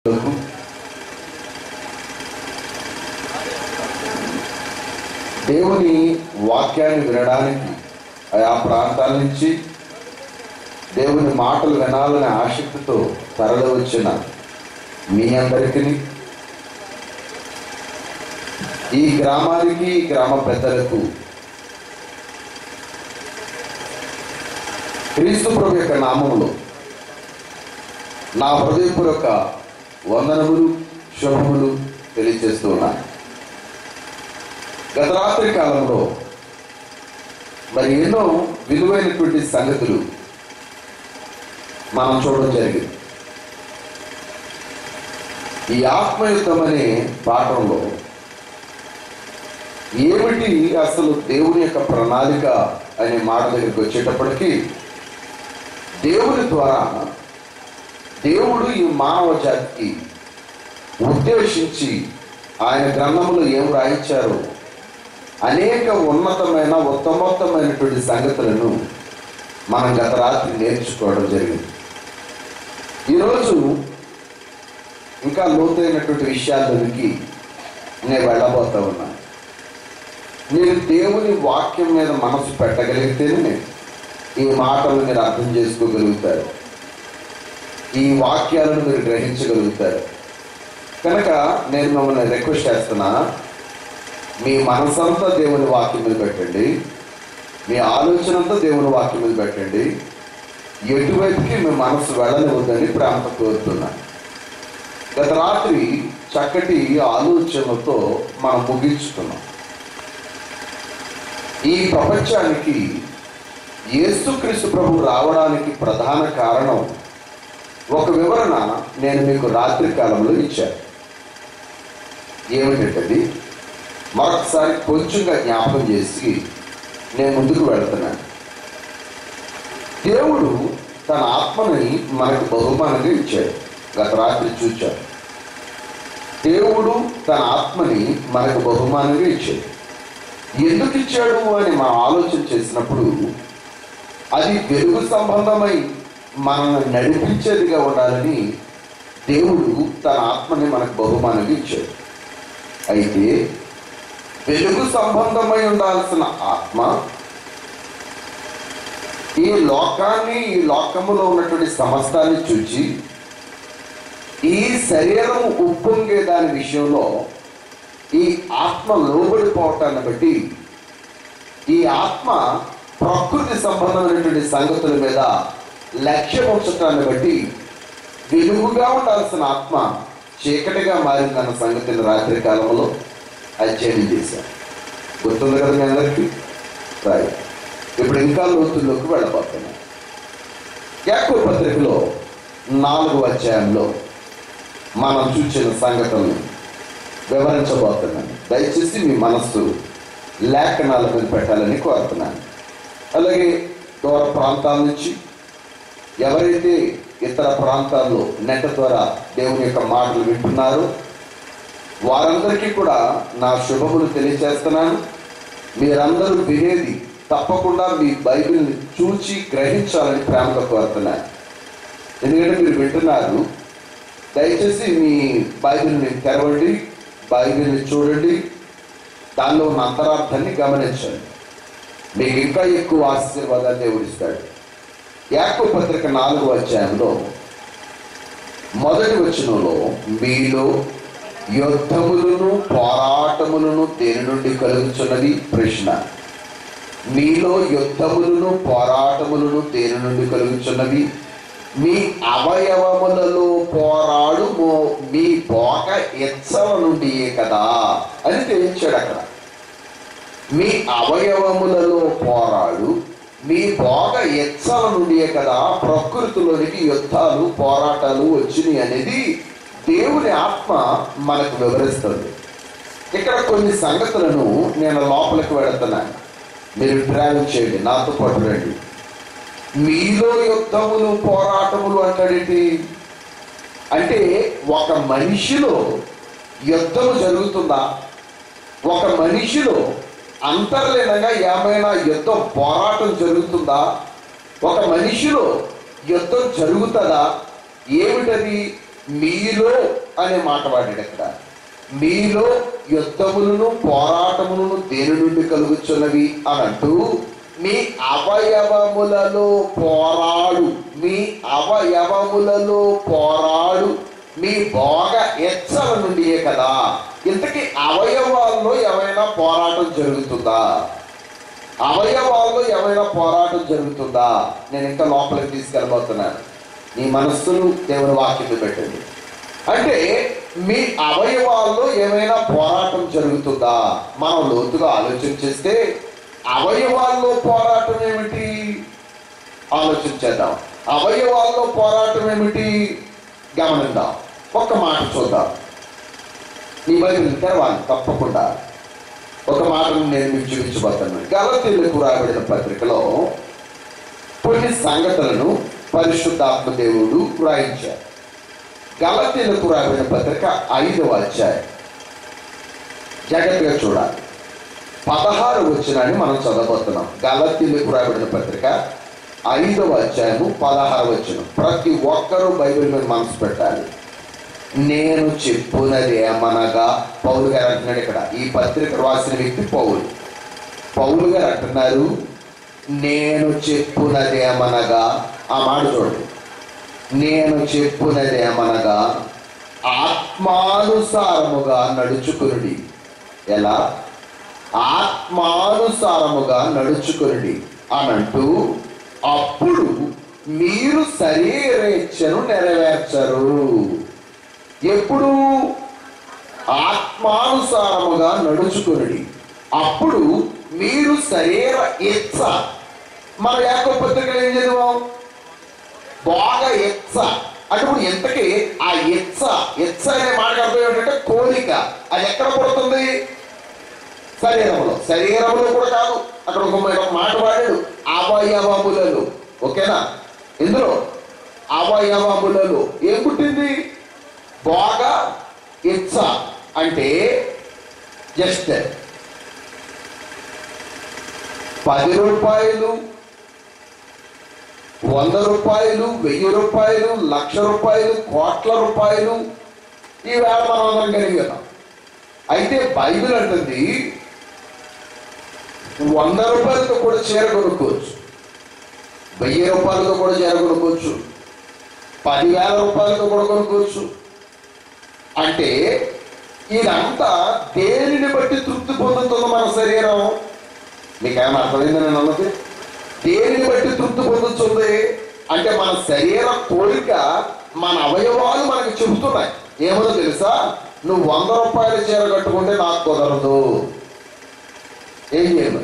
దేవుని వాక్యాన్ని వినడానికి ఆయా ప్రాంతాల నుంచి దేవుని మాటలు వినాలనే ఆసక్తితో తరలి వచ్చిన మీ అందరికీ ఈ గ్రామానికి ఈ గ్రామ పెద్దలకు క్రీస్తు ప్రభు యొక్క నామములో నా హృదయపూర్వక వందనములు శుభములు తెలియజేస్తూ ఉన్నాను గత రాత్రి కాలంలో మరి ఎన్నో విలువైనటువంటి సంగతులు మనం చూడడం జరిగింది ఈ ఆత్మయుద్ధం అనే పాఠంలో ఏమిటి అసలు దేవుని యొక్క ప్రణాళిక అనే మాట దగ్గరికి వచ్చేటప్పటికి దేవుని ద్వారా దేవుడు ఈ మానవ జాతికి ఉద్దేశించి ఆయన గ్రంథంలో ఏం రాయించారో అనేక ఉన్నతమైన ఉత్తమోత్తమైనటువంటి సంగతులను మనం గత రాత్రి నేర్చుకోవడం జరిగింది ఈరోజు ఇంకా లోతైనటువంటి విషయాల్లోనికి నేను వెళ్ళబోతా ఉన్నాను మీరు దేవుని వాక్యం మీద మనసు పెట్టగలిగితేనే ఈ మాటలు మీరు అర్థం చేసుకోగలుగుతారు ఈ వాక్యాలను మీరు గ్రహించగలుగుతారు కనుక నేను మిమ్మల్ని రిక్వెస్ట్ చేస్తున్నా మీ మనసంతా దేవుని వాక్యం మీద పెట్టండి మీ ఆలోచన అంతా దేవుని వాక్యం మీద పెట్టండి ఎటువైపుకి మీ మనసు వెళ్ళనివద్దని ప్రేమతో కోరుతున్నా గత రాత్రి చక్కటి ఆలోచనలతో మనం ముగించుకున్నాం ఈ ప్రపంచానికి యేసుక్రీస్తు ప్రభు రావడానికి ప్రధాన కారణం ఒక వివరణ నేను మీకు రాత్రి కాలంలో ఇచ్చాను ఏమిటంటే మరొకసారి కొంచెంగా జ్ఞాపకం చేసి నేను ముందుకు వెళ్తున్నాను దేవుడు తన ఆత్మని మనకు బహుమానంగా ఇచ్చాడు గత రాత్రి చూచాడు దేవుడు తన ఆత్మని మనకు బహుమానంగా ఇచ్చాడు ఎందుకు ఇచ్చాడు అని మనం ఆలోచన చేసినప్పుడు అది వెలుగు సంబంధమై మనల్ని నడిపించేదిగా ఉండాలని దేవుడు తన ఆత్మని మనకు బహుమానంగా ఇచ్చాడు అయితే వెలుగు సంబంధమై ఉండాల్సిన ఆత్మ ఈ లోకాన్ని ఈ లోకములో ఉన్నటువంటి సమస్తాన్ని చూచి ఈ శరీరం ఉప్పొంగే దాని విషయంలో ఈ ఆత్మ లోబడిపోవటాన్ని బట్టి ఈ ఆత్మ ప్రకృతి సంబంధమైనటువంటి సంగతుల మీద లక్ష్యం ఉంచటాన్ని బట్టి వెలుగుగా ఉండాల్సిన ఆత్మ చీకటిగా మారిందన్న సంగతిని రాత్రి కాలంలో అధ్యయనం చేశాను గుర్తుంది కదా మీ అందరికీ రాయి ఇప్పుడు ఇంకా లోతుల్లోకి వెళ్ళబోతున్నాను యాకో పత్రికలో నాలుగు అధ్యాయంలో మనం చూసిన సంగతులను వివరించబోతున్నాను దయచేసి మీ మనస్సు లేఖనాల మీద పెట్టాలని కోరుతున్నాను అలాగే దూర ప్రాంతాల నుంచి ఎవరైతే ఇతర ప్రాంతాల్లో నెట్ ద్వారా దేవుని యొక్క మాటలు వింటున్నారో వారందరికీ కూడా నా శుభములు తెలియజేస్తున్నాను మీరందరూ వినేది తప్పకుండా మీ బైబిల్ని చూచి గ్రహించాలని ప్రేమతో కోరుతున్నాను ఎందుకంటే మీరు వింటున్నారు దయచేసి మీ బైబిల్ని తెరవండి బైబిల్ని చూడండి దానిలో ఉన్న అంతరార్థాన్ని గమనించండి మీకు ఇంకా ఎక్కువ ఆశీర్వాదాలు దేవుడిస్తాడు యాకో పత్రిక నాలుగో అధ్యాయంలో మొదటి వచనంలో మీలో యుద్ధములను పోరాటములను దేని నుండి కలుగుచున్నది ప్రశ్న మీలో యుద్ధములను పోరాటములను దేని నుండి కలుగుచున్నవి మీ అవయవములలో పోరాడు మో- మీ పోక ఎచ్చల నుండియే కదా అని తెలియించాడు అక్కడ మీ అవయవములలో పోరాడు మీ భోగ ఎచ్చల నుండియే కదా ప్రకృతిలోనికి యుద్ధాలు పోరాటాలు వచ్చినాయి అనేది దేవుని ఆత్మ మనకు వివరిస్తుంది ఇక్కడ కొన్ని సంగతులను నేను లోపలికి వెళుతున్నాను మీరు ట్రావెల్ చేయండి నాతో పాటు రండి మీలో యుద్ధములు పోరాటములు అంటాడేంటి అంటే ఒక మనిషిలో యుద్ధము జరుగుతుందా ఒక మనిషిలో అంతర్లీనంగా ఏమైనా యుద్ధం పోరాటం జరుగుతుందా ఒక మనిషిలో యుద్ధం జరుగుతుందా ఏమిటది మీలో అనే మాట వాడాడు ఇక్కడ మీలో యుద్ధములను పోరాటములను దేని నుండి కలుగుచున్నవి అని అంటూ మీ అవయవములలో పోరాడు మీ అవయవములలో పోరాడు మీ భోగ ఎచ్చల నుండియే కదా ఇంతకీ అవయవాల్లో ఏమైనా పోరాటం జరుగుతుందా అవయవాల్లో ఏమైనా పోరాటం జరుగుతుందా నేను ఇంకా లోపలికి తీసుకెళ్ళబోతున్నాను నీ మనస్సును దేవుని వాక్యం పెట్టండి అంటే మీ అవయవాల్లో ఏమైనా పోరాటం జరుగుతుందా మనం లోతుగా ఆలోచన చేస్తే అవయవాల్లో పోరాటం ఏమిటి ఆలోచించేద్దాం అవయవాల్లో పోరాటం ఏమిటి గమనిద్దాం ఒక్క మాట చూద్దాం నీ బైబిల్ తెరవాలి తప్పకుండా ఒక మాటను నేను మీకు చూపించబోతున్నాను గలతీలకు రాబడిన పత్రికలో కొన్ని సంగతులను పరిశుద్ధాత్మ దేవుడు వ్రాయించారు గలతీలకు రాబడిన పత్రిక ఐదవ అధ్యాయం జాగ్రత్తగా చూడాలి పదహారు వచ్చినాన్ని మనం చదవబోతున్నాం గలతీలకు రాబడిన పత్రిక ఐదవ అధ్యాయము పదహారు వచ్చిన ప్రతి ఒక్కరూ బైబిల్ మీద మనసు పెట్టాలి నేను చెప్పునది ఏమనగా పౌలు గారు అంటున్నాడు ఇక్కడ ఈ పత్రిక రాసిన వ్యక్తి పౌలు పౌలు గారు అంటున్నారు నేను చెప్పునది ఏమనగా ఆ మాట చూడండి నేను చెప్పునది ఏమనగా ఆత్మానుసారముగా నడుచుకునుడి ఎలా ఆత్మానుసారముగా నడుచుకునుడి అని అంటూ అప్పుడు మీరు శరీరేచ్ఛను నెరవేర్చరు ఎప్పుడు ఆత్మానుసారముగా నడుచుకునుడి అప్పుడు మీరు శరీర ఇచ్చ మన యాకో పత్రికలు ఏం చదివాం బాగా ఇచ్చ అంటే ఇప్పుడు ఇంతకీ ఆ ఇచ్చ ఇచ్చ అనే మాట అర్థం ఏంటంటే కోరిక అది ఎక్కడ పుడుతుంది శరీరంలో శరీరంలో కూడా కాదు అక్కడ ఒక ఒక మాట వాడాడు అవయవములలో ఓకేనా ఇందులో అవయవములలో ఏం పుట్టింది బాగా ఇచ్చ అంటే జస్ట్ పది రూపాయలు వంద రూపాయలు వెయ్యి రూపాయలు లక్ష రూపాయలు కోట్ల రూపాయలు ఈవేళ మనం అందరం కలిగి ఉన్నాం అయితే బైబిల్ అంటుంది వంద రూపాయలతో కూడా చీర కొనుక్కోవచ్చు వెయ్యి రూపాయలతో కూడా చీర కొనుక్కోవచ్చు పదివేల రూపాయలతో కూడా కొనుక్కోవచ్చు అంటే ఇదంతా దేనిని బట్టి తృప్తి పొందుతుంది మన శరీరం మీకేమైనా అర్థమైంది నేను అన్నది దేనిని బట్టి తృప్తి పొందుతుంది అంటే మన శరీర కోరిక మన అవయవాలు మనకు చెబుతున్నాయి ఏమో తెలుసా నువ్వు వంద రూపాయల చీర కట్టుకుంటే నాకు కుదరదు ఏం చేయను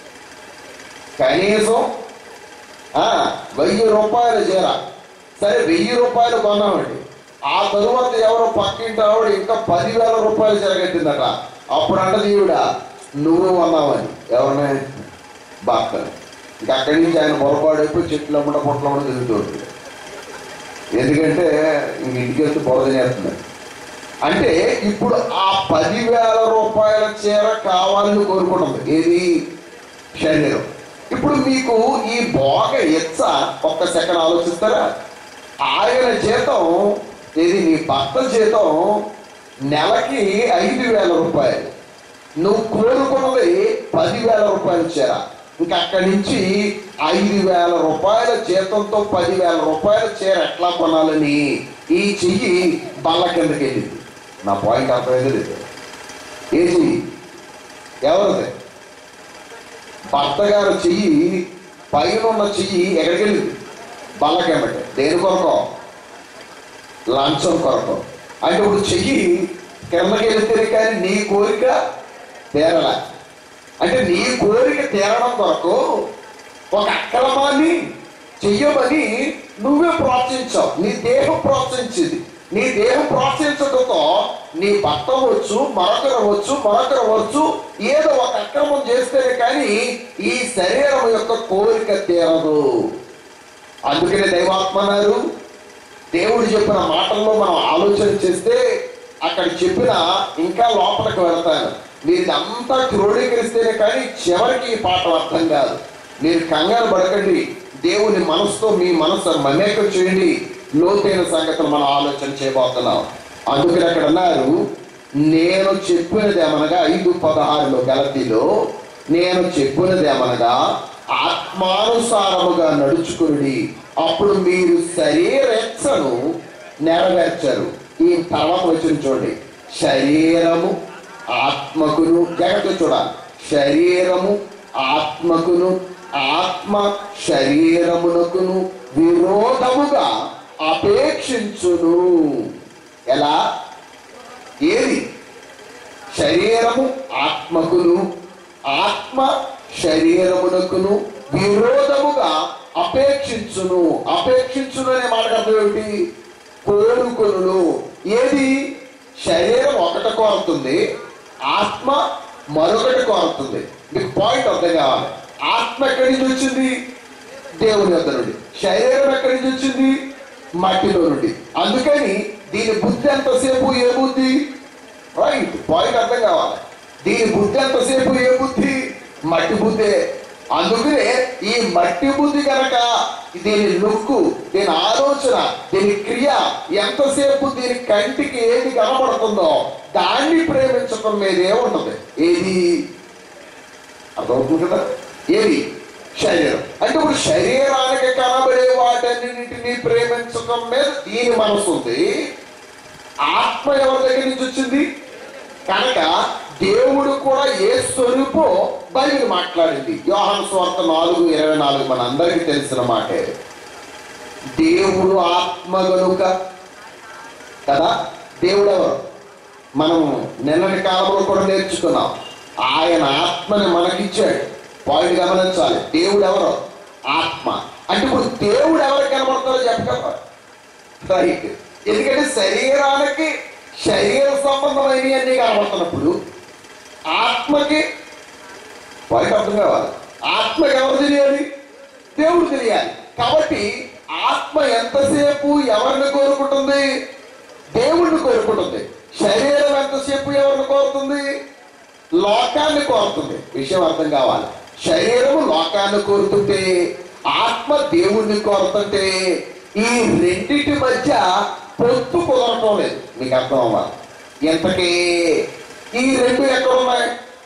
కనీసం ఆ, వెయ్యి రూపాయల చీర సరే వెయ్యి రూపాయలు కొన్నామండి ఆ తరువాత ఎవరో పక్కింటి ఆవిడ ఇంకా పదివేల రూపాయలు చీర కట్టిందట అప్పుడు అంటది ఈవిడ నువ్వు కొన్నావని ఎవరిని భర్తని ఇంకా అక్కడి నుంచి ఆయన పొరపాడైపోయి చెట్లు అమ్మట పొట్ల అమ్మట తిరుగుతూ ఉంటుంది ఎందుకంటే ఇంక ఇంటికి వెళ్తే బురద చేస్తుంది అంటే ఇప్పుడు ఆ పదివేల రూపాయల చీర కావాలని కోరుకున్నాం ఏది శరీరం ఇప్పుడు మీకు ఈ భోగ ఎచ్చ ఒక్క సెకండ్ ఆలోచిస్తారా ఆయన జీతం ఇది నీ భర్త జీతం నెలకి ఐదు వేల రూపాయలు నువ్వు కోరుకున్నది పదివేల రూపాయలు చీర ఇంకా అక్కడి నుంచి ఐదు వేల రూపాయల జీతంతో పదివేల రూపాయల చీర ఎట్లా కొనాలని ఈ చెయ్యి బల్ల కిందకి వెళ్ళింది నా పాయింట్ అర్థమైంది లేదు ఏ చెయ్యి ఎవరిది భర్త గారు చెయ్యి పైన ఉన్న చెయ్యి ఎక్కడికి వెళ్ళింది బల్ల కిందకి దేని కొరకు లంచం కొరకు అంటే ఇప్పుడు చెయ్యి కిందకి వెళ్తే కానీ నీ కోరిక తీరలా అంటే నీ కోరిక తీరడం కొరకు ఒక అక్రమాన్ని చెయ్యమని నువ్వే ప్రోత్సహించావు నీ దేహం ప్రోత్సహించింది నీ దేహం ప్రోత్సహించడంతో నీ భర్త వచ్చు మరొకరు వచ్చు మరొకరు వచ్చు ఏదో ఒక అక్రమం చేస్తేనే కానీ ఈ శరీరం యొక్క కోరిక తీరదు అందుకనే దైవాత్మ అన్నారు దేవుడు చెప్పిన మాటల్లో మనం ఆలోచన చేస్తే అక్కడ చెప్పిన ఇంకా లోపలికి వెళ్తాను మీరు ఇదంతా క్రోడీకరిస్తేనే కానీ చివరికి ఈ పాఠం అర్థం కాదు మీరు కంగారు పడకండి దేవుని మనసుతో మీ మనసు మమేకం చేయండి లోతైన సంగతులు మనం ఆలోచన చేయబోతున్నాం అందుకని అక్కడ అన్నారు నేను చెప్పినది ఏమనగా ఐదు పదహారులో గలతీలో నేను చెప్పినది ఏమనగా ఆత్మానుసారముగా నడుచుకుని అప్పుడు మీరు శరీరెచ్చను నెరవేర్చరు ఈ తర్వాత వచ్చిన చూడండి శరీరము ఆత్మకును జాగ్రత్త చూడాలి శరీరము ఆత్మకును ఆత్మ శరీరమునకును విరోధముగా అపేక్షించును ఎలా ఏది శరీరము ఆత్మకును ఆత్మ శరీరమునకును విరోధముగా అపేక్షించును అపేక్షించును అనే మాట అర్థం ఏమిటి కోరుకొనును ఏది శరీరం ఒకటి కోరుతుంది ఆత్మ మరొకటి కోరుతుంది మీకు పాయింట్ అర్థం కావాలి ఆత్మ ఎక్కడి నుంచి వచ్చింది దేవుని వద్ద నుండి శరీరం ఎక్కడి నుంచి వచ్చింది మట్టిలో నుండి అందుకని దీని బుద్ధి ఎంతసేపు ఏ బుద్ధి రైట్ పాయింట్ అర్థం కావాలి దీని బుద్ధి ఎంతసేపు ఏ బుద్ధి మట్టి బుద్ధే అందుకనే ఈ మట్టి బుద్ధి కనుక దీని లుక్కు దీని ఆలోచన దీని క్రియ ఎంతసేపు దీని కంటికి ఏది కనబడుతుందో దాన్ని ప్రేమించడం మీదే ఉంటుంది ఏది అర్థమవుతుంది కదా ఏది శరీరం అంటే ఇప్పుడు శరీరానికి కనబడే వాటన్నిటిని ప్రేమించడం మీద దీని మనసు ఉంది ఆత్మ ఎవరి దగ్గర నుంచి వచ్చింది కనుక దేవుడు కూడా ఏ స్వరూపో బైబిల్ మాట్లాడింది యోహాను స్వార్థ నాలుగు ఇరవై నాలుగు మన అందరికీ తెలిసిన మాటే దేవుడు ఆత్మ గనుక కదా దేవుడు ఎవరు మనం నిన్నటి కాలంలో కూడా నేర్చుకున్నాం ఆయన ఆత్మని మనకిచ్చాడు పాయింట్ గమనించాలి దేవుడు ఎవరు ఆత్మ అంటే ఇప్పుడు దేవుడు ఎవరు కనబడతారో చెప్పగలరా రైట్ ఎందుకంటే శరీరానికి శరీర సంబంధమైనవి అన్ని కనబడుతున్నప్పుడు ఆత్మకి పాయింట్ అర్థం కావాలి ఆత్మకి ఎవరు తెలియాలి దేవుడు తెలియాలి కాబట్టి ఆత్మ ఎంతసేపు ఎవరిని కోరుకుంటుంది దేవుణ్ణి కోరుకుంటుంది శరీరం ఎంతసేపు ఎవరిని కోరుతుంది లోకాన్ని కోరుతుంది విషయం అర్థం కావాలి శరీరము లోకాన్ని కోరుతుంటే ఆత్మ దేవుణ్ణి కోరుతుంటే ఈ రెండింటి మధ్య పొత్తు కుదరటం లేదు మీకు అర్థం అవ్వాలి ఎంతకీ ఈ రెండు ఎక్కడ ఉన్నాయి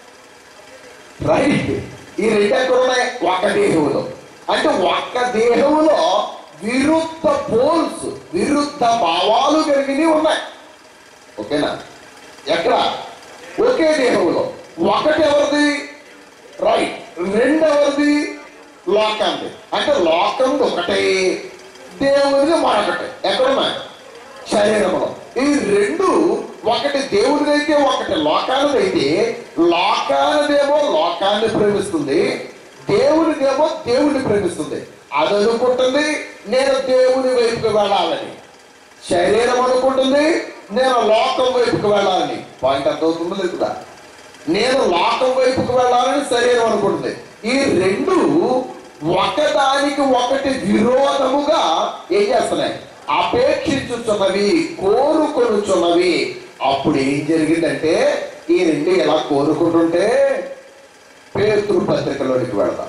రైట్ ఈ రెండు ఎక్కడ ఉన్నాయి ఒక దేహంలో అంటే ఒక్క దేహంలో విరుద్ధ పోల్స్ విరుద్ధ భావాలు కలిగినవి ఉన్నాయి ఓకేనా ఎక్కడ ఒకే దేహంలో ఒకటి ఎవరిది రైట్ రెండవది లోకాంది అంటే లోకంది ఒకటే దేవుడిది మరొకటి ఎక్కడున్నాయి శరీరంలో ఈ రెండు ఒకటి దేవుడిదైతే ఒకటి లోకానిదైతే లోకానిదేమో లోకాన్ని ప్రేమిస్తుంది దేవుడిదేమో దేవుడిని ప్రేమిస్తుంది అది అనుకుంటుంది నేను దేవుని వైపుకి వెళ్ళాలని శరీరం అనుకుంటుంది నేను లోకం వైపుకి వెళ్ళాలని పాయింట్ అర్థమవుతుందో లేదా నేను లోకం వైపుకి వెళ్ళాలని శరీరం అనుకుంటుంది ఈ రెండు ఒకదానికి ఒకటి విరోధముగా ఏం చేస్తున్నాయి అపేక్షించుచున్నవి కోరుకొనుచున్నవి అప్పుడు ఏం జరిగిందంటే ఈ రెండు ఎలా కోరుకుంటుంటే పేతృ పత్రికలోనికి వెళదాం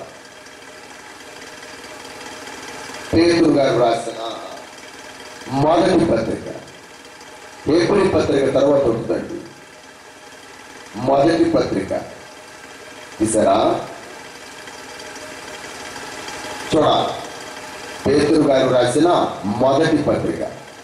పేతురు గారు రాసిన మొదటి పత్రిక ఏప్రిల్ పత్రిక తర్వాత ఉంటుందండి మొదటి పత్రిక తీసారా చూడ పేతురు గారు రాసిన మొదటి పత్రిక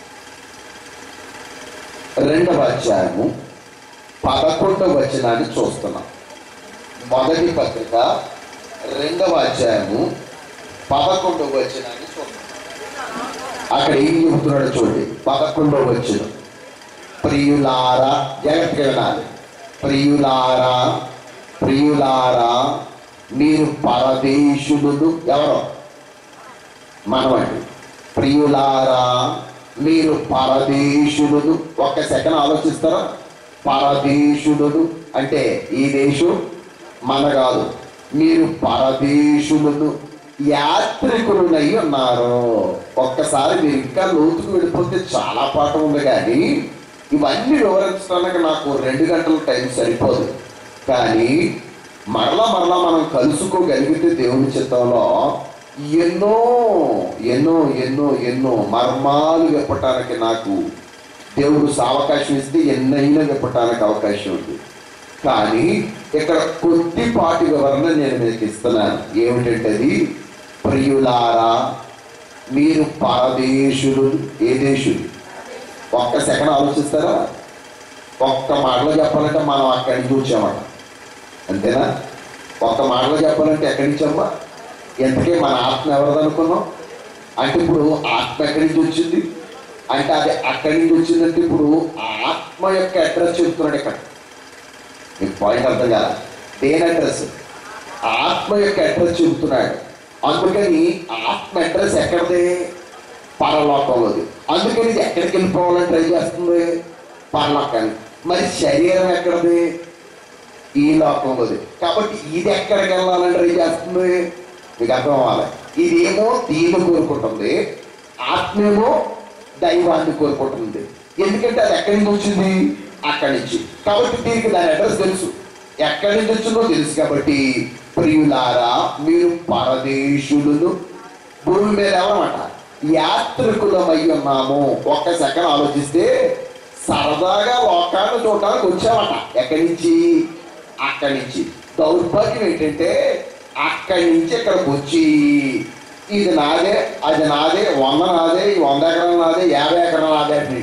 రెండవ అధ్యాయము పదకొండవ వచనాన్ని చూస్తున్నాం మొదటి పత్రిక రెండవ అధ్యాయము పదకొండవ వచనాన్ని చూస్తున్నాం అక్కడ ఏం చెబుతున్నాడు చూడండి పదకొండవ వచనం ప్రియులారా జాగ్రత్తగా వినాలి ప్రియులారా ప్రియులారా మీరు పరదేశులు ఎవరు మనమండి ప్రియులారా మీరు పరదేశులు ఒక్క సెకండ్ ఆలోచిస్తారా పరదేశులు అంటే ఈ దేశం మన కాదు మీరు పరదేశులను యాత్రికులనై ఉన్నారు ఒక్కసారి మీరు ఇంకా లోతుకు వెళ్ళిపోతే చాలా పాఠం ఉంది కానీ ఇవన్నీ వివరించడానికి నాకు రెండు గంటల టైం సరిపోదు కానీ మరలా మరలా మనం కలుసుకోగలిగితే దేవుని చిత్తంలో ఎన్నో ఎన్నో ఎన్నో ఎన్నో మర్మాలు విప్పటానికి నాకు దేవుడు అవకాశం ఇస్తే ఎన్నైనా విప్పటానికి అవకాశం ఉంది కానీ ఇక్కడ కొద్దిపాటి వివరణ నేను మీకు ఇస్తున్నాను ఏమిటంటే అది ప్రియులారా మీరు పరదేశులు ఏ దేశులు ఒక్క సెకండ్ ఆలోచిస్తారా ఒక్క మాటలో చెప్పాలంటే మనం అక్కడి నుంచి వచ్చామట అంతేనా ఒక్క మాటలో చెప్పాలంటే ఎక్కడి నుంచి అమ్మా ఎంతకే మన ఆత్మ ఎవరిది అనుకున్నాం అంటే ఇప్పుడు ఆత్మ ఎక్కడి నుంచి వచ్చింది అంటే అది అక్కడి నుంచి వచ్చిందంటే ఇప్పుడు ఆ ఆత్మ యొక్క అడ్రస్ చెప్తున్నాడు ఇక్కడ మీకు పాయింట్ అర్థం కాల దేని అడ్రస్ ఆత్మ యొక్క అడ్రస్ చెబుతున్నాడు అందుకని ఆత్మ అడ్రస్ ఎక్కడిది పరలోకంలోది అందుకని ఇది ఎక్కడికి వెళ్ళిపోవాలని ట్రై చేస్తుంది పరలోకానికి మరి శరీరం ఎక్కడిది ఈ లోకంలోది కాబట్టి ఇది ఎక్కడికి వెళ్ళాలని ట్రై చేస్తుంది మీకు అర్థం అవ్వాలి ఇదేమో దీన్ని కోరుకుంటుంది ఆత్మేమో దైవాన్ని కోరుకుంటుంది ఎందుకంటే అది ఎక్కడి నుంచి వచ్చింది అక్కడి నుంచి కాబట్టి దీనికి దాని అడ్రస్ తెలుసు ఎక్కడి నుంచి వచ్చిందో తెలుసు కాబట్టి ప్రియులారా మీరు పరదేశులను భూమి మీద ఎవరమాట యాత్రికులమై ఉన్నాము ఒక్క సెకండ్ ఆలోచిస్తే సరదాగా లోకాన్ని చూడడానికి వచ్చామట ఎక్కడి నుంచి అక్కడి నుంచి దౌర్భాగ్యం ఏంటంటే అక్కడి నుంచి ఇక్కడికి వచ్చి ఇది నాదే అది నాదే వంద నాదే ఈ వంద ఎకరాలు నాదే యాభై ఎకరాలు నాదే అంటే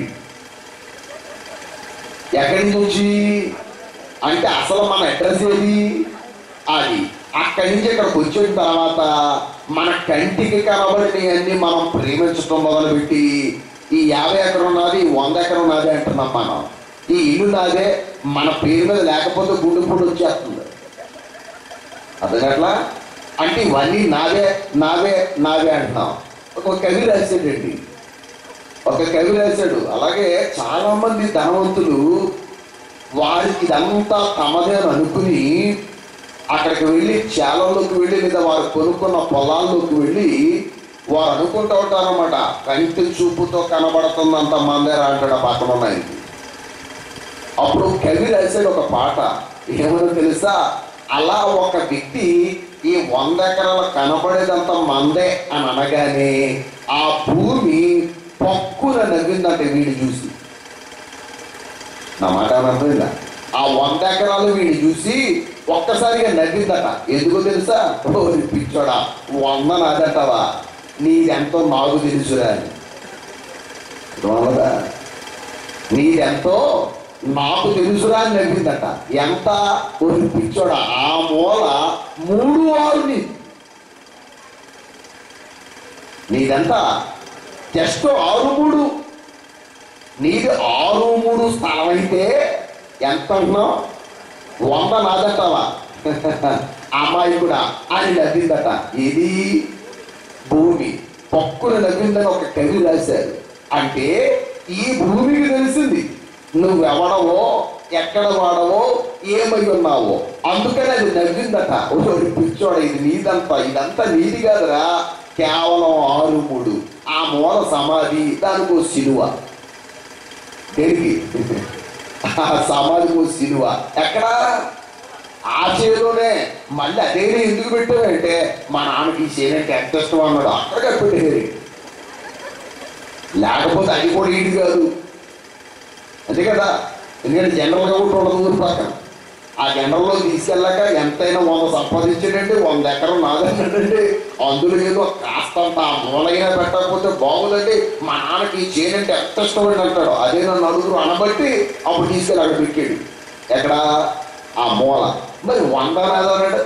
ఎక్కడి నుంచి వచ్చి అంటే అసలు మన అడ్రస్ ఏది అది అక్కడి నుంచి ఇక్కడికి వచ్చిన తర్వాత మన కంటికి కనబడినవన్నీ మనం ప్రేమించడం మొదలుపెట్టి ఈ యాభై ఎకరం నాది ఈ వంద ఎకరం నాది అంటున్నాం మనం ఈ ఇల్లు నాదే మన పేరు మీద లేకపోతే గుండె పొడి వచ్చేస్తుంది అర్థగట్లా అంటే ఇవన్నీ నావే నావే నావే అంటున్నాం ఒక కవి రాశాడండి ఒక కవి రాశాడు అలాగే చాలా మంది ధనవంతులు వారికి ఇదంతా తమదే అని అనుకుని అక్కడికి వెళ్ళి చేలల్లోకి వెళ్ళి లేదా వారు కొనుక్కున్న పొలాల్లోకి వెళ్ళి వారు అనుకుంటూ ఉంటారన్నమాట కంటి చూపుతో కనబడుతుందంత మందేరా అంటాడు ఆ పక్కన ఉన్నాయి అప్పుడు కవి రాశాడు ఒక పాట ఏమో తెలుసా అలా ఒక వ్యక్తి ఈ వంద ఎకరాలు కనబడేదంత మందే అని అనగానే ఆ భూమి పక్కున నవ్విందంటే వీడిని చూసి నా మాట అర్థమైందా ఆ వంద ఎకరాలు వీడిని చూసి ఒక్కసారిగా నవ్విందట ఎందుకో తెలుసా ఓరి పిచ్చోడా వంద నాదటవా నీదెంతో నాకు తెలుసురా అని అర్థమవుతుందా? నీదెంతో నాకు తెలుసురా అని నవ్విందట ఎంత ఓరి పిచ్చోడా ఆ మూల మూడు ఆరు నీ నీదెంత జస్ట్ ఆరు మూడు నీది ఆరు మూడు స్థలం అయితే ఎంత అంటున్నావు వంద నాదంటావా అమ్మాయి కూడా అని నవ్విందట ఇది భూమి పక్కున నవ్విందని ఒక కవి రాశారు అంటే ఈ భూమికి తెలిసింది నువ్వెవడవో ఎక్కడ వాడవో ఏమై ఉన్నావో అందుకని అది నవ్విందట ఓరి పిచ్చోడ ఇది నీదంతా ఇదంతా నీది కాదురా కేవలం ఆరు మూడు ఆ మూల సమాధి దానికో సిలువ దేనికి ఆ సమాధికో సిలువ ఎక్కడ ఆ చేలోనే మళ్ళీ అదే ఎందుకు పెట్టావంటే మా నాన్నకి ఈ చేనంటే ఎంత ఇష్టం అన్నాడు అక్కడికే పెట్టేది లేకపోతే అది కూడా ఈడు కాదు అంతే కదా ఎందుకంటే జనరల్గా కూడా ఉండదు ఊరు పక్కన ఆ జనరల్లో తీసుకెళ్ళాక ఎంతైనా వంద సంపాదించాడంటే వంద ఎకరం నాదన్నాడండి అందులో ఏదో కాస్తంత ఆ మూలైనా పెట్టకపోతే బాగుందండి మా నాన్నకి ఈ చేనంటే ఎంత ఇష్టపడి అంటాడు అదే నన్ను నలుగురు అనబట్టి అప్పుడు తీసుకెళ్ళి అక్కడ పెట్టాడు ఎక్కడ ఆ మూల మరి వంద నాదన్నాడు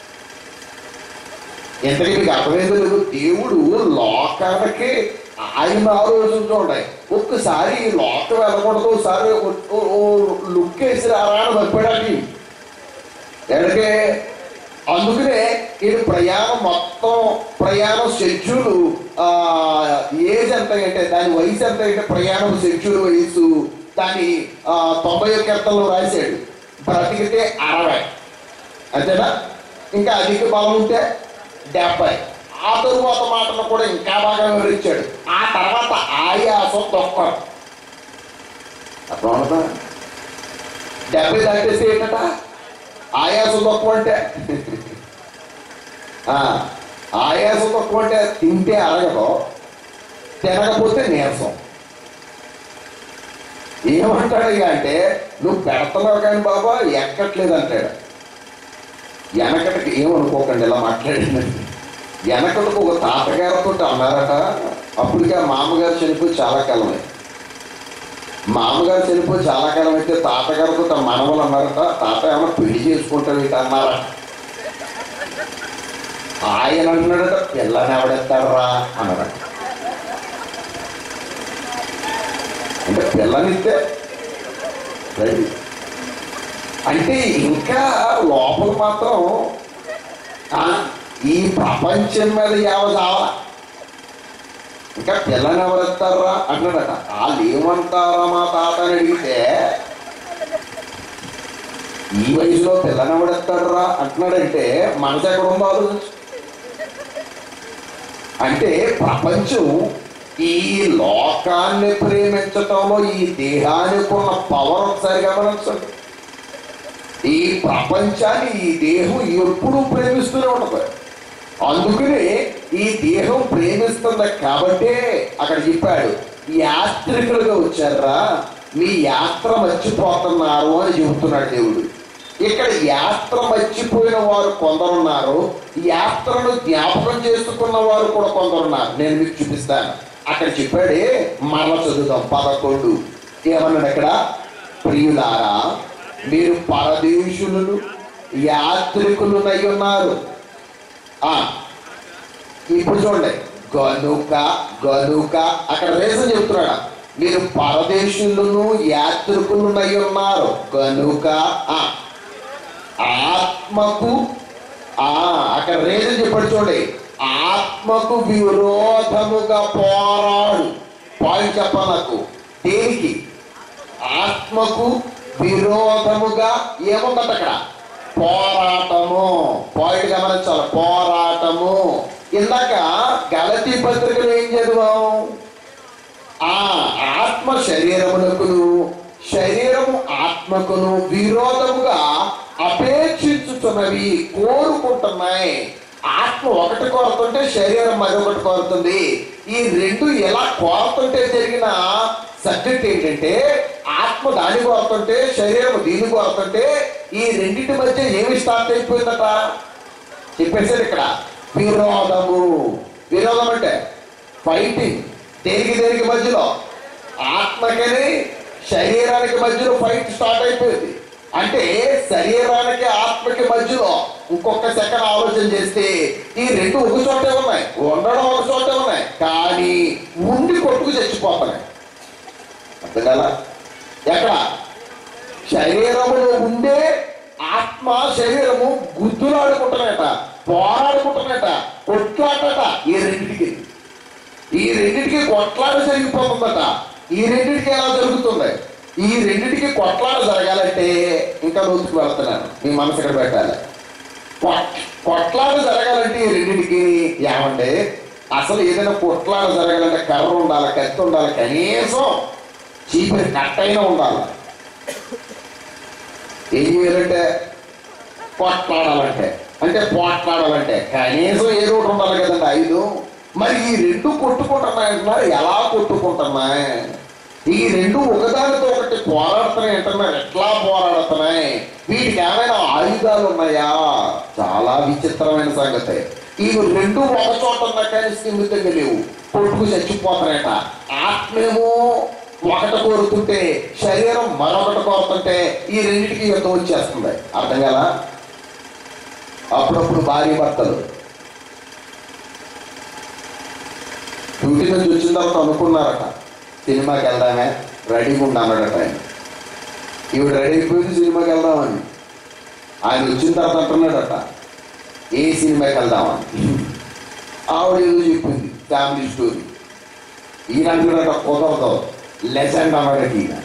ఎంతకీ మీకు అర్థమైందో లేదు దేవుడు లోకానికి ఆయన ఆలోచించుంటాయి ఒక్కసారి ఈ లోకం వెళ్ళకూడదు ఒకసారి ఓ- ఓ- ఓ లుక్ వేసి రారా అని పంపాడానికి ఎందుకే అందుకనే ఇది ప్రయాణం మొత్తం ప్రయాణం షెడ్యూల్ ఏజ్ ఎంత అంటే దాని వయసు ఎంత అంటే ప్రయాణం షెడ్యూల్ వయసు దాని ఆ, తొంభై ఒక్క ఎత్తంలో రాశాడు బ్రతికితే అరవై అంతేనా ఇంకా అధిక బలం ఉంటే డెబ్బై ఆ తరువాత మాటలు కూడా ఇంకా బాగా వివరించాడు ఆ తర్వాత ఆయాసం తొక్కడం అర్థమవుతుందా డెబ్బై దాటేస్తే ఏంటట ఆయాసం తక్కువ అంటే ఆ, ఆయాసం తక్కువ అంటే తింటే అరగదు తినకపోతే నీరసం ఏమంటాడు ఇక అంటే నువ్వు పెడతావు కానీ బాబా ఎక్కట్లేదు అంటాడు వెనకటికి ఏమనుకోకండి ఇలా మాట్లాడిందండి వెనకటికి ఒక తాతగారితో అన్నారట అప్పటికే ఆ మామగారు చనిపోయి చాలా కాలమే మామగారు చనిపోయి చాలా కాలం అయితే తాతగారితో తన మనవలు అన్నారట తాత ఏమన్నా పెళ్లి చేసుకుంటాడు ఇట అన్నారట ఆయన అన్నాడట పిల్లని ఎవడెత్తాడరా అన్నారట అంటే పిల్లనిస్తే రెడీ అంటే ఇంకా లోపల మాత్రం ఆ, ఈ ప్రపంచం మీద యావదావా ఇంకా పిల్లని ఎవరెత్తారా అన్నాడట వాళ్ళు ఏమంటారా మా తాత అని అడిగితే ఈ వయసులో పిల్లని ఎవడెత్తాడరా అంటున్నాడంటే మనసు ఎక్కడ ఉందో ఆలోచించు అంటే ప్రపంచం ఈ లోకాన్ని ప్రేమించటంలో ఈ దేహానికి ఉన్న పవర్ ఒకసారి గమనించండి ఈ ప్రపంచాన్ని ఈ దేహం ఎప్పుడూ ప్రేమిస్తూనే ఉంటుంది అందుకని ఈ దేహం ప్రేమిస్తుంది కాబట్టే అక్కడ చెప్పాడు యాత్రికులుగా వచ్చారా మీ యాత్ర మర్చిపోతున్నారు అని చెబుతున్నాడు దేవుడు ఇక్కడ యాత్ర మర్చిపోయిన వారు కొందరున్నారు యాత్రను జ్ఞాపకం చేసుకున్న వారు కూడా కొందరున్నారు నేను మీకు చూపిస్తాను అక్కడ చెప్పాడే మరల చదువుదాం పదకొండు ఏమన్నాడు అక్కడ ప్రియులారా మీరు పరదేశులను యాత్రికులునై ఉన్నారు ఆ ఇప్పుడు చూడండి గనుక గనుక అక్కడ రీజన్ చెప్తున్నాడు మీరు పరదేశులను యాత్రికులునై ఉన్నారు గనుక ఆ ఆత్మకు ఆ అక్కడ రీజన్ చెప్పాడు చూడండి ఆత్మకు విరోధముగా పోరాడు పాయింట్ చెప్పాలి నాకు దేనికి ఆత్మకు విరోధముగా ఏముందట అక్కడ పోరాటము పాయింట్ గమనించాలి పోరాటము ఇందాక గలతీ పత్రికలు ఏం చదివాం ఆ ఆత్మ శరీరమునకును శరీరము ఆత్మకును విరోధముగా అపేక్షించుతున్నవి కోరుకుంటున్నాయి ఆత్మ ఒకటి కోరుతుంటే శరీరం మరొకటి కోరుతుంది ఈ రెండు ఎలా కోరుతుంటే జరిగిన సబ్జెక్ట్ ఏంటంటే ఆత్మ దాని కోరుతుంటే శరీరం దీన్ని కోరుతుంటే ఈ రెండింటి మధ్య ఏమి స్టార్ట్ అయిపోయిందట చెప్పేసారు ఇక్కడ విరోధము విరోధం అంటే ఫైటింగ్ దేనికి దేనికి మధ్యలో ఆత్మకని శరీరానికి మధ్యలో ఫైట్ స్టార్ట్ అయిపోయింది అంటే శరీరానికి ఆత్మకి మధ్యలో ఇంకొక సెకండ్ ఆలోచన చేస్తే ఈ రెండు ఒక చోటే ఉన్నాయి ఉండడం ఒక చోటే ఉన్నాయి కానీ ఉండి కొట్టుకు చచ్చిపోతున్నాయి అర్థం కదా ఎక్కడ శరీరములో ఉండే ఆత్మ శరీరము గుద్దులాడుకుంటున్నాయట పోరాడుకుంటున్నాయట కొట్లాటట ఈ రెండింటికి ఈ రెండింటికి కొట్లాట జరిగిపోతుందట ఈ రెండింటికి ఎలా జరుగుతుంది ఈ రెండింటికి కొట్లాట జరగాలంటే ఇంకా లోతుకు వెళ్తున్నాను మీ మనసు ఇక్కడ పెట్టాలి కొట్- కొట్లాట జరగాలంటే ఈ రెండింటికి ఏమంటే అసలు ఏదైనా కొట్లాట జరగాలంటే కర్ర ఉండాలి కత్తి ఉండాలి కనీసం చీపిరి కట్టైనా ఉండాలి ఏం చేయాలంటే కొట్లాడాలంటే అంటే పోట్లాడాలంటే కనీసం ఏదో ఒకటి ఉండాలి కదండి ఐదు మరి ఈ రెండు కొట్టుకుంటున్నాయి అంటున్నారు ఎలా కొట్టుకుంటున్నాయి ఈ రెండు ఒకదానితో ఒకటి పోరాడుతున్నాయి అంటున్నారు ఎట్లా పోరాడుతున్నాయి వీటికి ఏమైనా ఆయుధాలు ఉన్నాయా చాలా విచిత్రమైన సంగతి ఈ రెండు ఒక చోట ఉన్నా కానీ స్థిమితంగా లేవు కొట్టుకు చచ్చిపోతున్నాయట ఆత్మేమో ఒకటి కోరుతుంటే శరీరం మరొకటి కోరుతుంటే ఈ రెండింటికి యుద్ధం వచ్చేస్తుంది అర్థం కదా అప్పుడప్పుడు భార్య భర్తలు డ్యూటీ నుంచి వచ్చిన తర్వాత అనుకున్నారట సినిమాకి వెళ్దామే రెడీగా ఉన్నాడట ఆయన ఈవిడ రెడీ అయిపోయింది సినిమాకి వెళ్దామని ఆయన వచ్చిన తర్వాత అంటున్నాడట ఏ సినిమాకి వెళ్దామని ఆవిడ ఏదో చెప్పింది ఫ్యామిలీ స్టోరీ ఈయన అంటున్నాడట కుదరదు లెజెండ్ అన్నాడట ఈయన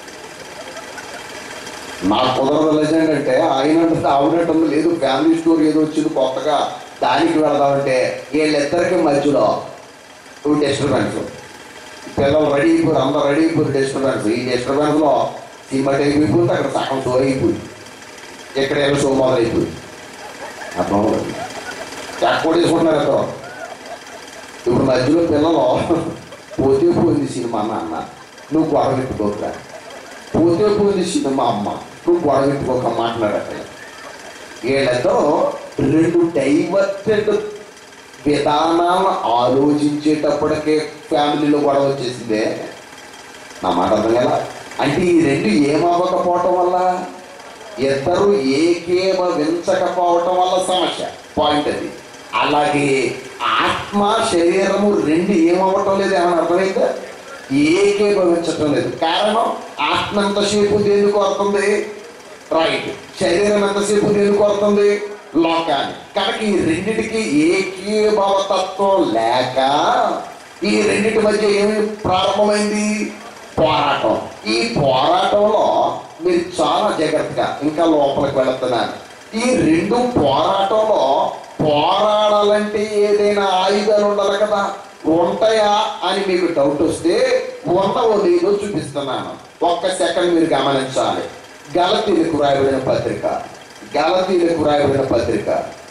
నాకు కుదరదు లెజెండ్ అంటే ఆయన అంటే ఆవిడటం లేదు ఫ్యామిలీ స్టోరీ ఏదో వచ్చింది కొత్తగా దానికి వెళదామంటే వీళ్ళిద్దరికి మధ్యలో టూ డిస్టర్బెన్స్ పిల్లలు రెడీ అయిపోయారు అందరూ రెడీ అయిపోయారు డిస్టర్బెన్స్ ఈ డిస్టర్బెన్స్ లో సినిమా టైం అయిపోయింది అక్కడ సగం షో అయిపోయింది ఇక్కడ ఏమో షో మొదలైపోయింది అర్థం అవ్వలేదు. చెక్కొడేసుకుంటున్నారు ఇద్దరు ఇప్పుడు మధ్యలో పిల్లలు పోతే పోయింది సినిమా నాన్న నువ్వు గొడవ పెట్టుకోక పోతే పోయింది సినిమా అమ్మ నువ్వు గొడవ పెట్టుకోక మాట్లాడట్లే వీళ్ళతో రెండు డైవర్టెడ్ విధానాలను ఆలోచించేటప్పటికే ఫ్యామిలీలో గొడవ వచ్చేసిందే నా మాట అర్థం కదా అంటే ఈ రెండు ఏమవ్వకపోవటం వల్ల ఇద్దరు ఏకేమవించకపోవటం వల్ల సమస్య పాయింట్ అది అలాగే ఆత్మ శరీరము రెండు ఏమవ్వటం లేదు ఏమైనా అర్థమైందా ఏకేభవించటం లేదు కారణం ఆత్మ ఎంతసేపు దేని కోరుతుంది రైట్ శరీరం ఎంతసేపు దేని కోరుతుంది లోకాన్ని కనుక ఈ రెండిటికి ఏకీభవతత్వం లేక ఈ రెండిటి మధ్య ఏమి ప్రారంభమైంది పోరాటం ఈ పోరాటంలో మీరు చాలా జాగ్రత్తగా ఇంకా లోపలికి వెళుతున్నాను ఈ రెండు పోరాటంలో పోరాడాలంటే ఏదైనా ఆయుధాలు ఉండాలి కదా ఉంటాయా అని మీకు డౌట్ వస్తే ఉండవో లేదో చూపిస్తున్నాను ఒక్క సెకండ్ మీరు గమనించాలి గలతీలకు రాయబడిన పత్రిక గలతీలకు రాయబడిన పత్రిక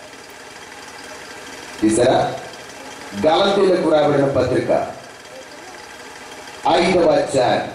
తీసారా గలతీలకు రాయబడిన పత్రిక ఐదవ అధ్యాయం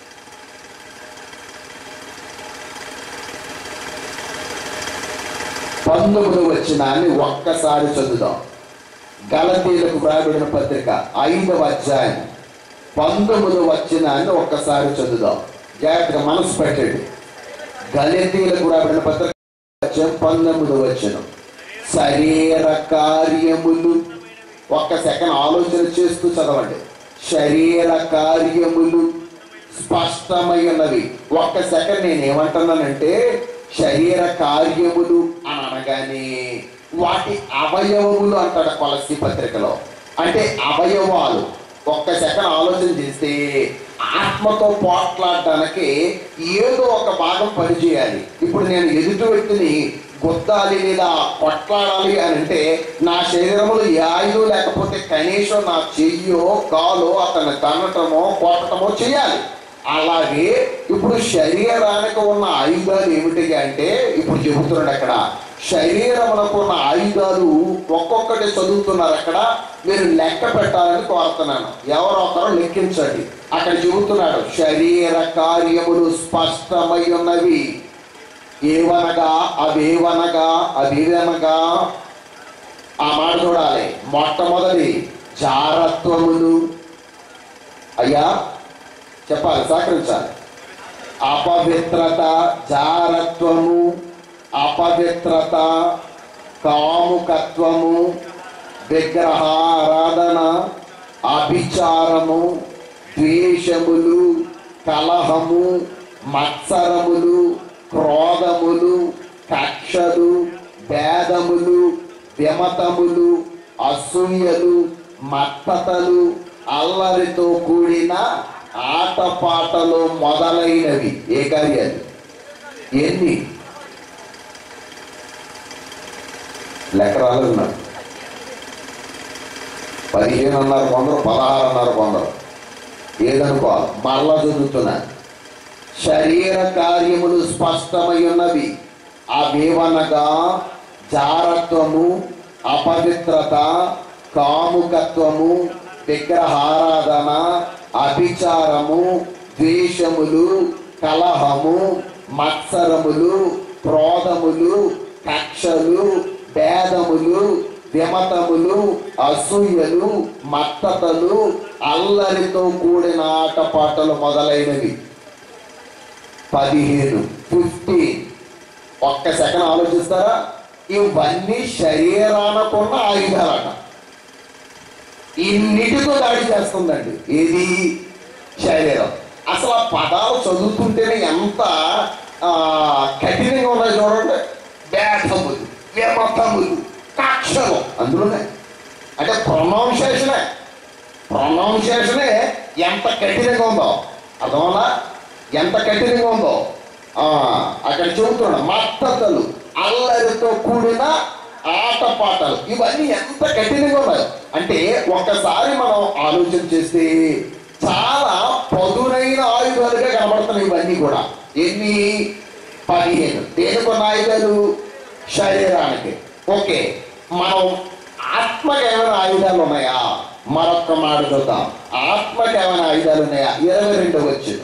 పంతొమ్మిది వచ్చినాన్ని ఒక్కసారి చదువుదాం గలతీలకు వ్రాయబడిన పత్రిక ఐదవ అధ్యాయం పంతొమ్మిది వచ్చినాన్ని ఒక్కసారి చదువుదాం జాగ్రత్తగా మనసు పెట్టండి గలతీలకు వ్రాయబడిన పత్రిక అధ్యాయం పంతొమ్మిది వచ్చిన శరీర కార్యములు ఒక్క సెకండ్ ఆలోచన చేస్తూ చదవండి శరీర కార్యములు స్పష్టమైనవి ఒక్క సెకండ్ నేను ఏమంటున్నానంటే శరీర కార్యములు అని అనగానే వాటి అవయవములు అంటాడు కొలసి పత్రికలో అంటే అవయవాలు ఒక్క సెకండ్ ఆలోచన చేస్తే ఆత్మతో పోట్లాడడానికి ఏదో ఒక భాగం పనిచేయాలి ఇప్పుడు నేను ఎదుటి వ్యక్తిని గుద్దాలి లేదా కొట్లాడాలి అని అంటే నా శరీరములో ఏ ఆయుధం లేకపోతే కనీసం నా చెయ్యో కాలో అతన్ని తన్నటమో కొట్టటమో చేయాలి అలాగే ఇప్పుడు శరీరానికి ఉన్న ఆయుధాలు ఏమిటి అంటే ఇప్పుడు చెబుతున్నాడు అక్కడ శరీరమునకు ఉన్న ఆయుధాలు ఒక్కొక్కటి చదువుతున్నారు అక్కడ మీరు లెక్క పెట్టాలని కోరుతున్నాను ఎవరో ఒకరు లెక్కించండి అక్కడ చెబుతున్నాడు శరీర కార్యములు స్పష్టమై ఉన్నవి ఏవనగా అవేవనగా అవేవనగా ఆ మాట చూడాలి మొట్టమొదటి జారత్వములు అయ్యా చెప్పాలి సహకరించాలి అపవిత్రత జారత్వము అపవిత్రత కాముకత్వము విగ్రహారాధన అభిచారము ద్వేషములు కలహము మత్సరములు క్రోధములు కక్షలు భేదములు విమతములు అసూయలు మత్తతలు అల్లరితో కూడిన ఆటపాటలు మొదలైనవి ఏ కార్యాలు ఎన్ని లెక్క రాలేదన్నారు పదిహేను అన్నారు కొందరు పదహారు అన్నారు కొందరు ఏదనుకోవాలి మరలా చదువుతున్నా శరీర కార్యములు స్పష్టమై ఉన్నవి అవేవనగా జారత్వము అపవిత్రత కాముకత్వము విగ్రహారాధన అభిచారము ద్వేషములు కలహము మత్సరములు క్రోధములు కక్షలు భేదములు విమతములు అసూయలు మత్తతలు అల్లరితో కూడిన ఆటపాటలు మొదలైనవి పదిహేను ఫిఫ్టీన్ ఒక్క సెకండ్ ఆలోచిస్తారా ఇవన్నీ శరీరానకున్న ఆయుధాలట ఇన్నిటితో దాడి చేస్తుందండి ఏది శరీరం అసలు ఆ పదాలు చదువుతుంటేనే ఎంత ఆ, కఠినంగా ఉన్నాయి చూడండి బ్యాధములు విమతములు కక్షలు అందులోనే అంటే ప్రొనౌన్సియేషనే ప్రొనౌన్సియేషనే ఎంత కఠినంగా ఉందో అర్థమన్నా ఎంత కఠినంగా ఉందో ఆ, అక్కడ చెబుతున్నా మత్తతలు అల్లరితో కూడిన ఆటపాటలు ఇవన్నీ ఎంత కఠినంగా ఉన్నాయి అంటే ఒక్కసారి మనం ఆలోచన చేస్తే చాలా పదునైన ఆయుధాలుగా కనబడుతున్నాయి ఇవన్నీ కూడా ఎన్ని పదిహేను దేనికి ఉన్న ఆయుధాలు శరీరానికి ఓకే మనం ఆత్మకి ఏమైనా ఆయుధాలు ఉన్నాయా మరొక్క మాట చూద్దాం ఆత్మకి ఏమైనా ఆయుధాలు ఉన్నాయా ఇరవై రెండు వచ్చు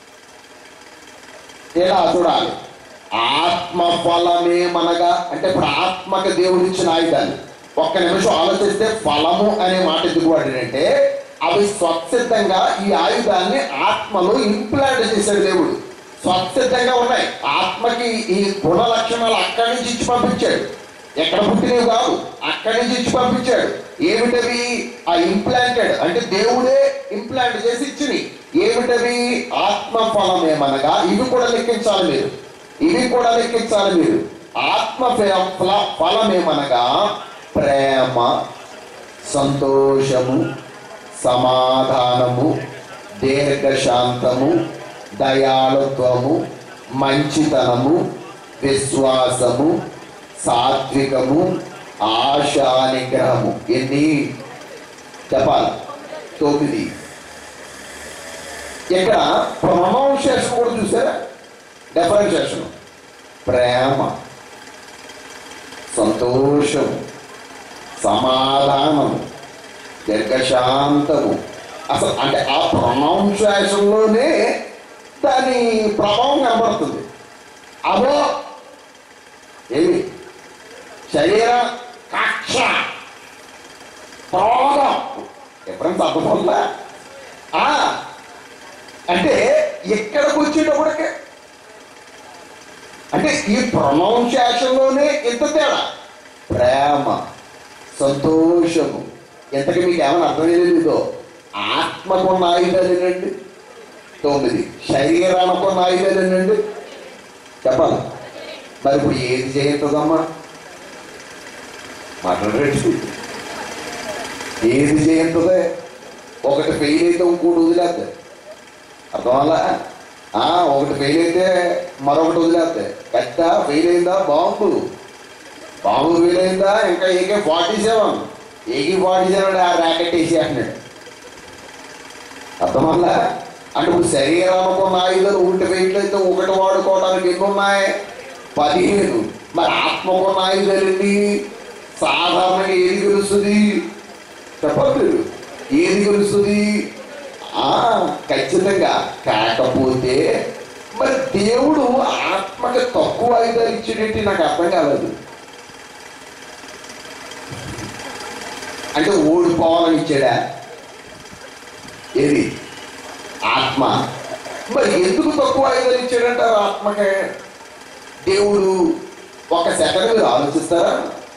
ఇలా చూడాలి ఆత్మ ఫలమే మనగా అంటే ఇప్పుడు ఆత్మకి దేవుడు ఇచ్చిన ఆయుధాలు ఒక్క నిమిషం ఆలోచిస్తే ఫలము అనే మాట ఎందుకు వాడినంటే అవి స్వచ్ఛితంగా ఈ ఆయుధాన్ని ఆత్మలో ఇంప్లాంట్ చేశాడు దేవుడు స్వచ్ఛితంగా ఉన్నాయి ఆత్మకి ఈ గుణ లక్షణాలు అక్కడి నుంచి ఇచ్చి పంపించాడు ఎక్కడ పుట్టినవి కాదు అక్కడి నుంచి ఇచ్చి పంపించాడు ఏమిటవి ఆ ఇంప్లాంటెడ్ అంటే దేవుడే ఇంప్లాంట్ చేసి ఇచ్చినవి ఏమిటవి ఆత్మ ఫలం ఏమనగా ఇవి కూడా లెక్కించాలి మీరు ఇవి కూడా లెక్కించాలి మీరు ఆత్మ ఫల- ఫల- ఫలం ఏమనగా ప్రేమ సంతోషము సమాధానము దీర్ఘశాంతము దయాళుత్వము మంచితనము విశ్వాసము సాత్వికము ఆశా నిగ్రహము ఎన్ని చెప్పాలి తొమ్మిది ఇక్కడ ప్రొనౌన్సియేషన్ కూడా చూసారా డెఫరెన్షియేషన్ ప్రేమ సంతోషము సమాధానము దీర్ఘశాంతము అసలు అంటే ఆ ప్రొనౌన్సియేషన్లోనే దాని ప్రభావం కనబడుతుంది అదో ఏమి శరీర కక్ష క్రోధం ఎప్పుడైనా అర్థమవుతుందా ఆ, అంటే ఎక్కడికి వచ్చేటప్పటికే అంటే ఈ ప్రొనౌన్సియేషన్లోనే ఇంత తేడా ప్రేమ సంతోషము ఎంతకి మీకు ఏమైనా అర్థమైంది ఇదో ఆత్మకున్న ఆయుధాలు ఏంటండి తొమ్మిది శరీరానికి ఆయుధాలు ఏంటండి చెప్పాలి మరి ఇప్పుడు ఏది చేస్తుందమ్మా మాట్లాడరేటు ఏది చేయంతదే ఒకటి ఫెయిల్ అయితే ఇంకోటి వదిలేద్ది అర్థం వల్ల ఒకటి ఫెయిల్ అయితే మరొకటి వదిలేద్ది పెద్ద ఫెయిల్ అయిందా బాంబు బాంబు ఫెయిల్ అయిందా ఇంకా ఏకే ఫార్టీ సెవెన్ ఏకి ఫార్టీ సెవెన్ ఆ ర్యాకెట్ వేసేస్తున్నాడు అర్థం వల్ల అంటే ఇప్పుడు శరీరానికి ఉన్న ఆయుధాలు ఒకటి ఫెయిల్ అయితే ఒకటి వాడుకోవడానికి ఎన్ని ఉన్నాయి పదిహేను మరి ఆత్మకు ఉన్న ఆయుధాలు ఎన్ని సాధారణంగా ఏది గెలుస్తుంది చెప్పద్దు ఏది గెలుస్తుంది ఆ ఖచ్చితంగా కాకపోతే మరి దేవుడు ఆత్మకి తక్కువ ఆయుధాలు ఇచ్చేటట్టు నాకు అర్థం కాలేదు అంటే ఓడిపోవాలని ఇచ్చాడా ఏది ఆత్మ మరి ఎందుకు తక్కువ ఆయుధాలు ఇచ్చాడంటారు ఆత్మకే దేవుడు ఒక సెకండ్ మీరు ఆలోచిస్తారా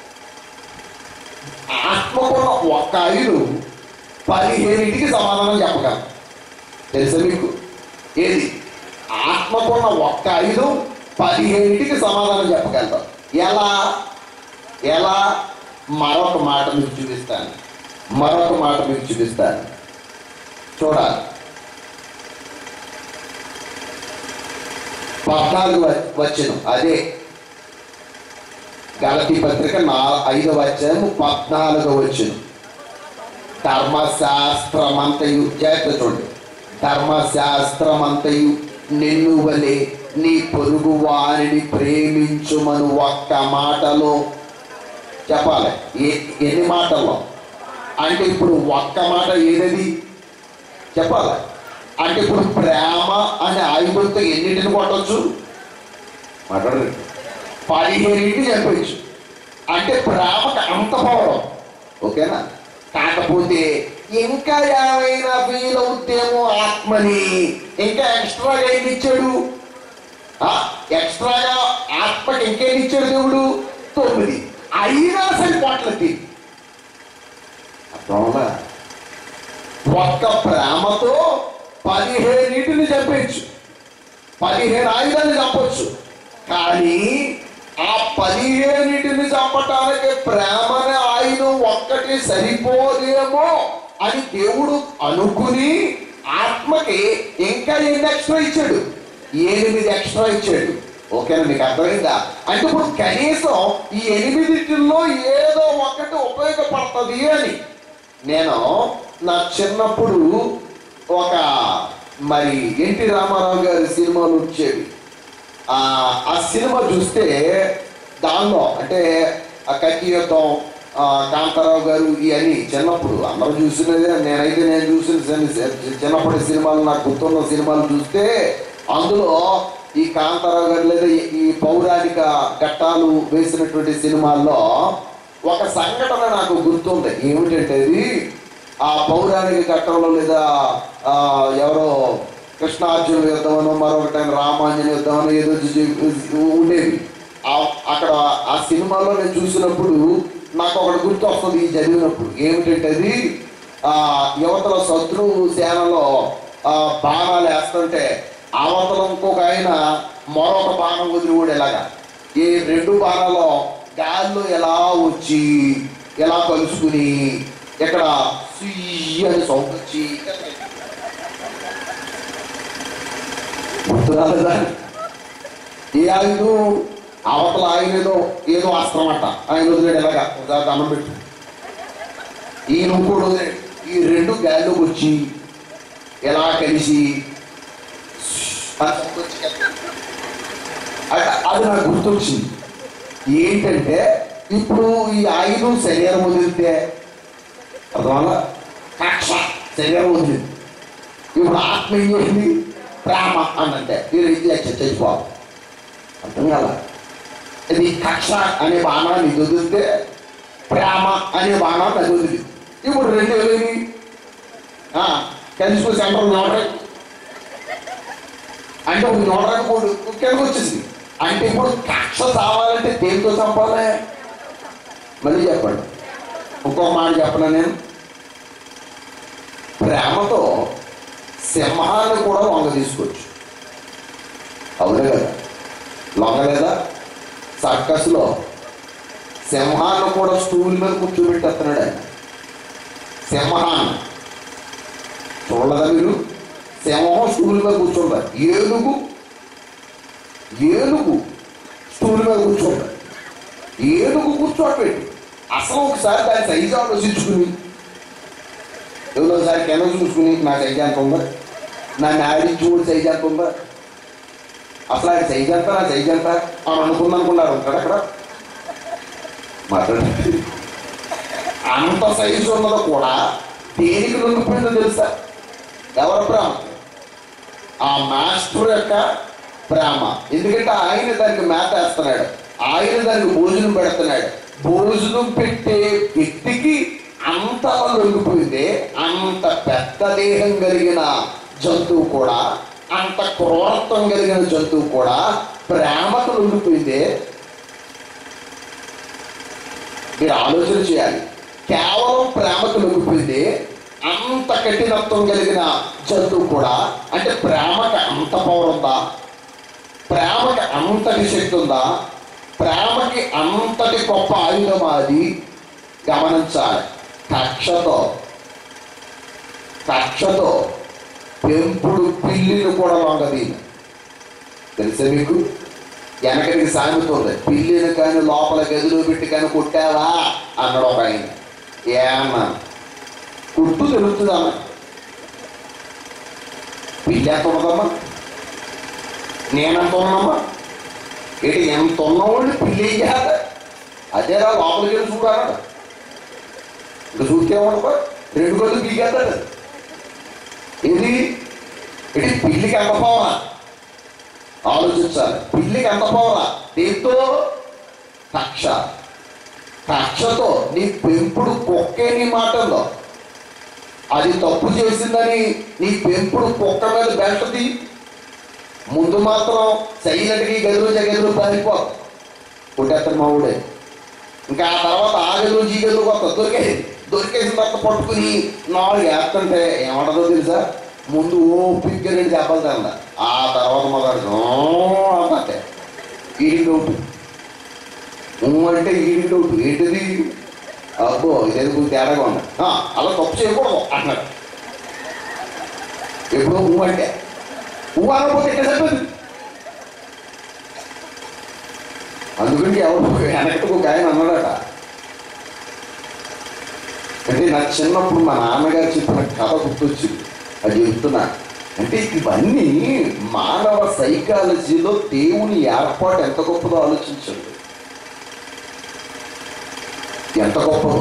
ఆత్మకున్న ఒక్క ఆయుధం పదిహేనింటికి సమాధానం చెప్పగలం తెలుసా మీకు ఏది ఆత్మకున్న ఒక్క ఆయుధం పదిహేనింటికి సమాధానం చెప్పగలుగుతాం ఎలా ఎలా మరొక మాట మీకు చూపిస్తాను మరొక మాట మీకు చూపిస్తాను చూడాలి పద్నాలుగు వ- వచనం అదే గలతి పత్రిక నా ఐదవ అధ్యాయం పద్నాలుగవ వచనం ధర్మశాస్త్రమంతయు జాగ్రత్త చూడండి ధర్మశాస్త్రమంతయు నిన్ను వలె నీ పొరుగు వారిని ప్రేమించుమను ఒక్క మాటలో చెప్పాలి ఏ- ఎన్ని మాటల్లో అంటే ఇప్పుడు ఒక్క మాట ఏదది చెప్పాలి అంటే ఇప్పుడు ప్రేమ అనే ఆయుధంతో ఎన్నింటిని కొట్టచ్చు మాట్లాడలేదు పదిహేనింటి చెప్పచ్చు అంటే ప్రేమకు అంత పవర్ ఓకేనా కాకపోతే ఇంకా ఏమైనా ఫీల్ అవుతేమో ఆత్మని ఇంకా ఎక్స్ట్రాగా ఏమి ఇచ్చాడు ఆ, ఎక్స్ట్రాగా ఆత్మకి ఇంకేం ఇచ్చాడు దేవుడు తొమ్మిది అయినా సరిపోట్లది అర్థమవునా ఒక్క ప్రేమతో పదిహేనిటిని చంపచ్చు పదిహేను ఆయుధాలు చంపొచ్చు కానీ ఆ పదిహేనిటిని చంపటానికి ప్రేమనే ఆయుధం ఒక్కటి సరిపోదేమో అని దేవుడు అనుకుని ఆత్మకి ఇంకా ఎన్ని ఎక్స్ట్రా ఇచ్చాడు ఎనిమిది ఎక్స్ట్రా ఇచ్చాడు ఓకేనా మీకు అర్థమైందా అంటే ఇప్పుడు కనీసం ఈ ఎనిమిదిటిల్లో ఏదో ఒకటి ఉపయోగపడుతుంది అని నేను నా చిన్నప్పుడు ఒక మరి ఎన్టీ రామారావు గారి సినిమాలు వచ్చేవి ఆ ఆ సినిమా చూస్తే దానిలో అంటే ఆ కత్తి యుద్ధం ఆ, కాంతారావు గారు ఇవన్నీ చిన్నప్పుడు అందరూ చూసినదే నేనైతే నేను చూసిన చిన్న- చిన్నప్పటి సినిమాలు నాకు గుర్తున్న సినిమాలు చూస్తే అందులో ఈ కాంతారావు గారు లేదా ఈ- ఈ పౌరాణిక ఘట్టాలు వేసినటువంటి సినిమాల్లో ఒక సంఘటన నాకు గుర్తుంది ఏమిటంటే అది ఆ పౌరాణిక ఘట్టంలో లేదా ఆ, ఎవరో కృష్ణార్జున యుద్ధమనో మరొకటి రామాంజన యుద్ధమనో ఏదో జి- ఉండేవి ఆ- అక్కడ ఆ సినిమాలో నేను చూసినప్పుడు నాకు ఒకటి గుర్తు వస్తుంది ఈ చదివినప్పుడు ఏమిటంటే అది ఆ యువతల శత్రువు సేనలో ఆ బాణాలు వేస్తుంటే అవతల ఇంకొక ఆయన మరొక బాణం వదిలి కూడా ఇలాగా ఈ రెండు బాణాలు గాల్లో ఎలా వచ్చి ఎలా కలుసుకుని ఇక్కడ సుయ్యి అని సౌండ్ వచ్చి గుర్తురాలేదా ఏ ఆయుధం అవతల ఆయన ఏదో ఏదో అస్త్రం అంట ఆయన వదిలేడు ఎలాగా ఒకసారి దండం పెట్టు ఈయన ఇంకోటి వదిలేడు ఈ రెండు గాలిలోకి వచ్చి ఎలా కలిసి అని sound వచ్చి అట అది నాకు గుర్తొచ్చింది ఏంటంటే ఇప్పుడు ఈ ఆయుధం శరీరం వదిలితే అర్థమలా కక్ష శరీరం వదిలింది ఇప్పుడు ఆత్మ ఏం చేసింది ప్రేమ అనంటే మీరు ఇది చచ్చిపోవాలి అర్థం కదా ఇది కక్ష అనే బాణాన్ని వదిలితే ప్రేమ అనే బాణాన్ని అది వదిలి ఇప్పుడు రెండు ఏమి కలిసిపోయి సెంటర్ నోటరీ అంటే ఒక నోటరీ మూడు కిందకు వచ్చేసింది అంటే ఇప్పుడు కక్ష చావాలంటే దేంతో చంపాలి మళ్ళీ చెప్పండి ఇంకొక మాట చెప్పనా నేను ప్రేమతో సింహాన్ని కూడా లొంగ తీసుకోవచ్చు అవునే కదా లొంగలేదా సర్కస్లో సింహాన్ని కూడా స్టూల్ మీద కూర్చోబెట్టేస్తున్నాడు ఆయన సింహాన్ని చూడదా మీరు సింహం స్టూల్ మీద కూర్చుంటారు ఏనుగు ఏనుగు స్టూల్ మీద కూర్చుంటారు ఏనుగు కూర్చోబెట్టి అసలు ఒకసారి దాని సైజు ఆలోచించుకుని ఎవరోసారి కింద చూసుకుని నా సైజు ఎంత ఉందా నా న్యాయించి కూడా సైజు ఎంత ఉందా అసలు ఆయన సైజు ఎంత నా సైజు ఎంత అని అనుకుందనుకున్నారు ఉంటాడు అక్కడ మాట్లాడండి అంత సైజు ఉన్నది కూడా దేనికి లొంగిపోయిందో తెలుసా ఎవరి ప్రేమ ఆ మాస్టర్ యొక్క ప్రేమ ఎందుకంటే ఆయన దానికి మేత వేస్తున్నాడు ఆయన దానికి భోజనం పెడుతున్నాడు భోజనం పెట్టే వ్యక్తికి అంత లొంగిపోయింది అంత పెద్ద దేహం కలిగిన జంతువు కూడా అంత క్రూరత్వం కలిగిన జంతువు కూడా ప్రేమకు లొంగిపోయింది మీరు ఆలోచన చేయాలి కేవలం ప్రేమకు లొంగిపోయింది అంత కఠినత్వం కలిగిన జంతువు కూడా అంటే ప్రేమకి అంత పవర్ ఉందా ప్రేమకి అంతటి శక్తి ఉందా ప్రేమకి అంతటి గొప్ప ఆయుధం అది గమనించాలి కక్షతో కక్షతో పెంపుడు పిల్లిని కూడా లొంగదీను తెలుసా మీకు వెనకడికి సామెత ఉంది పిల్లిని కానీ లోపల గదిలో పెట్టి కానీ కొట్టావా అన్నాడు ఒక ఆయన ఏమన్నా కుట్టు తెలుస్తుందమ్మా పిల్లి ఎంత ఉన్నదమ్మా నేనెంత ఉన్నామా ఏంటి ఎంత ఉన్నవాడిని పిల్లి ఏం చేయాలి అదేరా లోపలికి వెళ్ళి చూడాలి ఇంకా చూస్తేమనుకో రెండు గదులు పీకేస్తాడు ఇది ఇది పిల్లికి ఎంత పోవా ఆలోచించాలి పిల్లికి ఎంత పోవా దీంతో కక్ష కక్షతో నీ పెంపుడు కుక్కే నీ మాటల్లో అది తప్పు చేసిందని నీ పెంపుడు కుక్క మీద బెంటది ముందు మాత్రం సైలెంట్గా ఈ గదిలో గదిలో పారిపో కొట్టేస్తాడు మా ఊడే ఇంకా ఆ తర్వాత ఆ గదిలో ఈ గదిలో కొత్త దొరికేది దొరికేసిన తర్వాత పట్టుకుని నాలుగు వేస్తుంటే ఏమంటుందో తెలుసా ముందు ఓ పిగ్గ రెండు చేపలు తింద ఆ తర్వాత మొదలు అంటే ఈడి డౌట్ ఊ అంటే ఈడి డౌట్ ఏంటిది అబ్బో ఇదేదో కొంచెం తేడాగా ఉంది ఆ, అలా తప్పు చేయకూడదు అన్నాడు ఎప్పుడో ఊ అంటే ఊ అనకపోతే ఎక్కడ చెప్పదు అందుకని ఎవరు వెనకటికి ఒక ఆయన అన్నాడట అంటే నాకు చిన్నప్పుడు మా నాన్నగారు చెప్పిన కథ గుర్తొచ్చింది అది చెప్తున్నా అంటే ఇవన్నీ మానవ సైకాలజీలో దేవుని ఏర్పాటు ఎంత గొప్పదో ఆలోచించండి ఎంత గొప్పదో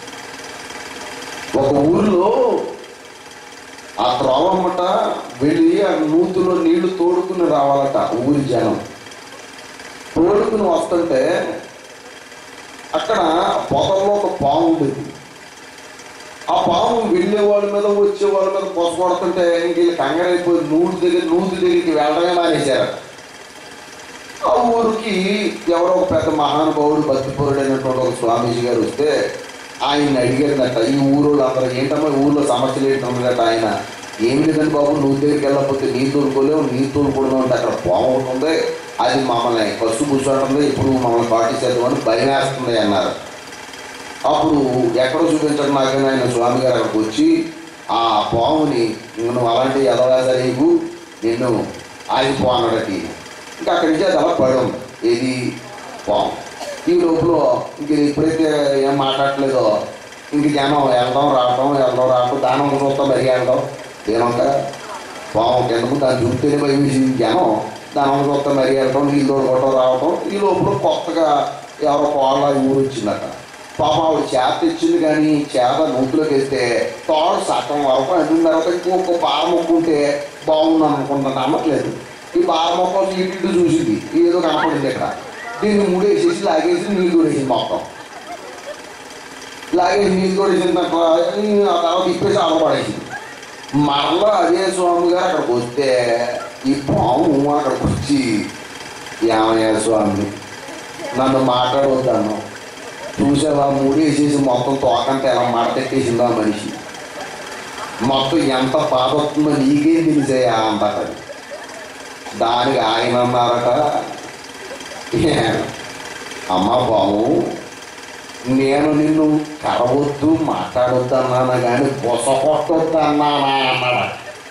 ఒక ఊరిలో ఆ త్రోవమ్మట వెళ్ళి ఆ నూతులో నీళ్లు తోడుకుని రావాలట ఊరి జనం తోడుకుని వస్తుంటే అక్కడ పొదల్లో ఒక పాము ఉండేది ఆ పాము వెళ్ళే వాళ్ళ మీద వచ్చే వాళ్ళ మీద పొస కొడుతుంటే ఇంక వీళ్ళు కంగారైపోయి నూతి దగ్గర నూతి దగ్గరికి వెళ్ళడమే మానేశారు ఆ ఊరికి ఎవరో ఒక పెద్ద మహానుభావుడు భక్తిపరుడు అయినటువంటి ఒక స్వామీజీ గారు వస్తే ఆయన అడిగారనట ఈ ఊరు అందరూ ఏంటమ్మా ఊళ్ళో సమస్యలు ఏంటన్నదట ఆయన ఏం లేదండి బాబు నువ్వు దగ్గరికి వెళ్ళకపోతే నీ తోలుకోలేవు నీ తోలుకోవడం అంటే అక్కడ పాము ఒకటి ఉంది అది మమ్మల్ని కసు కూర్చోంటుంది ఇప్పుడు మమ్మల్ని పాటించేద్దాం అని భయం వేస్తుంది అన్నారు అప్పుడు ఎక్కడో చూపించడం నాకైనా ఆయన స్వామి గారు అక్కడికి వచ్చి ఆ పాముని ఇంక నువ్వు అలాంటి ఎదవేసా నీకు నిన్ను ఆగిపో అన్నాడట ఈయన. ఇంకా అక్కడి నుంచి అది అలా పడం ఏది పాము ఈ లోపల ఇంక ఇది ఎప్పుడైతే ఏం మాట్లాడట్లేదో ఇంక జనం వెళ్దాం రావడం వెళ్దాం రావడం దానం చూస్తాం మరి వెళ్దాం ఏమంట పాము కిందకు దాన్ని చూస్తేనే భయం వేసింది జనం దానం చూస్తాం మరి వెళ్ళడం నీళ్ళు తోడుకోవడం రావడం ఈ లోపల కొత్తగా ఎవరో కోళ్ళ ఊరు వచ్చిందట పాప ఆవిడ చేత ఇచ్చింది కానీ చేత నూతులోకి వేస్తే తోడు సగం వరకు అందిన తర్వాత ఇంకొక బార మొక్కుంటే బాగుంది అనుకుంటాను నమ్మట్లేదు ఈ బార మొక్క ఇటు ఇటు చూసింది ఏదో కనపడింది ఇక్కడ దీన్ని మూడేసేసి లాగేసి నీళ్ళు తోడేసింది మొత్తం లాగేసి నీళ్ళు తోడేసిన తర్వాత ఆ తర్వాత ఇప్పేసి ఆడపడేసింది మరలా అదే స్వామి గారు అక్కడికి వస్తే ఈ పాము అక్కడికి వచ్చి ఏమయ్యా స్వామి నన్ను మాట్లాడవద్దాను చూసావా మూడేసేసి మొత్తం తోకంతా ఎలా మడతెట్టేసిందా మనిషి మొత్తం ఎంత బాధ వస్తుందో నీకేం తెలిసాయా అంతట దానికి ఆయన అన్నారట "ఏ, అమ్మ బాబు నేను నిన్ను కరవద్దు మాట్లాడొద్దు అన్నాను కానీ బొస కొట్టొద్దు అన్నానా అన్నాడు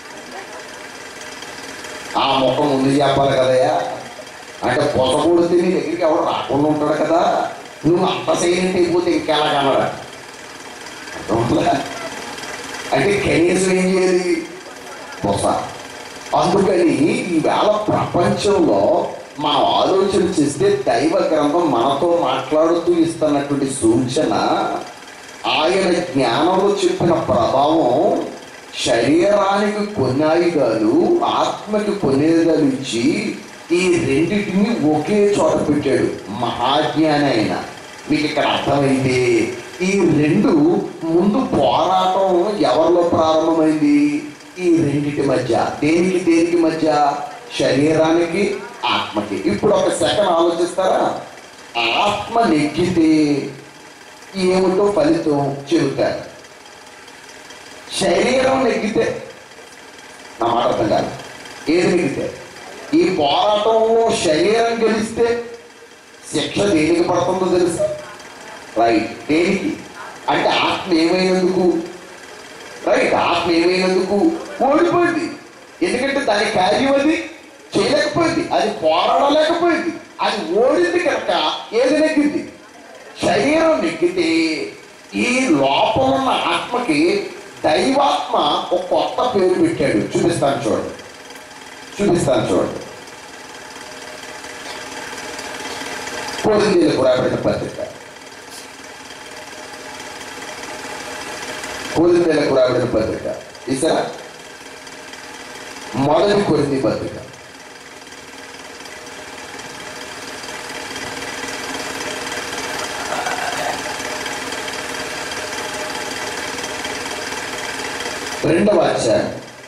ఆ ముఖ ముందు చెప్పాలి కదయ్యా అంటే బొస కొడితే నీ దగ్గరికి ఎవడు రాకుండా ఉంటాడు కదా నువ్వు అంత సైలెంట్ అయిపోతే ఇంకెలా కనడా అర్థమవుతుందా? అంటే కనీసం ఏం చేయాలి బొస అందుకని ఈవేళ ప్రపంచంలో మనం ఆలోచన చేస్తే దైవ గ్రంథం మనతో మాట్లాడుతూ ఇస్తున్నటువంటి సూచన ఆయన జ్ఞానంలో చెప్పిన ప్రభావం శరీరానికి కొన్ని ఆయుధాలు ఆత్మకి కొన్ని ఆయుధాలు ఇచ్చి ఈ రెండింటిని ఒకే చోట పెట్టాడు మహాజ్ఞాని ఆయన మీకు ఇక్కడ అర్థమైంది ఈ రెండు ముందు పోరాటం ఎవరిలో ప్రారంభమైంది ఈ రెండింటి మధ్య దేనికి దేనికి మధ్య శరీరానికి ఆత్మకి ఇప్పుడు ఒక సెకండ్ ఆలోచిస్తారా ఆత్మ నెగ్గితే ఏమిటో ఫలితం చెబుతారు శరీరం నెగ్గితే నా మాట అర్థం కాదు ఏది నెగ్గితే ఈ పోరాటంలో శరీరం గెలిస్తే శిక్ష దేనికి పడుతుందో తెలుసా రైట్ దేనికి అంటే ఆత్మ ఏమైనందుకు రైట్ ఆత్మ ఏమైనందుకు ఓడిపోయింది ఎందుకంటే దాని కార్యం అది చేయలేకపోయింది అది పోరాడలేకపోయింది అది ఓడింది కనుక ఏది నెగ్గింది శరీరం నెగ్గితే ఈ లోపల ఉన్న ఆత్మకి దైవాత్మ ఒక కొత్త పేరు పెట్టాడు చూపిస్తాను చూడండి చూపిస్తాను చూడండి కొరిందీలకు రాబడిన పత్రిక కొరిందీలకు రాబడిన పత్రిక ఇసారా మొదటి కొరింది పత్రిక రెండవ అధ్యాయం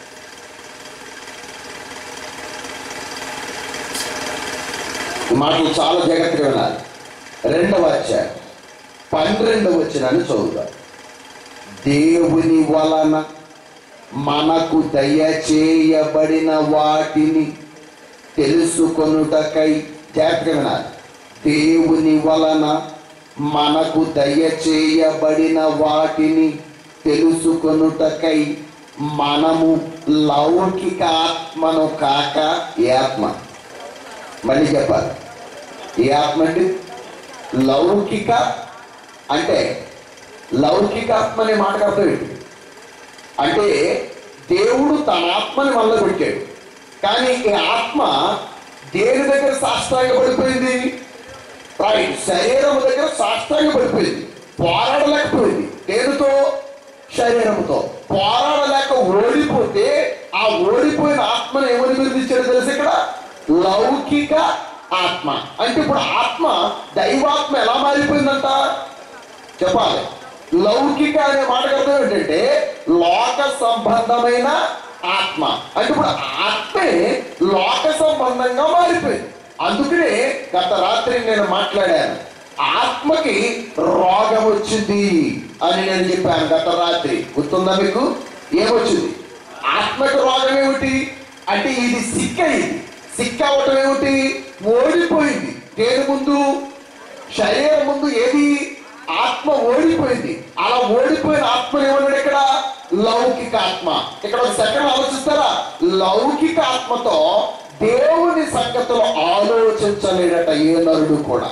ఈ మాటలు చాలా జాగ్రత్తగా వినాలి రెండవ అధ్యాయం పన్నెండవ వచ్చినాన్ని చదువుతాం దేవుని వలన మనకు దయచేయబడిన వాటిని తెలుసుకొనుటకై జాగ్రత్తగా వినాలి దేవుని వలన మనకు దయచేయబడిన వాటిని తెలుసుకొనుటకై మనము లౌకిక ఆత్మను కాక ఏ ఆత్మ మళ్ళీ చెప్పాలి ఏ ఆత్మ అంటే లౌకిక అంటే లౌకిక ఆత్మ అనే మాటకు అర్థం ఏంటి అంటే దేవుడు తన ఆత్మని మనలో పెట్టాడు కానీ ఈ ఆత్మ దేని దగ్గర సాష్టాంగ పడిపోయింది రైట్ శరీరం దగ్గర సాష్టాంగ పడిపోయింది పోరాడలేకపోయింది దేనితో శరీరంతో పోరాడలేక ఓడిపోతే ఆ ఓడిపోయిన ఆత్మను ఏమని బిరుదించాడు తెలుసు ఇక్కడ లౌకిక ఆత్మ అంటే ఇప్పుడు ఆత్మ దైవాత్మ ఎలా మారిపోయిందంట చెప్పాలి లౌకిక అనే మాటకు అర్థం ఏంటంటే లోక సంబంధమైన ఆత్మ అంటే ఇప్పుడు ఆత్మే లోక సంబంధంగా మారిపోయింది అందుకనే గత రాత్రి నేను మాట్లాడాను ఆత్మకి రోగం వచ్చింది అని నేను చెప్పాను గత రాత్రి గుర్తుందా మీకు ఏమొచ్చింది ఆత్మకి రోగం ఏమిటి అంటే ఇది సిక్ అయింది సిక్ అవ్వటం ఏమిటి ఓడిపోయింది దేని ముందు శరీరం ముందు ఏది ఆత్మ ఓడిపోయింది అలా ఓడిపోయిన ఆత్మ ఏమన్నాడు ఇక్కడ లౌకిక ఆత్మ ఇక్కడ ఒక సెకండ్ ఆలోచిస్తారా లౌకిక ఆత్మతో దేవుని సంగతులు ఆలోచించలేడట ఏ నరుడు కూడా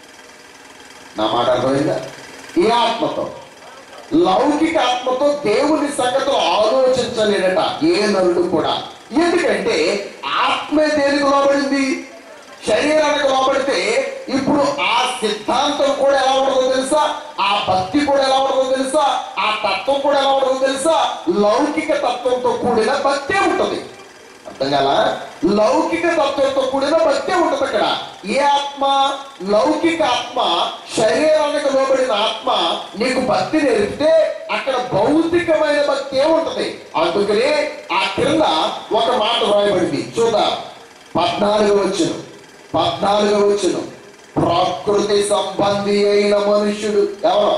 నా మాట అర్థమైందా ఏ ఆత్మతో లౌకిక ఆత్మతో దేవుని సంగతులు ఆలోచించలేడట ఏ నరుడు కూడా ఎందుకంటే ఆత్మే దేనికి లోబడింది శరీరానికి లోబడితే ఇప్పుడు ఆ సిద్ధాంతం కూడా ఎలా ఉంటుందో తెలుసా ఆ భక్తి కూడా ఎలా ఉంటుందో తెలుసా ఆ తత్వం కూడా ఎలా ఉంటుందో తెలుసా లౌకిక తత్వంతో కూడిన భక్తే ఉంటుంది అర్థం కాల లౌకిక తత్వంతో కూడిన భక్తే ఉంటుంది అక్కడ ఏ ఆత్మ లౌకిక ఆత్మ శరీరానికి లోబడిన ఆత్మ నీకు భక్తి నేర్పితే అక్కడ భౌతికమైన భక్తి ఉంటది అందుకనే ఆ క్రింద ఒక మాట రాయబడింది చూద్దాం పద్నాలుగు వచ్చును పద్నాలుగు వచ్చును ప్రకృతి సంబంధి అయిన మనుష్యుడు ఎవరు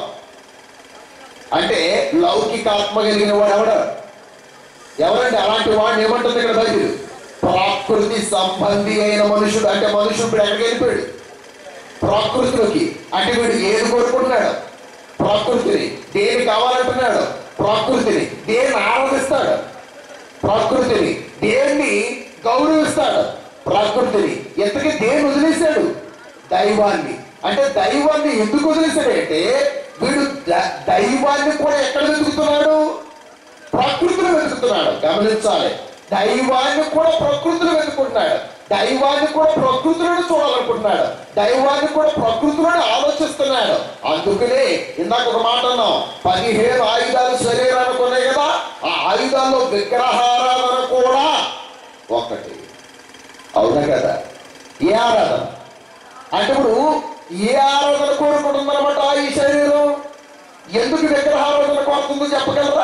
అంటే లౌకిక ఆత్మ కలిగిన వాడు ఎవడు ఎవరండి అలాంటి వాడిని ఏమంటుంది ఇక్కడ బైబిల్ ప్రకృతి సంబంధి అయిన మనుషుడు అంటే మనుషుడు ఇప్పుడు ఎక్కడికి వెళ్ళిపోయాడు ప్రకృతిలోకి అంటే వీడు ఏది కోరుకుంటున్నాడు ప్రకృతిని దేని కావాలంటున్నాడు ప్రకృతిని దేన్ని ఆరాధిస్తాడు ప్రకృతిని దేన్ని గౌరవిస్తాడు ప్రకృతిని ఎంతకీ దేన్ని వదిలేశాడు దైవాన్ని అంటే దైవాన్ని ఎందుకు వదిలేశాడంటే వీడు ద- దైవాన్ని కూడా ఎక్కడ వెతుకుతున్నాడు ప్రకృతిని వెతుకుతున్నాడు గమనించాలి దైవాన్ని కూడా ప్రకృతిని వెతుకుంటున్నాడు దైవాన్ని కూడా ప్రకృతిలోనే చూడాలనుకుంటున్నాడు దైవాన్ని కూడా ప్రకృతిలోనే ఆలోచిస్తున్నాడు అందుకనే ఇందాక ఒక మాట అన్నాం పదిహేను ఆయుధాలు శరీరానికి ఉన్నాయి కదా ఆ ఆయుధాల్లో విగ్రహారాధన కూడా ఒకటి అవునా కదా ఏ ఆరాధన అంటే ఇప్పుడు ఏ ఆరాధన కోరుకుంటుందన్నమాట ఈ శరీరం ఎందుకు విగ్రహారాధన కోరుతుందో చెప్పగలరా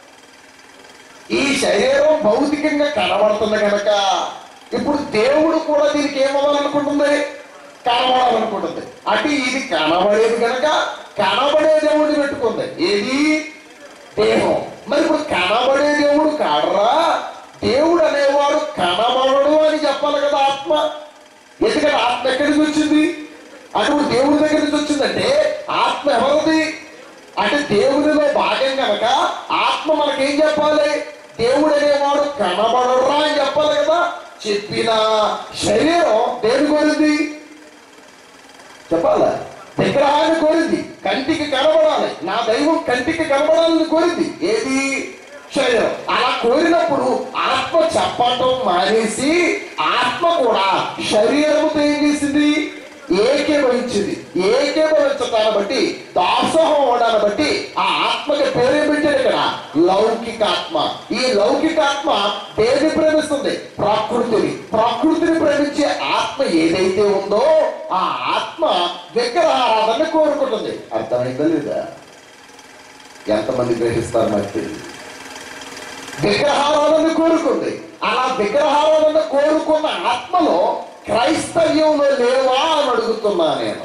ఈ శరీరం భౌతికంగా కనబడుతుంది కనుక ఇప్పుడు దేవుడు కూడా దీనికి ఏమవ్వాలనుకుంటుంది కనబడాలనుకుంటుంది అంటే ఇది కనబడేది కనుక కనబడే దేవుడిని పెట్టుకుంది ఏది దేహం మరి ఇప్పుడు కనబడే దేవుడు కాడరా దేవుడు అనేవాడు కనబడడు అని చెప్పాలి కదా ఆత్మ ఎందుకంటే ఆత్మ ఎక్కడి నుంచి వచ్చింది అటువంటి దేవుడి దగ్గర నుంచి వచ్చిందంటే ఆత్మ ఎవరిది అంటే దేవునిలో భాగం కనుక ఆత్మ మనకేం చెప్పాలి దేవుడు అనేవాడు కనబడరా అని చెప్పాలి కదా చెప్పిన శరీరం దేని కోరింది చెప్పాలా విగ్రహాన్ని కోరింది కంటికి కనబడాలి నా దైవం కంటికి కనబడాలని కోరింది ఏది శరీరం అలా కోరినప్పుడు ఆత్మ చెప్పటం మానేసి ఆత్మ కూడా శరీరముతో ఏం చేసింది ఏకీభవించింది ఏకీభవించటాన్ని బట్టి దాసోహం అవడాన్ని బట్టి ఆ ఆత్మకి పేరు పెట్టాడు ఇక్కడ లౌకికాత్మ ఈ లౌకికాత్మ దేన్ని ప్రేమిస్తుంది ప్రకృతిని ప్రకృతిని ప్రేమించే ఆత్మ ఏదైతే ఉందో ఆ ఆత్మ విగ్రహారాధన కోరుకుంటుంది అర్థమైందా లేదా ఎంతమంది గ్రహిస్తారు నాకు తెలియదు విగ్రహారాధన కోరుకుంది అలా విగ్రహారాధన కోరుకున్న ఆత్మలో క్రైస్తవ్యంలో లేవా అని అడుగుతున్నా నేను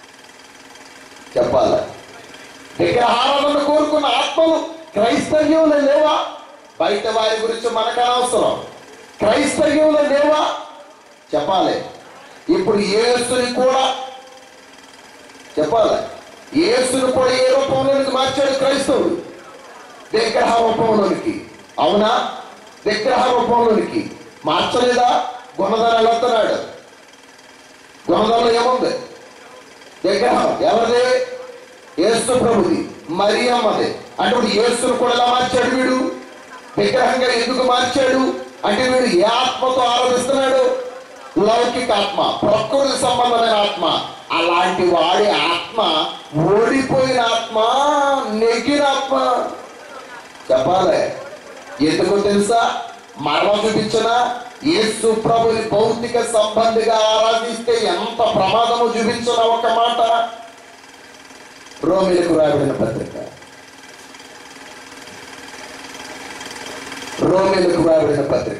చెప్పాల విగ్రహారాధన కోరుకున్న ఆత్మలు క్రైస్తవ్యంలో లేవా బయట వారి గురించి మనకు అనవసరం క్రైస్తవ్యంలో లేవా చెప్పాలి ఇప్పుడు యేసుని కూడా చెప్పాలి యేసుని కూడా ఏ రూపంలోనికి మార్చాడు క్రైస్తవుడు విగ్రహ రూపంలోనికి అవునా విగ్రహ రూపంలోనికి మార్చలేదా గుణధర వెళ్తున్నాడు గుణధరలో ఏముంది విగ్రహం ఎవరిది యేసు ప్రభుది మరి అమ్మది అంటే ఇప్పుడు యేసును కూడా ఎలా మార్చాడు వీడు విగ్రహంగా ఎందుకు మార్చాడు అంటే వీడు ఏ ఆత్మతో ఆరాధిస్తున్నాడు లౌకిక ఆత్మ ప్రకృతి సంబంధమైన ఆత్మ అలాంటి వాడి ఆత్మ ఓడిపోయిన ఆత్మ ఆత్మ నెగిరాత్మ చెప్పాలి ఎందుకు తెలుసా మరణం చూపించిన యేసు ప్రభుని భౌతిక సంబంధిగా ఆరాధిస్తే ఎంత ప్రమాదము చూపించిన ఒక మాట రోమిలకు రాబడిన పత్రిక రోమిలకు రాబడిన పత్రిక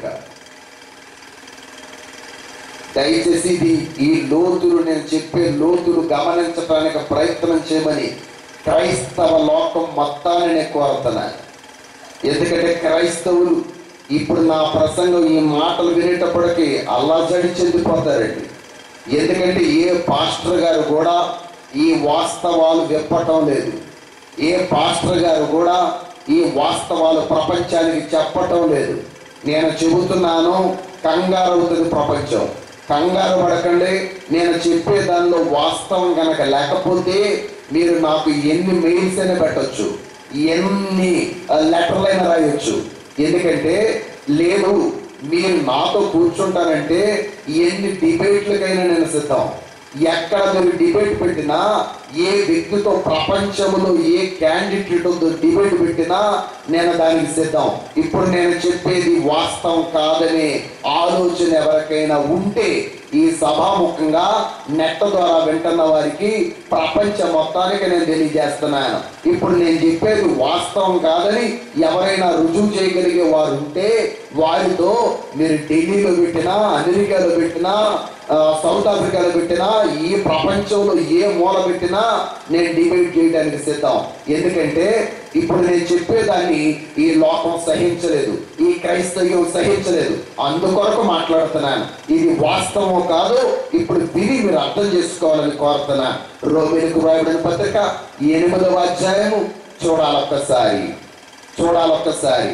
దయచేసి ఇది ఈ లోతులు నేను చెప్పే లోతులు గమనించడానికి ప్రయత్నం చేయమని క్రైస్తవ లోకం మొత్తాన్ని నేను కోరుతున్నాను ఎందుకంటే క్రైస్తవులు ఇప్పుడు నా ప్రసంగం ఈ మాటలు వినేటప్పటికీ అల్లాజడి చెందిపోతారండి ఎందుకంటే ఏ పాస్టర్ గారు కూడా ఈ వాస్తవాలు విప్పటం లేదు ఏ పాస్టర్ గారు కూడా ఈ వాస్తవాలు ప్రపంచానికి చెప్పటం లేదు నేను చెబుతున్నాను కంగారు అవుతుంది ప్రపంచం కంగారు పడకండి నేను చెప్పే దానిలో వాస్తవం కనుక లేకపోతే మీరు నాకు ఎన్ని మెయిల్స్ అయినా పెట్టొచ్చు ఎన్ని లెటర్లైనా రాయొచ్చు ఎందుకంటే లేదు మీరు నాతో కూర్చుంటారంటే ఎన్ని డిబేట్లకైనా నేను సిద్ధం ఎక్కడ మీరు డిబేట్ పెట్టినా ఏ వ్యక్తితో ప్రపంచంలో ఏ క్యాండిడేట్తో డిబేట్ పెట్టినా నేను దానికి సిద్ధం ఇప్పుడు నేను చెప్పేది వాస్తవం కాదనే ఆలోచన ఎవరికైనా ఉంటే ఈ సభాముఖంగా నెట్ ద్వారా వింటున్న వారికి ప్రపంచం మొత్తానికి నేను తెలియజేస్తున్నాను ఇప్పుడు నేను చెప్పేది వాస్తవం కాదని ఎవరైనా రుజువు చేయగలిగే వారు ఉంటే వారితో మీరు ఢిల్లీలో పెట్టినా అమెరికాలో పెట్టినా ఆ, సౌత్ ఆఫ్రికాలో పెట్టినా ఈ ప్రపంచంలో ఏ మూల పెట్టినా నేను డిబేట్ చేయడానికి సిద్ధం ఎందుకంటే ఇప్పుడు నేను చెప్పేదాన్ని ఈ లోకం సహించలేదు ఈ క్రైస్తవ్యం సహించలేదు అందుకొరకు మాట్లాడుతున్నాను ఇది వాస్తవం కాదు ఇప్పుడు విని మీరు అర్థం చేసుకోవాలని కోరుతున్నాను రోమిలకు రాయబడిన పత్రిక ఎనిమిదవ అధ్యాయము చూడాలొక్కసారి చూడాలొక్కసారి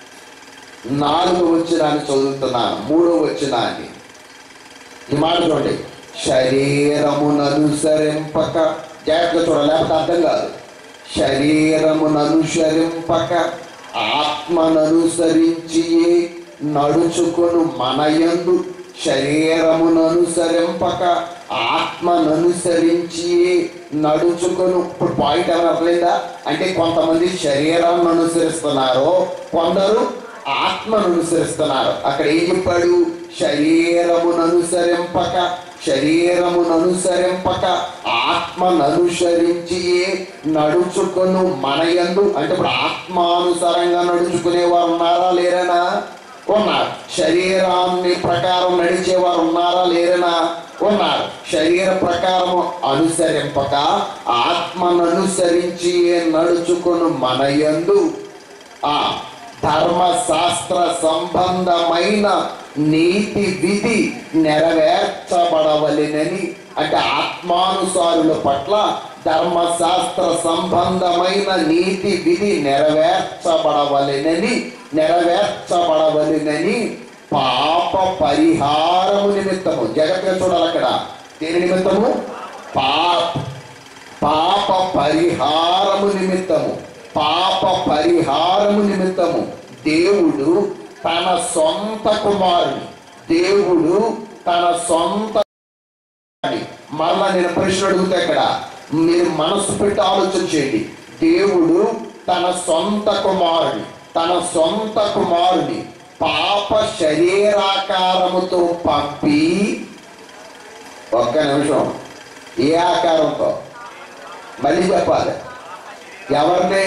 నాలుగు వచ్చినాన్ని చదువుతున్నాను మూడో వచ్చినాన్ని ఈ మాట చూడండి శరీరముననుసరింపక జాగ్రత్తగా చూడాలి లేకపోతే అర్థం కాదు శరీరముననుసరింపక ఆత్మననుసరించి నడుచుకొను మనయందు శరీరముననుసరింపక ఆత్మననుసరించి నడుచుకొను ఇప్పుడు పాయింట్ ఏమైనా అర్థమైందా అంటే కొంతమంది శరీరాన్ని అనుసరిస్తున్నారు కొందరు ఆత్మను అనుసరిస్తున్నారు అక్కడ ఏం చెప్పాడు శరీరమును అనుసరింపక శరీరమును అనుసరింపక ఆత్మను అనుసరించి నడుచుకును మనయందు అంటే ఇప్పుడు ఆత్మానుసారంగా నడుచుకునే వారు ఉన్నారా లేరనా ఉన్నారు శరీరాన్ని ప్రకారం నడిచేవారు ఉన్నారా లేరనా ఉన్నారు శరీర ప్రకారం అనుసరింపక ఆత్మను అనుసరించి నడుచుకును మనయందు ఆ ధర్మశాస్త్ర సంబంధమైన నీతి విధి నెరవేర్చబడవలెనని అంటే ఆత్మానుసారుల పట్ల ధర్మశాస్త్ర సంబంధమైన నీతి విధి నెరవేర్చబడవలెనని నెరవేర్చబడవలెనని పాప పరిహారము నిమిత్తము జగత్తుగా చూడాలి అక్కడ దేని నిమిత్తము పాప పాప పరిహారము నిమిత్తము పాప పరిహారము నిమిత్తము దేవుడు తన సొంత కుమారుని దేవుడు తన సొంత మరలా నేను ప్రశ్న అడుగుతా ఇక్కడ మీరు మనసు పెట్టి ఆలోచన చేయండి దేవుడు తన సొంత కుమారుని తన సొంత కుమారుని పాప శరీరాకారముతో పంపి ఒక్క నిమిషం ఏ ఆకారంతో మళ్ళీ చెప్పాలి ఎవరిని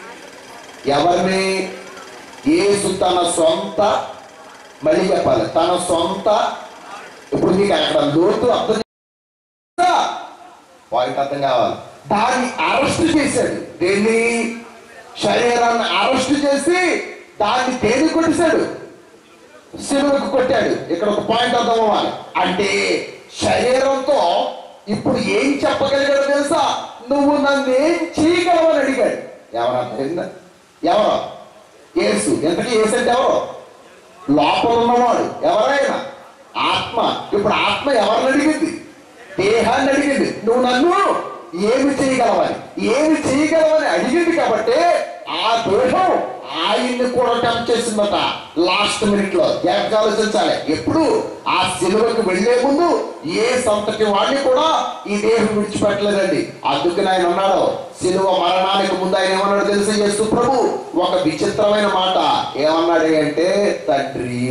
ఎవరిని యేసు తన సొంత మళ్ళీ చెప్పాలి తన సొంత ఇప్పుడు మీకు అక్కడ లోతు అర్థం చేస్తా? పాయింట్ అర్థం కావాలి దాన్ని అరెస్ట్ చేశాడు దేన్ని శరీరాన్ని అరెస్ట్ చేసి దాన్ని దేన్ని కొట్టేశాడు శిలువకు కొట్టాడు ఇక్కడ ఒక పాయింట్ అర్థం అవ్వాలి అంటే శరీరంతో ఇప్పుడు ఏం చెప్పగలిగాడు తెలుసా నువ్వు నన్ను ఏం చేయగలవని అడిగాడు ఎవరు అర్థమైందా ఎవరు యేసు ఎంతకీ యేసు అంటే ఎవరు లోపల ఉన్నవాడు ఎవరైనా ఆత్మ ఇప్పుడు ఆత్మ ఎవరిని అడిగింది దేహాన్ని అడిగింది నువ్వు నన్ను ఏమి చేయగలవని ఏమి చేయగలవని అడిగింది కాబట్టి ఆ దేహం ఆయన్ని కూడా టెంప్ చేసిందట లాస్ట్ మినిట్ లో జాగ్రత్త ఆలోచించాలి ఎప్పుడు ఆ సిలువకి వెళ్లే ముందు ఏ సంతటి వాడిని కూడా ఈ దేహం విడిచిపెట్టలేదండి అందుకని ఆయన అన్నాడు సిలువ మరణానికి ముందు ఆయన ఏమన్నాడు తెలిసి యేసు ప్రభు ఒక విచిత్రమైన మాట ఏమన్నాడు అంటే తండ్రి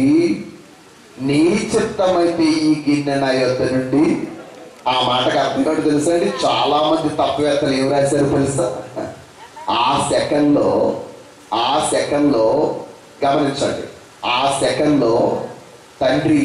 నీ చిత్తమైతే ఈ గిన్నె నా యొద్ద నుండి ఆ మాటకు అర్థం ఏంటో తెలుసా అండి చాలా మంది తప్పువేత్తలు ఏం రాశారు తెలుసా ఆ సెకండ్ లో ఆ సెకండ్ లో గమనించండి ఆ సెకండ్ లో తండ్రి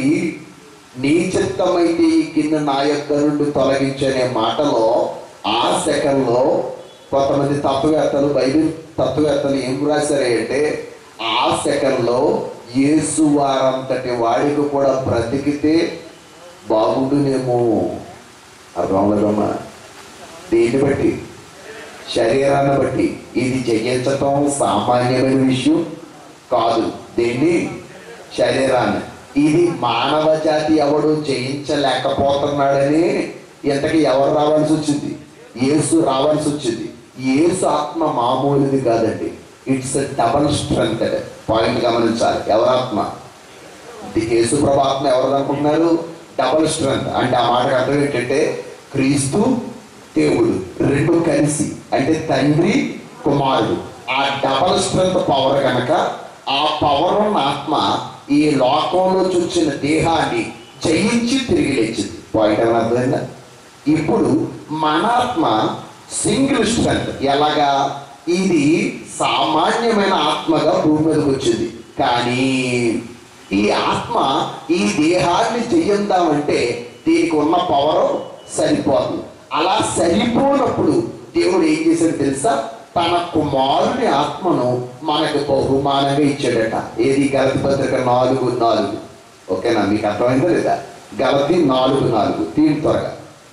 నీ చిత్తమైతే ఈ గిన్నె నా యొక్క నుండి తొలగించనే మాటలో ఆ సెకండ్ లో కొంతమంది తత్వవేత్తలు బైబిల్ తత్వవేత్తలు ఏం రాశారు అంటే ఆ సెకండ్ లో యేసు వారంతటి వాడికి కూడా బ్రతికితే బాగుండునేమో అర్థం లేదమ్మా దేన్ని బట్టి శరీరాన్ని బట్టి ఇది జయించటం సామాన్యమైన విషయం కాదు దేన్ని శరీరాన్ని ఇది మానవ జాతి ఎవడు జయించలేకపోతున్నాడని ఇంతకి ఎవరు రావాల్సి వచ్చింది యేసు రావాల్సి వచ్చింది యేసు ఆత్మ మామూలుది కాదండి ఇట్స్ డబల్ స్ట్రెంత్ పాయింట్ గమనించాలి ఎవరాత్మ యేసు ప్రభాత్మ ఎవరు అనుకుంటున్నారు డబల్ స్ట్రెంత్ అంటే ఆ మాటకు అర్థం ఏంటంటే క్రీస్తు దేవుడు రెండు కలిసి అంటే తండ్రి కుమారుడు ఆ డబల్ స్ట్రెంత్ పవర్ కనుక ఆ పవర్ ఉన్న ఆత్మ ఈ లోకంలో చూచిన దేహాన్ని జయించి తిరిగి లేచింది పాయింట్ ఏమైనా అర్థమైందా ఇప్పుడు మన ఆత్మ సింగిల్ స్ట్రెంత్ ఎలాగా ఇది సామాన్యమైన ఆత్మగా భూమి మీదకి వచ్చింది కానీ ఈ ఆత్మ ఈ దేహాన్ని జయిందామంటే దీనికి ఉన్న పవర్ సరిపోదు అలా సరిపోనప్పుడు దేవుడు ఏం చేశాడు తెలుసా తన కుమారుని ఆత్మను మనకు బహుమానంగా ఇచ్చాడట ఏది గలతి పత్రిక నాలుగు నాలుగు ఓకేనా మీకు అర్థమైందా లేదా గలతి నాలుగు నాలుగు తీన్ త్వరగా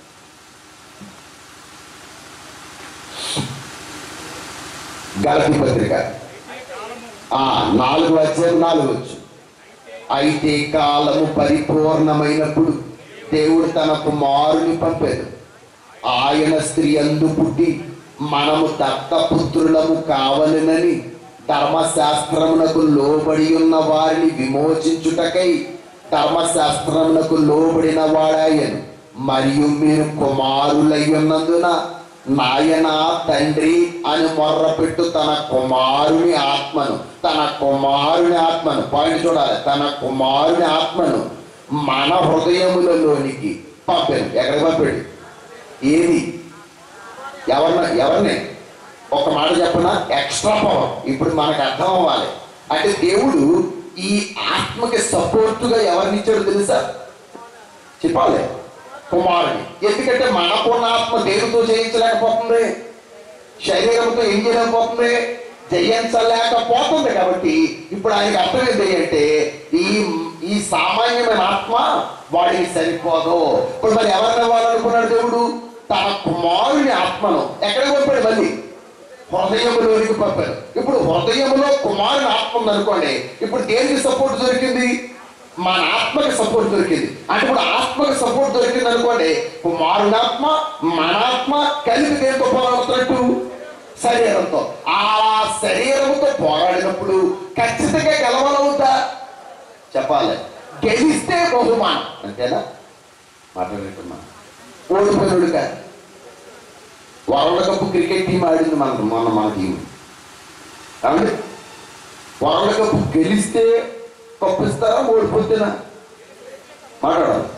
గలతి పత్రిక ఆ నాలుగు అధ్యాయం నాలుగు వచ్చు అయితే కాలము పరిపూర్ణమైనప్పుడు దేవుడు తన కుమారుని పంపాడు ఆయన స్త్రీ అందు పుట్టి మనము దత్తపుత్రులము కావలనని ధర్మశాస్త్రమునకు లోబడి ఉన్న వారిని విమోచించుటకై ధర్మశాస్త్రమునకు లోబడిన వాడాయను మరియు మీరు కుమారులై ఉన్నందున నాయన తండ్రి అని మొర్రపెట్టు తన కుమారుని ఆత్మను తన కుమారుని ఆత్మను పాయింట్ చూడాలి తన కుమారుని ఆత్మను మన హృదయములలోనికి పంపాను ఎక్కడికి పంపాడు ఏది ఎవరిని ఎవరిని ఒక మాట చెప్పన ఎక్స్ట్రా పవర్ ఇప్పుడు మనకు అర్థం అవ్వాలి అంటే దేవుడు ఈ ఆత్మకి సపోర్టుగా ఎవరిని ఇచ్చాడు తెలుసా చెప్పాలి కుమారుని ఎందుకంటే మనకున్న ఆత్మ దేవుతో జయించలేకపోతుంది శరీరంతో ఏం చేయలేకపోతుంది జయించలేకపోతుంది కాబట్టి ఇప్పుడు ఆయనకి అర్థం ఏంటి అంటే ఈ ఈ సామాన్యమైన ఆత్మ వాడికి సరిపోదు ఇప్పుడు మరి ఎవరిని ఇవ్వాలనుకున్నాడు దేవుడు తన కుమారుని ఆత్మను ఎక్కడికి పంపాడు మళ్ళీ హృదయములోనికి పంపాడు ఇప్పుడు హృదయములో కుమారుని ఆత్మ ఉందనుకోండి ఇప్పుడు దేనికి సపోర్ట్ దొరికింది మన ఆత్మకి సపోర్ట్ దొరికింది అంటే ఇప్పుడు ఆత్మకి సపోర్ట్ దొరికింది అనుకోండి కుమారుని ఆత్మ మన ఆత్మ కలిపి దేంతో పోరాడుతున్నట్టు శరీరంతో ఆ శరీరంతో పోరాడినప్పుడు ఖచ్చితంగా గెలవాలవుతా చెప్పాలి గెలిస్తే బహుమానం అంతేనా మాట్లాడుతున్నా ఓడిపోయినోడు కాదు వరల్డ్ కప్ క్రికెట్ టీం ఆడింది మన మొన్న మన టీం కాబట్టి వరల్డ్ కప్ గెలిస్తే కప్పు ఇస్తారా ఓడిపోతేనా మాట్లాడాలి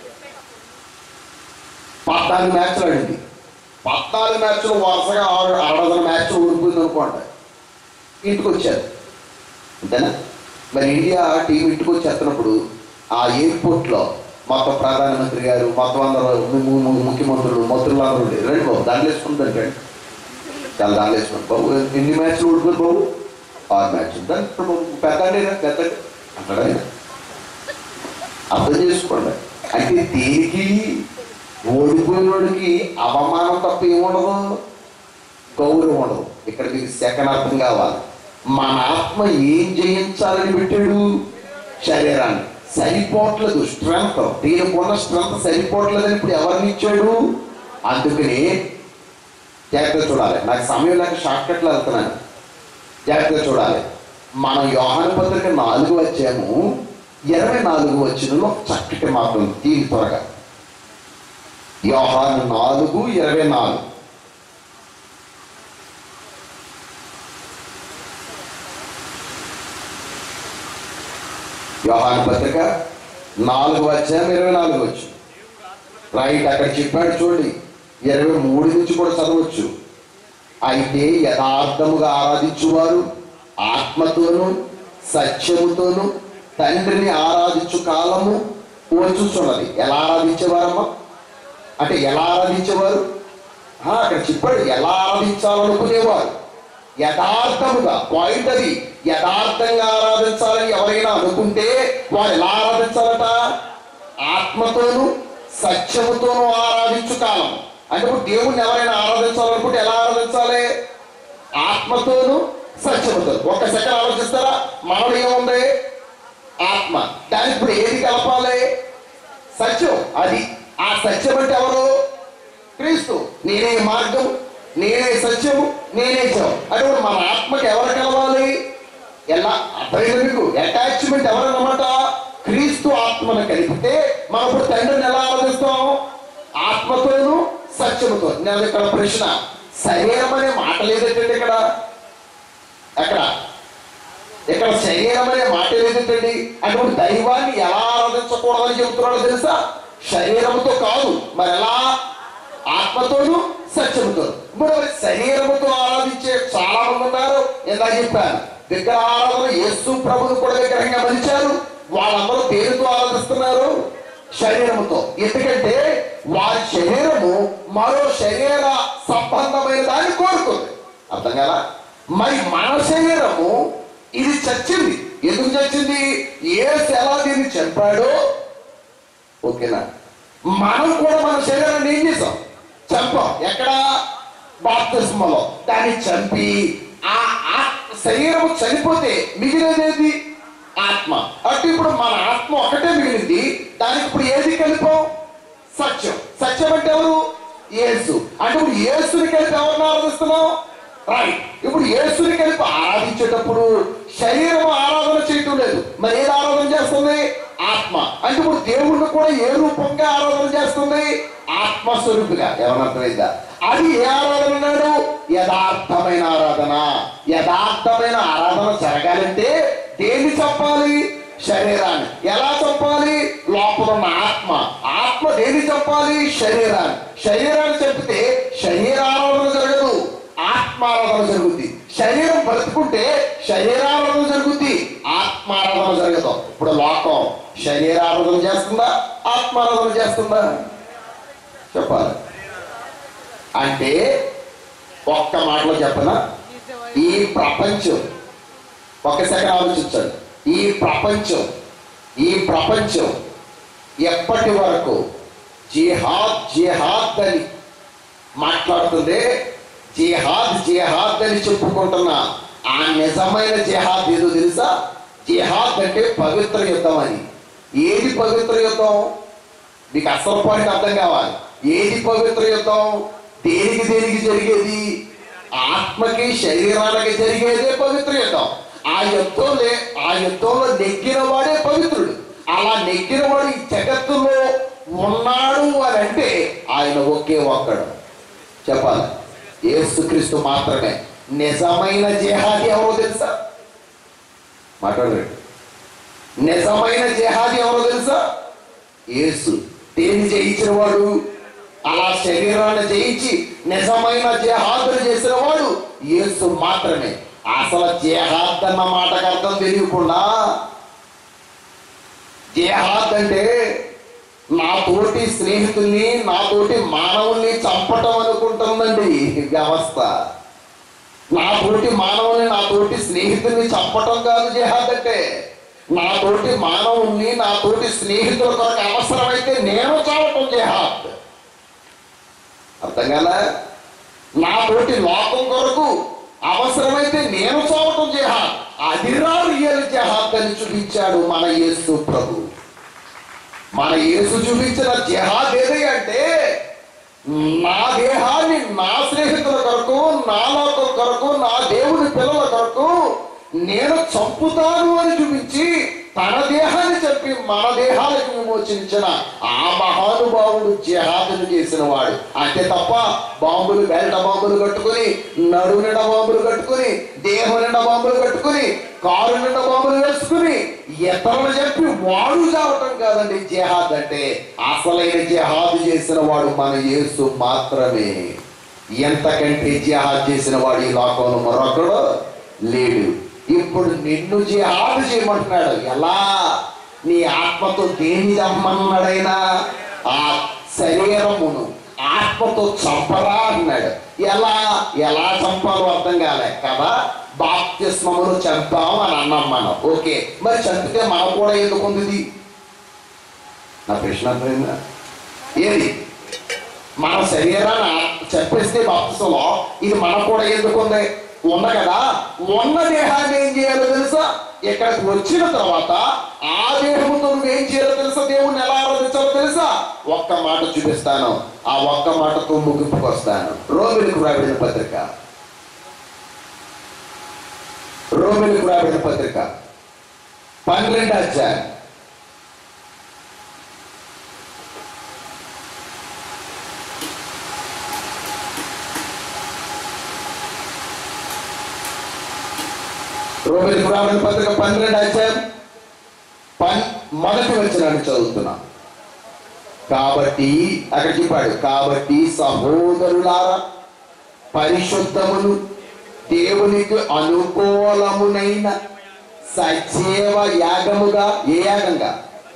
పద్నాలుగు మ్యాచ్లు ఆడింది పద్నాలుగు మ్యాచ్లు వరుసగా ఆరు ఆడదల మ్యాచ్ ఓడిపోయింది అనుకోండి ఇంటికి వచ్చారు అంతేనా మరి ఇండియా టీం ఇంటికి వచ్చేస్తున్నప్పుడు ఆ ఎయిర్పోర్ట్లో మొత్తం ప్రధానమంత్రి గారు మొత్తం అందరూ ము- ము- ము- ముఖ్యమంత్రులు మంత్రులు అందరూ ఉండే రండి బాబు దాంట్లో వేసుకుంటారు రండి చాలా దాంట్లో వేసుకోండి బాబు ఎన్ని మ్యాచ్లు ఓడిపోయి బాబు ఆరు మ్యాచ్లు దాని బాబు పెద్దండి పెద్దండి అంటాడా ఆయన? అర్థం చేసుకోండి అంటే దేనికి ఓడిపోయినోడికి అవమానం తప్ప ఏముండదు గౌరవం ఉండదు ఇక్కడ మీకు సెకండ్ అర్థం కావాలి మన ఆత్మ ఏం జయించాలని పెట్టాడు శరీరాన్ని సరిపోవట్లేదు స్ట్రెంగ్త్ దీనికి ఉన్న స్ట్రెంగ్త్ సరిపోవట్లేదని ఇప్పుడు ఎవరిని ఇచ్చాడు అందుకని జాగ్రత్త చూడాలి నాకు సమయం లేక షార్ట్ కట్లో వెళ్తున్నాను జాగ్రత్తగా చూడాలి మనం యోహాను పత్రిక నాలుగు వచ్చాము ఇరవై నాలుగు వచ్చినలో చక్కటి మాత్రం తీరి త్వరగా యోహాను నాలుగు ఇరవై నాలుగు యోహాను పత్రిక నాలుగు వచ్చాము ఇరవై నాలుగు వచ్చు రైట్ అక్కడ చెప్పాడు చూడండి ఇరవై మూడు నుంచి కూడా చదవచ్చు అయితే యథార్థముగా ఆరాధించువారు ఆత్మతోను సత్యముతోను తండ్రిని ఆరాధించు కాలము వచ్చుచున్నది ఎలా ఆరాధించేవారమ్మా అంటే ఎలా ఆరాధించేవారు ఆ, అక్కడ చెప్పాడు ఎలా ఆరాధించాలనుకునేవారు యథార్థముగా పాయింట్ అది యథార్థంగా ఆరాధించాలని ఎవరైనా అనుకుంటే వారు ఎలా ఆరాధించాలట ఆత్మతోను సత్యముతోను ఆరాధించు కాలం అంటే ఇప్పుడు దేవుణ్ణి ఎవరైనా ఆరాధించాలనుకుంటే ఎలా ఆరాధించాలి ఆత్మతోను సత్యముతో ఒక్క సెకండ్ ఆలోచిస్తారా మనలో ఏముంది ఆత్మ దానికి ఇప్పుడు ఏది కలపాలి సత్యం అది ఆ సత్యం అంటే ఎవరు క్రీస్తు నేనే మార్గం నేనే సత్యము నేనే జవం అంటే ఇప్పుడు మన ఆత్మకి ఎవరు కలవాలి ఎలా అర్థమైంది మీకు అటాచ్మెంట్ ఎవరన్నమాట క్రీస్తు ఆత్మను కలిపితే మనం ఇప్పుడు తండ్రిని ఎలా ఆరాధిస్తాం ఆత్మతోను సత్యముతో నేను ఇక్కడ ప్రశ్న శరీరం అనే మాట లేదంటే ఇక్కడ ఎక్కడ ఇక్కడ శరీరం అనే మాట లేదంటండి అటువంటి దైవాన్ని ఎలా ఆరాధించకూడదని చెబుతున్నాడో తెలుసా శరీరముతో కాదు మరి ఎలా ఆత్మతోను సత్యముతో ఇప్పుడు మరి శరీరముతో ఆరాధించే చాలా మంది ఉన్నారు ఎలా చెప్పాను విగ్రహ ఆరాధన యేసు ప్రభుని కూడా విగ్రహంగా మలిచారు వాళ్ళందరూ దేనితో ఆరాధిస్తున్నారు శరీరముతో ఎందుకంటే వారి శరీరము మరో శరీర సంబంధమైన దాన్ని కోరుకుంది అర్థం కదా మరి మన శరీరము ఇది చచ్చింది ఎందుకు చచ్చింది ఏసు ఎలా దీన్ని చంపాడో ఓకేనా మనం కూడా మన శరీరాన్ని ఏం చేసాం చంపాం ఎక్కడ బాప్తిస్మలో దాన్ని చంపి ఆ ఆత్మ శరీరం చనిపోతే మిగిలినది ఆత్మ అంటే ఇప్పుడు మన ఆత్మ ఒకటే మిగిలింది దానికి ఇప్పుడు ఏది కలిపాం సత్యం సత్యం అంటే ఎవరు యేసు అంటే ఇప్పుడు యేసుని కలిపి ఎవరిని ఆరాధిస్తున్నాం రైట్ ఇప్పుడు యేసుని కలిపి ఆరాధించేటప్పుడు శరీరం ఆరాధన చేయటం లేదు మరి ఏది ఆరాధన చేస్తుంది ఆత్మ అంటే ఇప్పుడు దేవుణ్ణి కూడా ఏ రూపంగా ఆరాధన చేస్తుంది ఆత్మస్వరూపిగా ఏమన్నా అర్థమైందా అది ఏ ఆరాధన అన్నాడు యథార్థమైన ఆరాధన యథార్థమైన ఆరాధన జరగాలంటే దేన్ని చంపాలి శరీరాన్ని ఎలా చంపాలి లోపల ఉన్న ఆత్మ ఆత్మ దేన్ని చంపాలి శరీరాన్ని శరీరాన్ని చంపితే శరీరారాధన జరగదు ఆత్మారాధన జరుగుద్ది శరీరం బ్రతుకుంటే శరీరారాధన జరుగుద్ది ఆత్మారాధన జరగదు ఇప్పుడు లోకం శరీరారాధన చేస్తుందా ఆత్మారాధన చేస్తుందా చెప్పాలి అంటే ఒక్క మాటలో చెప్పనా ఈ ప్రపంచం ఒక్కసారి ఆలోచించండి ఈ ప్రపంచం ఈ ప్రపంచం ఎప్పటి వరకు జిహాద్ జిహాద్ అని మాట్లాడుతుంది జిహాద్ జిహాద్ అని చెప్పుకుంటున్న ఆ నిజమైన జిహాద్ ఏదో తెలుసా జిహాద్ అంటే పవిత్ర యుద్ధం అని ఏది పవిత్ర యుద్ధం మీకు అసలు పాయింట్ అర్థం కావాలి ఏది పవిత్ర యుద్ధం దేనికి దేనికి జరిగేది ఆత్మకి శరీరాలకి జరిగేదే పవిత్ర యుద్ధం ఆ యుద్ధంలో ఆ యుద్ధంలో నెగ్గిన వాడే పవిత్రుడు అలా నెగ్గిన వాడు ఈ జగత్తులో ఉన్నాడు అని అంటే ఆయన ఒకే ఒక్కడు చెప్పాలి యేసుక్రీస్తు మాత్రమే నిజమైన జిహాది ఎవరో తెలుసా మాట్లాడండి నిజమైన జిహాది ఎవరో తెలుసా యేసు దేన్ని జయించిన వాడు అలా శరీరాన్ని జయించి నిజమైన జహాదులు చేసిన వాడు యేసు మాత్రమే అసలు జహాద్ అన్న మాటకు అర్థం తెలియకుండా జహాద్ అంటే నా తోటి స్నేహితుల్ని నా తోటి మానవుల్ని చంపటం అనుకుంటుందండి ఈ వ్యవస్థ నా తోటి మానవుల్ని నా తోటి స్నేహితుల్ని చంపటం కాదు జిహాద్ అంటే నా తోటి మానవుల్ని నా తోటి స్నేహితుల కొరకు అవసరమైతే నేను చావటం జిహాద్ అర్థం కదా నా తోటి లోకం కొరకు అవసరమైతే నేను చావటం జిహాద్ అదిరా రియల్ జిహాద్ అని చూపించాడు మన యేసు ప్రభు మన యేసు చూపించిన జిహాద్ ఏది అంటే నా దేహాన్ని నా స్నేహితుల కొరకు నా లోకం కొరకు నా దేవుని పిల్లల కొరకు నేను చంపుతాను అని చూపించి తన దేహాన్ని చంపి మన దేహాలకు విమోచించిన ఆ మహానుభావుడు జిహాదును చేసిన వాడు అంతే తప్ప బాంబులు బెల్ట బాంబులు కట్టుకుని నడు నిండా బాంబులు కట్టుకుని దేహం నిండా బాంబులు కట్టుకుని కారు నిండా బాంబులు వేసుకుని ఇతరులు చెప్పి వాడు చావటం కాదండి జిహాద్ అంటే అసలైన జిహాద్ చేసిన వాడు మన యేసు మాత్రమే ఎంతకంటే జిహాద్ చేసిన వాడు ఈ లోకంలో మరొకడు లేడు ఇప్పుడు నిన్ను జిహాద్ చేయమంటున్నాడు ఎలా నీ ఆత్మతో దేన్ని చంపమన్నాడైనా ఆ శరీరమును ఆత్మతో చంపరా అన్నాడు ఎలా ఎలా చంపాలో అర్థం కాలే కదా బాప్తిస్మమును చంపాం అని అన్నాం మనం ఓకే మరి చంపితే మనం కూడా ఎందుకు ఉంది ఇది? నా ప్రశ్న అర్థమైందా ఏది మన శరీరాన్ని ఆత్మ- చంపేస్తే బాప్తిసంలో ఇది మనకు కూడా ఎందుకు ఉంది ఉన్న కదా ఉన్న దేహాన్ని ఏం చేయాలో తెలుసా ఇక్కడికి వచ్చిన తర్వాత ఆ దేహముతో నువ్వేం చేయాలో తెలుసా దేవుణ్ణి ఎలా ఆరాధించాలో తెలుసా ఒక్క మాట చూపిస్తాను ఆ ఒక్క మాటతో ముగింపుకు వస్తాను రోమిలకు రాబడిన పత్రిక రోమిలకు రాబడిన పత్రిక పన్నెండు అధ్యాయం రోమిలకు రాబడిన పత్రిక పన్నెండు అధ్యాయం పన్ మొదటి వచ్చినాన్ని చదువుతున్నా కాబట్టి అక్కడ చెప్పాడు కాబట్టి సహోదరులారా పరిశుద్ధమును దేవునికి అనుకూలమునైన సజీవ యాగముగా ఏ యాగంగా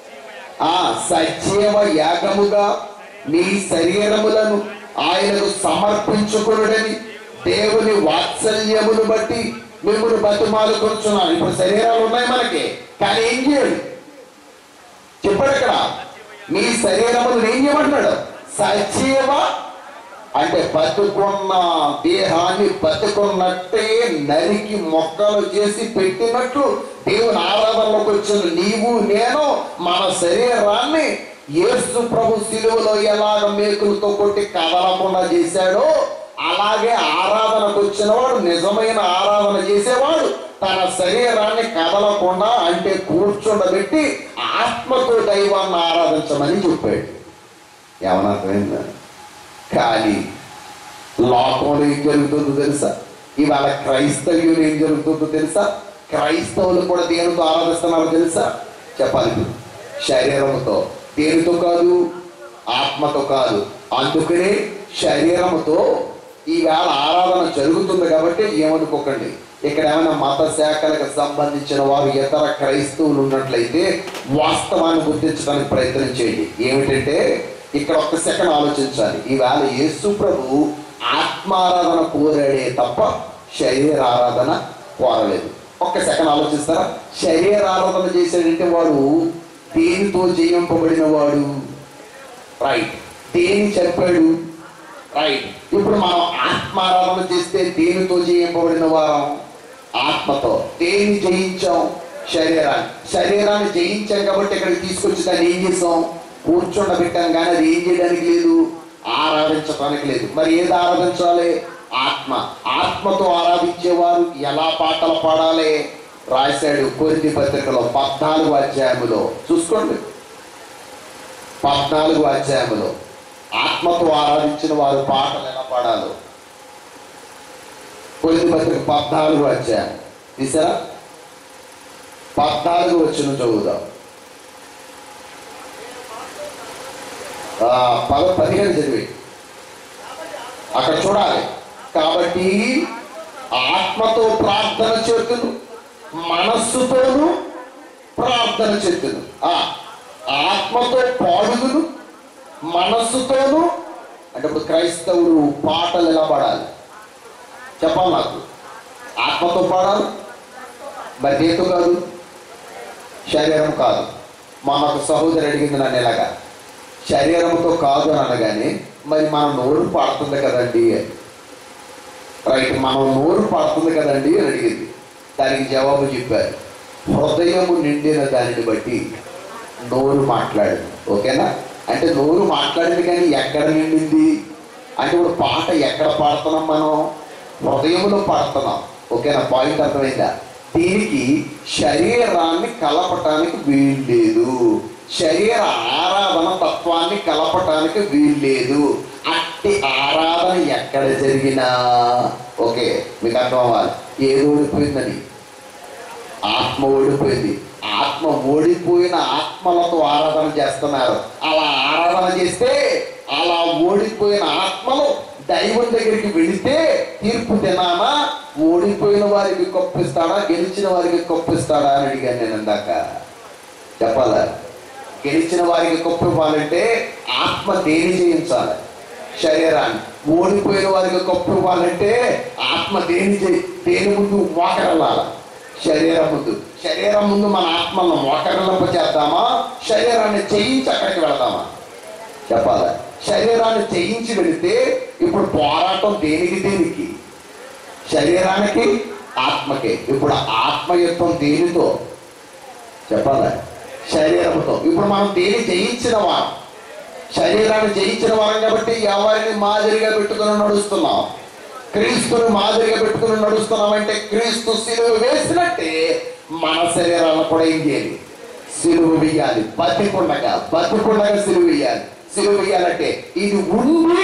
ఆ సజీవ యాగముగా మీ శరీరములను ఆయనకు సమర్పించుకునుడని దేవుని వాత్సల్యమును బట్టి మిమ్మల్ని బతుమాలుకొంచున్నాను ఇప్పుడు శరీరాలు ఉన్నాయి మనకి కానీ ఏం చేయాలి చెప్పాడు ఇక్కడ మీ శరీరమును ఏం చేయమంటున్నాడు సజీవ అంటే బతుకున్న దేహాన్ని బతుకున్నట్టే నరికి మొక్కలు చేసి పెట్టినట్లు దేవుని ఆరాధనలోకి వచ్చిన నీవు నేను మన శరీరాన్ని యేసు ప్రభు శిలువలో ఎలాగ మేకులతో కొట్టి కదలకుండా చేశాడో అలాగే ఆరాధనకు వచ్చినవాడు నిజమైన ఆరాధన చేసేవాడు తన శరీరాన్ని కదలకుండా అంటే కూర్చుండబెట్టి ఆత్మతో దైవాన్ని ఆరాధించమని చెప్పాడు ఏమన్నా అర్థమైందా కానీ లోకంలో ఏం జరుగుతుందో తెలుసా ఇవాళ క్రైస్తవ్యులు ఏం జరుగుతుందో తెలుసా క్రైస్తవులు కూడా దేనితో ఆరాధిస్తున్నారో తెలుసా చెప్పాలి ఇప్పుడు. శరీరముతో దేనితో కాదు ఆత్మతో కాదు అందుకనే శరీరముతో ఈవేళ ఆరాధన జరుగుతుంది కాబట్టి ఏమనుకోకండి ఇక్కడ ఏమైనా మత శాఖలకు సంబంధించిన వారు ఇతర క్రైస్తవులు ఉన్నట్లయితే వాస్తవాన్ని గుర్తించడానికి ప్రయత్నం చేయండి ఏమిటంటే ఇక్కడ ఒక్క సెకండ్ ఆలోచించాలి ఈవేళ యేసు ప్రభు ఆత్మారాధన కోరాడే తప్ప శరీర ఆరాధన కోరలేదు ఒక్క సెకండ్ ఆలోచిస్తారా శరీర ఆరాధన చేశాడంటే వాడు దేనితో జయింపబడిన వాడు రైట్ దేని చెప్పాడు రైట్ ఇప్పుడు మనం ఆత్మారాధన చేస్తే దేనితో జయింపబడిన వారం ఆత్మతో దేన్ని జయించాం శరీరాన్ని శరీరాన్ని జయించాం కాబట్టి ఇక్కడికి తీసుకొచ్చి దాన్ని ఏం చేసాం కూర్చుండబెట్టాం కానీ అది ఏం చేయడానికి లేదు ఆరాధించడానికి లేదు మరి ఏది ఆరాధించాలి ఆత్మ ఆత్మతో ఆరాధించేవారు ఎలా పాటలు పాడాలి రాశాడు కొరింది పత్రికలో పద్నాలుగు అధ్యాయములో చూసుకోండి పద్నాలుగు అధ్యాయములో ఆత్మతో ఆరాధించిన వారు పాటలు ఎలా పాడాలో కొరింది పత్రిక పద్నాలుగు అధ్యాయం తీసారా పద్నాలుగు వచ్చిన చదువుదాం ఆ, పద పదిహేను చదివి అక్కడ చూడాలి కాబట్టి ఆత్మతో ప్రార్థన చేతులు మనస్సుతోనూ ప్రార్థన చేతులు ఆ ఆత్మతో పాడుదులు మనస్సుతోనూ అంటే ఇప్పుడు క్రైస్తవులు పాటలు ఎలా పాడాలి చెప్పాలి నాకు ఆత్మతో పాడాలి మరి దేంతో కాదు శరీరం కాదు మా ఒక సహోదరి అడిగింది నన్ను ఎలాగా శరీరంతో కాదు అని అనగానే మరి మన నోరు పాడుతుంది కదండి అని రైట్ మనం నోరు పాడుతుంది కదండి అని అడిగింది దానికి జవాబు చెప్పారు హృదయము నిండిన దానిని బట్టి నోరు మాట్లాడింది ఓకేనా అంటే నోరు మాట్లాడింది కానీ ఎక్కడ నిండింది అంటే ఇప్పుడు పాట ఎక్కడ పాడుతున్నాం మనం హృదయంలో పాడుతున్నాం ఓకేనా పాయింట్ అర్థమైందా దీనికి శరీరాన్ని కలపటానికి వీల్లేదు శరీర ఆరాధన తత్వాన్ని కలపటానికి వీల్లేదు అట్టి ఆరాధన ఎక్కడ జరిగినా ఓకే మీకు అర్థం అవ్వాలి ఏది ఓడిపోయిందని ఆత్మ ఓడిపోయింది ఆత్మ ఓడిపోయిన ఆత్మలతో ఆరాధన చేస్తున్నారు అలా ఆరాధన చేస్తే అలా ఓడిపోయిన ఆత్మలు దైవం దగ్గరికి వెళితే తీర్పు తినానా ఓడిపోయిన వారికి కొప్పిస్తాడా గెలిచిన వారికి కొప్పిస్తాడా అని అడిగాను నేను ఇందాక చెప్పాలా గెలిచిన వారికి కొప్పివ్వాలంటే ఆత్మ దేని జయించాలి శరీరాన్ని ఓడిపోయిన వారికి కొప్పివ్వాలంటే ఆత్మ దేని జయి దేని ముందు మోకరలాల శరీరం ముందు శరీరం ముందు మన ఆత్మలను మోకరలింప చేద్దామా శరీరాన్ని జయించి అక్కడికి వెళదామా చెప్పాలా శరీరాన్ని జయించి వెళితే ఇప్పుడు పోరాటం దేనికి దేనికి శరీరానికి ఆత్మకే ఇప్పుడు ఆత్మయుద్ధం దేనితో చెప్పాలా శరీరంతో ఇప్పుడు మనం దేని జయించిన వారం శరీరాన్ని జయించిన వారం కాబట్టి ఎవరిని మాదిరిగా పెట్టుకుని నడుస్తున్నాం క్రీస్తుని మాదిరిగా పెట్టుకుని నడుస్తున్నాం అంటే క్రీస్తు సిలువ వేసినట్టే మన శరీరాలను కూడా ఏం చేయాలి సిలువ వేయాలి బతికుండగా బతికుండగా సిలువ వేయాలి సిలువ వేయాలంటే ఇది ఉండి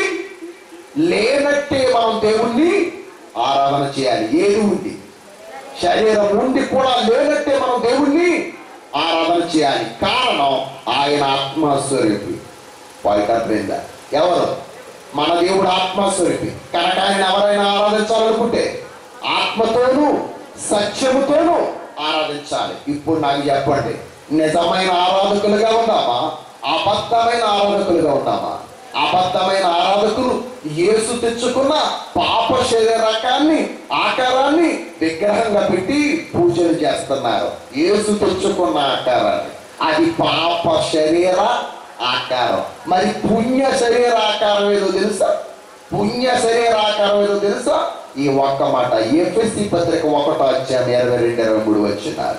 లేనట్టే మనం దేవుణ్ణి ఆరాధన చేయాలి ఏది ఉంది శరీరం ఉండి కూడా లేనట్టే మనం దేవుణ్ణి ఆరాధన చేయాలి కారణం ఆయన ఆత్మస్వరూపి వారికి అర్థమైందా ఎవరు మన దేవుడు ఆత్మస్వరూపి కనుక ఆయన ఎవరైనా ఆరాధించాలనుకుంటే ఆత్మతోనూ సత్యముతోనూ ఆరాధించాలి ఇప్పుడు నాకు చెప్పండి నిజమైన ఆరాధకులుగా ఉందామా అబద్ధమైన ఆరాధకులుగా ఉందామా అబద్ధమైన ఆరాధకులు యేసు తెచ్చుకున్న పాప శరీరకాన్ని ఆకారాన్ని విగ్రహంగా పెట్టి పూజలు చేస్తున్నారు యేసు తెచ్చుకున్న ఆకారాన్ని అది పాప శరీర ఆకారం మరి పుణ్య శరీర ఆకారం ఏదో తెలుసా పుణ్య శరీర ఆకారం ఏదో తెలుసా ఈ ఒక్క మాట ఎఫ్ఎస్సి పత్రిక ఒకటో అధ్యాయం ఇరవై రెండు ఇరవై మూడు వచ్చినారు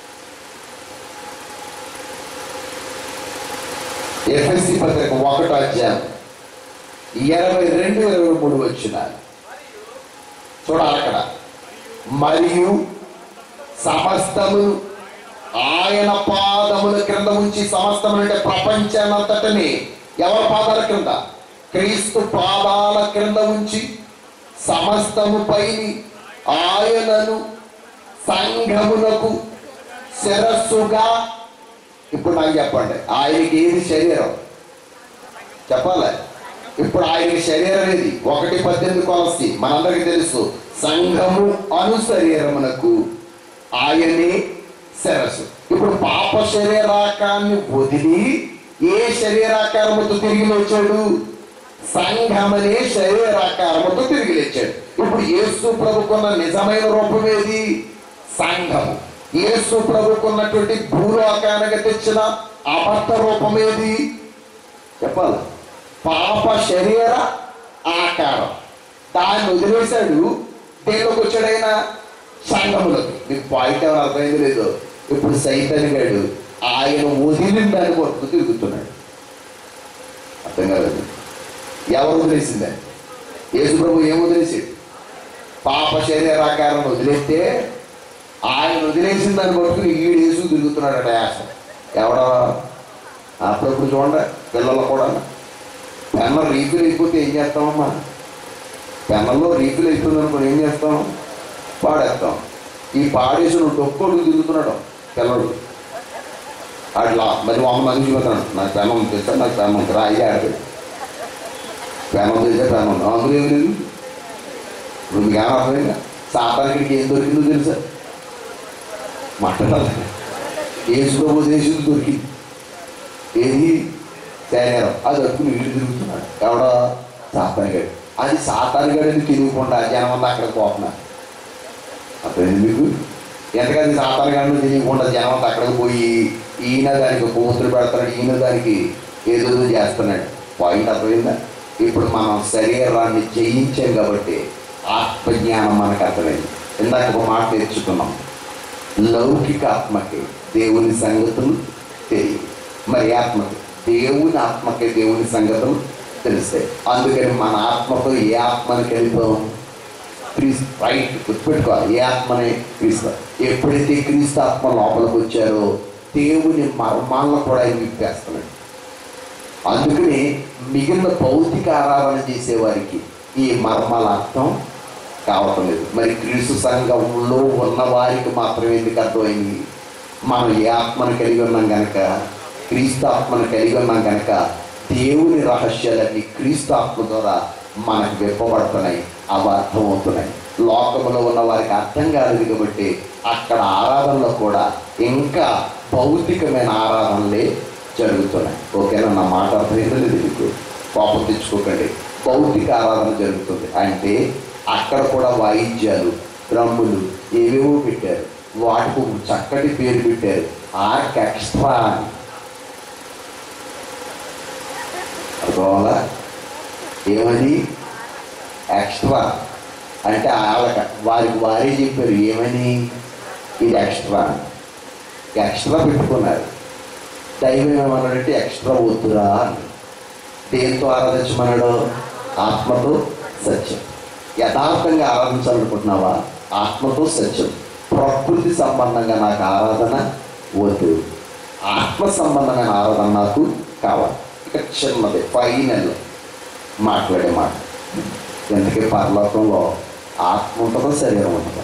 ఎఫ్ఎస్సి పత్రిక ఒకటో అధ్యాయం ఇరవై రెండు ఇరవై మూడు వచ్చినారు చూడాలి అక్కడ మరియు సమస్తము ఆయన పాదముల క్రింద ఉంచి సమస్తము అంటే ప్రపంచానంతటిని ఎవరి పాదాల క్రింద క్రీస్తు పాదాల క్రింద ఉంచి సమస్తము పైని ఆయనను సంఘమునకు శిరస్సుగా ఇప్పుడు నాకు చెప్పండి ఆయనకి ఏది శరీరం చెప్పాలి ఇప్పుడు ఆయనకి శరీరం ఏది ఒకటి పద్దెనిమిది కొలసి మనందరికీ తెలుసు సంఘము అను శరీరమునకు ఆయనే శిరస్సు ఇప్పుడు పాప శరీరాకాన్ని వదిలి ఏ శరీరాకారముతో తిరిగి వచ్చాడు సంఘమనే శరీరాకారముతో తిరిగి లేచాడు ఇప్పుడు యేసు ప్రభుకున్న నిజమైన రూపం ఏది సంఘము యేసు ప్రభుకున్నటువంటి భూలోకానికి తెచ్చిన అబద్ధ రూపం ఏది చెప్పాలి పాప శరీర ఆకారం దాన్ని వదిలేశాడు దేనిలోకి వచ్చాడైన సంఘములకు మీకు పాయింట్ ఎవరు అర్థమైంది లేదు ఇప్పుడు సైతాన్ గాడు ఆయన వదిలిన దాన్ని పట్టుకు తిరుగుతున్నాడు అర్థం కాలేదు ఎవరు వదిలేసిందని యేసు ప్రభు ఏం వదిలేసాడు పాప శరీరాకారం వదిలేస్తే ఆయన వదిలేసిన దాన్ని పట్టుకుని ఈడు వేసు తిరుగుతున్నాడట యాస ఎవడో అప్పుడప్పుడు చూడండి పిల్లలు కూడా పెన్న రీఫిల్ అయిపోతే ఏం చేస్తామమ్మా పెన్నులో రీఫిల్ అయిపోయింది అనుకోని ఏం చేస్తాం పాడేస్తాం ఈ పాడేసి నువ్వు డొక్కోడు తిరుగుతున్నాడు పిల్లడు అట్లా మరి మా అమ్మ నన్ను చూపుతున్నాడు నాకు పెన్నం తెచ్చా నాకు పెన్నం రా అయ్యా ఆడాడు పెన్నం తెచ్చా పెన్నం అందులో ఏమి లేదు ఇప్పుడు మీకు ఏమో అర్థమైందా సాతానికి ఏం దొరికిందో తెలుసా మాట్లాడాలి ఏసు ప్రభు దేశం దొరికింది ఏది శరీరం అది అడుగుని వీడు తిరుగుతున్నాడు ఎవడో సాతానిగాడు అది సాతానిగాడని తిరుగుకుండా జనం అంతా అక్కడికి పోతున్నారు అర్థమైంది మీకు ఎంతకది సాతానిగాడిని తెలియకుండా జనం అంతా అక్కడికి పోయి ఈయన దానికి కూతురు పెడతాడు ఈయన దానికి ఏదో చేస్తున్నాడు పాయింట్ అర్థమైందా ఇప్పుడు మనం శరీరాన్ని జయించాం కాబట్టి ఆత్మజ్ఞానం మనకు అర్థమైంది ఇందాక ఒక మాట నేర్చుకున్నాం లౌకిక ఆత్మకి దేవుని సంగతులు తెలియదు మరి ఆత్మకి దేవుని ఆత్మకి దేవుని సంగతులు తెలుస్తాయి అందుకని మన ఆత్మతో ఏ ఆత్మని కలిపాం క్రీస్తు రైట్ గుర్తుపెట్టుకోవాలి ఏ ఆత్మనే క్రీస్తు ఎప్పుడైతే క్రీస్తు ఆత్మ లోపలికి వచ్చారో దేవుని మర్మాలను కూడా ఆయన విప్పేస్తున్నాడు అందుకని మిగిలిన భౌతిక ఆరాధన చేసేవారికి ఈ మర్మాల అర్థం కావటం లేదు మరి క్రీస్తు సంఘంలో ఉన్న వారికి మాత్రమే ఎందుకు అర్థమైంది మనం ఏ ఆత్మను కలిగి ఉన్నాం గనక క్రీస్తు ఆత్మను కలిగి ఉన్నాం గనక దేవుని రహస్యాలన్నీ క్రీస్తు ఆత్మ ద్వారా మనకు విప్పబడుతున్నాయి అవి అర్థమవుతున్నాయి లోకంలో ఉన్న వారికి అర్థం కాలేదు కాబట్టి అక్కడ ఆరాధనలో కూడా ఇంకా భౌతికమైన ఆరాధనలే జరుగుతున్నాయి ఓకేనా నా మాట అర్థమైంది మీకు కోపం తెచ్చుకోకండి భౌతిక ఆరాధన జరుగుతుంది అంటే అక్కడ కూడా వాయిద్యాలు డ్రమ్ములు ఏవేవో పెట్టారు వాటికి ఒక చక్కటి పేరు పెట్టారు ఆర్క్ ఎక్స్ట్రా అని అర్థమవులా ఏమని ఎక్స్ట్రా అంటే వాళ్ళక వారికి వారే చెప్పారు ఏమని ఇది ఎక్స్ట్రా అని. ఎక్స్ట్రా పెట్టుకున్నారు దైవం ఏమన్నాడంటే ఎక్స్ట్రా వద్దురా అని దేంతో ఆరాధించమన్నాడు ఆత్మతో సత్యం యథార్థంగా ఆరాధించాలనుకుంటున్నావా ఆత్మతో సత్యం ప్రకృతి సంబంధంగా నాకు ఆరాధన వద్దు ఆత్మ సంబంధమైన ఆరాధన నాకు కావాలి ఇక చిన్నది ఫైనల్ మాట్లాడే మాట ఎందుకే పరలోకంలో ఆత్మ ఉంటుందో శరీరం ఉంటుందా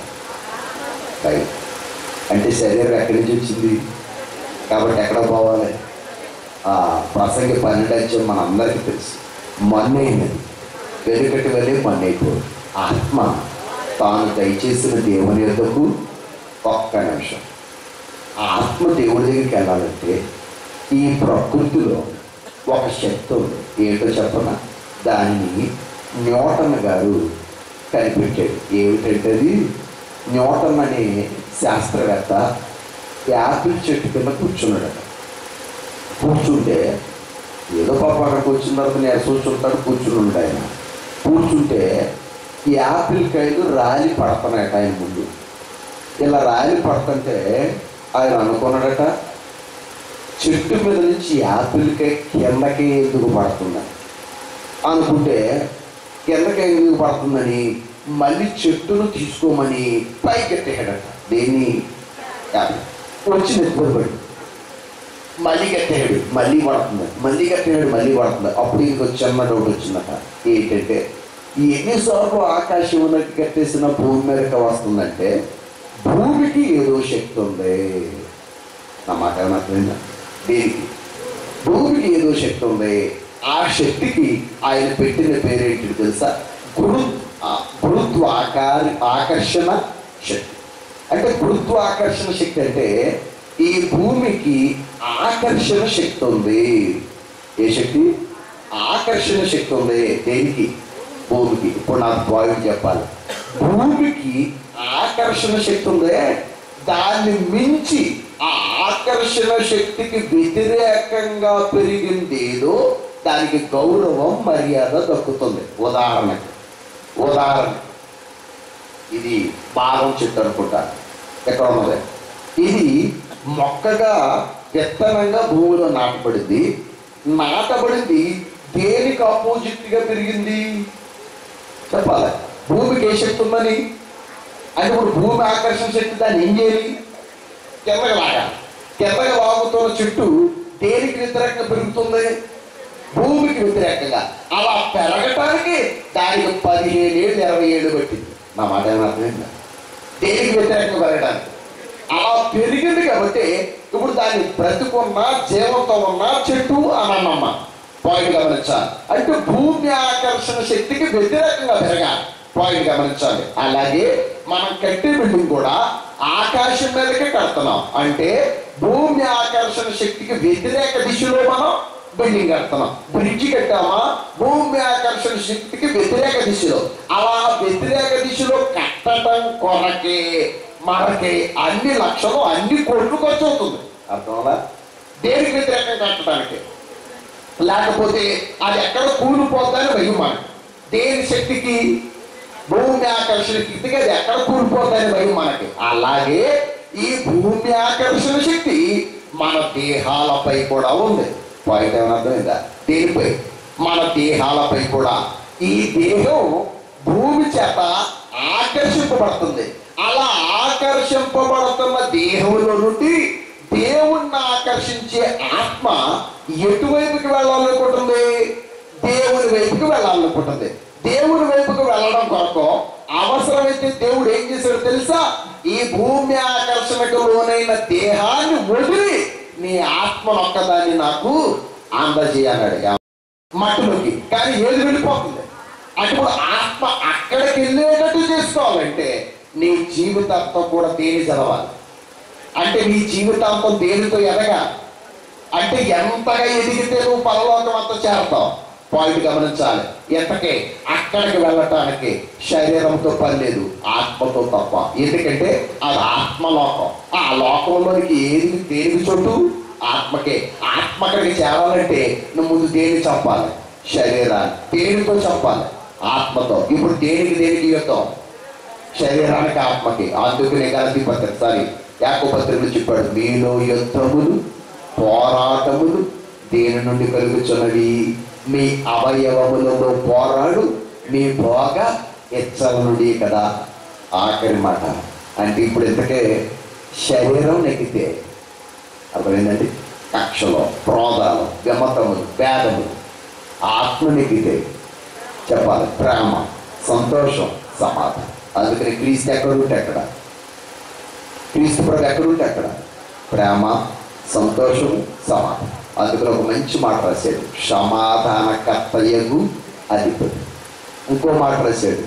రైట్ అంటే శరీరం ఎక్కడి నుంచి వచ్చింది కాబట్టి ఎక్కడ పోవాలి ఆ ప్రసంగి పన్నెండు వచ్చే మన అందరికీ తెలుసు మన్నైనది వెనుకటి వెళ్ళి మన్నైపోదు ఆత్మ తాను దయచేసిన దేవుని యొద్దకు ఒక్క నిమిషం ఆ ఆత్మ దేవుడి దగ్గరికి వెళ్ళాలంటే ఈ ప్రకృతిలో ఒక శక్తి ఉంది ఏంటో చెప్పన దానిని న్యూటన్ గారు కనిపెట్టాడు ఏమిటంటే అది న్యూటన్ అనే శాస్త్రవేత్త యాపిల్ చెట్టు కింద కూర్చున్నాడట కూర్చుంటే ఏదో పాప అక్కడ కూర్చున్న తర్వాత నేను కూర్చుంటాడు కూర్చుని ఉంటాడు ఆయన కూర్చుంటే ఈ యాపిల్ కాయలు రాలి పడుతున్నాయట ఆయన ముందు ఇలా రాలి పడుతుంటే ఆయన అనుకున్నాడట చెట్టు మీద నుంచి యాపిల్ కాయ కిందకి ఎందుకు పడుతుంది అనుకుంటే కిందకి ఎందుకు పడుతుందని మళ్ళీ చెట్టును తీసుకోమని పైకి ఎట్టేయడట దేన్ని యాపిల్ వచ్చి నెత్తిపడి మళ్ళీ కట్టాడు మళ్ళీ పడుతుంది మళ్ళీ కట్టాడు మళ్ళీ పడుతుంది అప్పుడు ఇంకొక చిన్న డౌట్ వచ్చిందట ఏంటంటే ఎన్నిసార్లు ఆకాశం ఉన్నట్టు కట్టేసిన భూమి మీదకి వస్తుందంటే భూమికి ఏదో శక్తి ఉంది నా మాట ఏమైనా అర్థమైందా దేనికి భూమికి ఏదో శక్తి ఉంది ఆ శక్తికి ఆయన పెట్టిన పేరేంటి తెలుసా గురు ఆ గురుత్వ ఆకార ఆకర్షణ శక్తి అంటే గురుత్వ ఆకర్షణ శక్తి అంటే ఈ భూమికి ఆకర్షణ శక్తి ఉంది ఏ శక్తి ఆకర్షణ శక్తి ఉంది దేనికి భూమికి ఇప్పుడు నాకు పాయింట్ చెప్పాలి భూమికి ఆకర్షణ శక్తి ఉందే దాన్ని మించి ఆ ఆకర్షణ శక్తికి వ్యతిరేకంగా పెరిగింది ఏదో దానికి గౌరవం మర్యాద దక్కుతుంది ఉదాహరణకి ఉదాహరణ ఇది భాగం చెట్టు అనుకుంటా ఎక్కడ ఉన్నది ఇది మొక్కగా విత్తనంగా భూమిలో నాటబడింది నాటబడింది దేనికి ఆపోజిట్ గా పెరిగింది చెప్పాలి భూమికి ఏ శక్తి ఉందని అంటే ఇప్పుడు భూమి ఆకర్షణ శక్తి దాన్ని ఏం చేయాలి కిందకి లాగాలి కిందకి లాగుతున్న చెట్టు దేనికి వ్యతిరేకంగా పెరుగుతుంది భూమికి వ్యతిరేకంగా అలా పెరగటానికి దానికి పదిహేను ఏళ్ళు ఇరవై ఏళ్ళు పట్టింది నా మాట ఏమైనా అర్థమైందా దేనికి వ్యతిరేకంగా పెరగడానికి అలా పెరిగింది కాబట్టి ఇప్పుడు దాన్ని బ్రతుకున్న జీవంతో ఉన్న చెట్టు అని అన్నమ్మ పాయింట్ గమనించాలి అంటే భూమి ఆకర్షణ శక్తికి వ్యతిరేకంగా పెరగాలి పాయింట్ గమనించాలి అలాగే మనం కట్టే బిల్డింగ్ కూడా ఆకాశం మీదకే కడుతున్నాం అంటే భూమి ఆకర్షణ శక్తికి వ్యతిరేక దిశలో మనం బిల్డింగ్ కడుతున్నాం బ్రిడ్జి కట్టామా భూమి ఆకర్షణ శక్తికి వ్యతిరేక దిశలో అలా వ్యతిరేక దిశలో కట్టడం కొరకే మనకి అన్ని లక్షలు అన్ని కోట్లు ఖర్చు అవుతుంది అర్థమవునా దేనికి వ్యతిరేకంగా కట్టడానికి లేకపోతే అది ఎక్కడ కూలిపోతుందని భయం మనకి దేని శక్తికి భూమి ఆకర్షణ శక్తికి అది ఎక్కడ కూలిపోతుందని భయం మనకి అలాగే ఈ భూమి ఆకర్షణ శక్తి మన దేహాలపై కూడా ఉంది పాయింట్ ఏమైనా అర్థమైందా దేనిపై మన దేహాలపై కూడా ఈ దేహం భూమి చేత ఆకర్షింపబడుతుంది అలా ఆకర్షింపబడుతున్న దేహంలో నుండి దేవుణ్ణి ఆకర్షించే ఆత్మ ఎటువైపుకి వెళ్ళాలనుకుంటుంది దేవుని వైపుకి వెళ్ళాలనుకుంటుంది దేవుని వైపుకి వెళ్ళడం కొరకు అవసరమైతే దేవుడు ఏం చేశాడు తెలుసా ఈ భూమి ఆకర్షణకు లోనైన దేహాన్ని వదిలి నీ ఆత్మను ఒక్కదాన్ని నాకు అందజేయన్నాడు మట్టిలోకి కానీ ఏది వెళ్ళిపోతుంది అప్పుడు ఆత్మ అక్కడికి వెళ్ళేటట్టు చేసుకోవాలంటే నీ జీవితాంతం కూడా దేని చదవాలి అంటే నీ జీవితాంతం దేనితో ఎదగా అంటే ఎంతగా ఎదిగితే నువ్వు పరలోకం అంతా చేరతావు పాయింట్ గమనించాలి ఎంతకే అక్కడికి వెళ్ళటానికి శరీరంతో పని లేదు ఆత్మతో తప్ప ఎందుకంటే అది ఆత్మలోకం ఆ లోకంలోనికి ఏది దేనికి చోటు ఆత్మకే ఆత్మ అక్కడికి చేరాలంటే నువ్వు ముందు దేని చంపాలి శరీరాన్ని దేనితో చంపాలి ఆత్మతో ఇప్పుడు దేనికి దేనికి యుద్ధం శరీరానికి ఆత్మకి అందుకనే గలతి పత్రిక సారీ యాకపత్రికలు చెప్పాడు మీలో యుద్ధములు పోరాటములు దేని నుండి కలుగుచున్నవి మీ అవయవములలో పోరాడు మీ భోగ హెచ్చల నుండి కదా ఆఖరి మాట అంటే ఇప్పుడు ఇంతకే శరీరం నెక్కితే అర్థమైందండి కక్షలో క్రోధాలు విమతములు భేదములు ఆత్మ నెక్కితే చెప్పాలి ప్రేమ సంతోషం సమాధానం అందుకని క్రీస్తు ఎక్కడ ఉంటే అక్కడ క్రీస్తు ప్రభు ఎక్కడ ఉంటే అక్కడ ప్రేమ సంతోషం సమాధానం అందుకని ఒక మంచి మాట రాశాడు సమాధాన కర్తయ్యకు అధిపతి ఇంకో మాట రాశాడు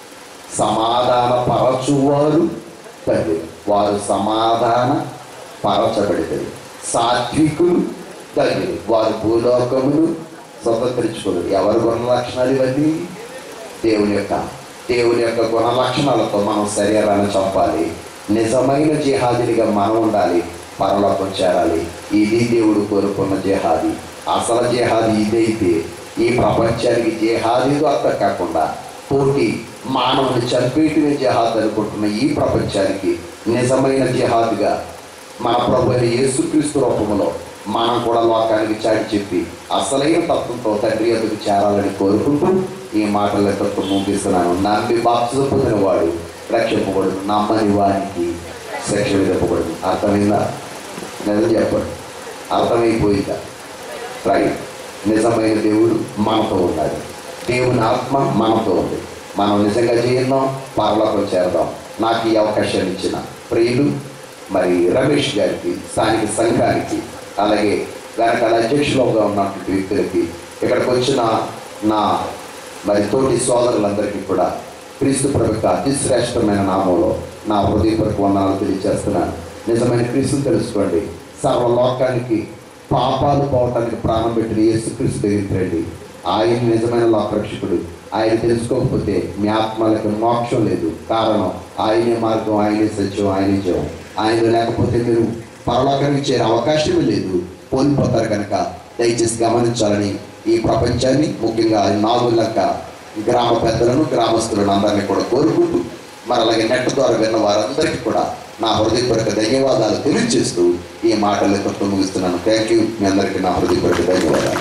సమాధాన పరచువారు తల్లి వారు సమాధాన పరచబడితది సాత్వికులు తల్లి వారు భూలోకములు స్వతంత్రించుకోరు ఎవరి గుణ లక్షణాలు ఇవన్నీ దేవుని యొక్క దేవుని యొక్క గుణ లక్షణాలతో మనం శరీరాన్ని చంపాలి నిజమైన జిహాదీలుగా మనం ఉండాలి పరలోకం చేరాలి ఇది దేవుడు కోరుకున్న జిహాది అసలు జిహాది ఇదైతే ఈ ప్రపంచానికి జిహాదీలు అర్థం కాకుండా పోటీ మానవుని చంపేటివే జిహాద్ అనుకుంటున్న ఈ ప్రపంచానికి నిజమైన జిహాద్గా మన ప్రభు అయిన యేసుక్రీస్తు రూపంలో మనం కూడా లోకానికి చాటి చెప్పి అసలైన తత్వంతో తండ్రి ఎదుగు చేరాలని కోరుకుంటూ ఈ మాటల తత్వ ముగిస్తున్నాను నమ్మి బాప్తిజం పొందిన వాడు రక్షింపబడు నమ్మని వారికి శిక్ష విధింపబడు అర్థమైందా నిజం చెప్పండి అర్థమైపోయిందా రైట్ నిజమైన దేవుడు మనతో ఉండాలి దేవుని ఆత్మ మనతో ఉంది మనం నిజంగా చేద్దాం పరలోకం చేద్దాం నాకు ఈ అవకాశాన్ని ఇచ్చిన ప్రియులు మరి రమేష్ గారికి స్థానిక సంఘానికి అలాగే వెనకాల అధ్యక్షులుగా ఉన్నటువంటి వ్యక్తులకి ఇక్కడికి వచ్చిన నా మరి తోటి సోదరులందరికీ కూడా క్రీస్తు ప్రభుత్వ అతి శ్రేష్టమైన నామంలో నా హృదయపూర్వక వందనాలు తెలియజేస్తున్నాను నిజమైన క్రీస్తుని తెలుసుకోండి సర్వలోకానికి పాపాలు పోవటానికి ప్రాణం పెట్టిన యేసుక్రీస్తు దగ్గరికి రండి ఆయన నిజమైన లోకరక్షకుడు ఆయన తెలుసుకోకపోతే మీ ఆత్మలకు మోక్షం లేదు కారణం ఆయనే మార్గం ఆయనే సత్యం ఆయనే జీవం ఆయన లేకపోతే మీరు పరలోకానికి చేరే అవకాశమే లేదు కోల్పోతారు కనుక దయచేసి గమనించాలని ఈ ప్రపంచాన్ని ముఖ్యంగా నాలుగులక గ్రామ పెద్దలను గ్రామస్తులను అందరినీ కూడా కోరుకుంటూ మరి అలాగే నెట్ ద్వారా విన్న వారందరికీ కూడా నా హృదయపూర్వక ధన్యవాదాలు తెలియజేస్తూ ఈ మాటలు కొంత ముగిస్తున్నాను థ్యాంక్ యూ మీ అందరికీ నా హృదయపూర్వక ధన్యవాదాలు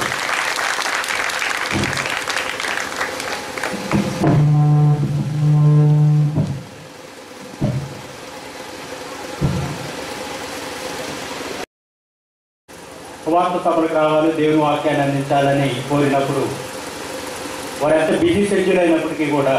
సువార్త సభలకు రావాలి దేవుని వాక్యాన్ని అందించాలని కోరినప్పుడు వారు ఎంత బిజీ షెడ్యూల్ అయినప్పటికీ కూడా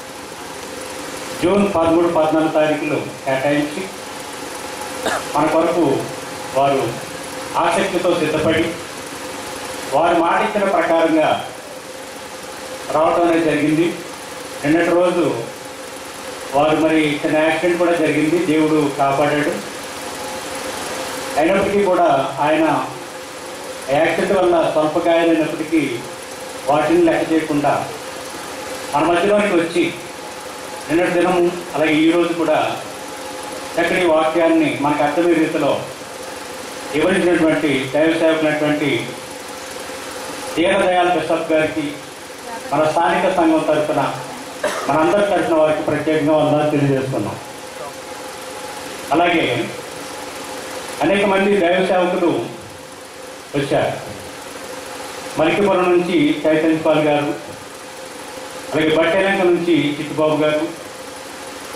జూన్ పదమూడు పద్నాలుగు తారీఖులు కేటాయించి మన కొరకు వారు ఆసక్తితో సిద్ధపడి వారు మాట ఇచ్చిన ప్రకారంగా రావడం అనేది జరిగింది నిన్నటి రోజు వారు మరి చిన్న యాక్సిడెంట్ కూడా జరిగింది దేవుడు కాపాడాడు అయినప్పటికీ కూడా ఆయన యాక్సిడెంట్ వల్ల స్వల్ప గాయాలైనప్పటికీ వాటిని లెక్క చేయకుండా మన మధ్యలోనికి వచ్చి నిన్నటి దినము అలాగే ఈ రోజు కూడా చక్కని వాక్యాన్ని మనకు అర్థమయ్యే రీతిలో వివరించినటువంటి దైవ సేవకులైనటువంటి దీనదయాల బిషప్ గారికి మన స్థానిక సంఘం తరఫున మనందరి తరఫున వారికి ప్రత్యేకంగా వందనాలు తెలియజేస్తున్నాం అలాగే అనేక మంది దైవ సేవకులు వచ్చారు మలికిపురం నుంచి చైతన్య పాల్ గారు అలాగే బట్టెలంక నుంచి చిట్టుబాబు గారు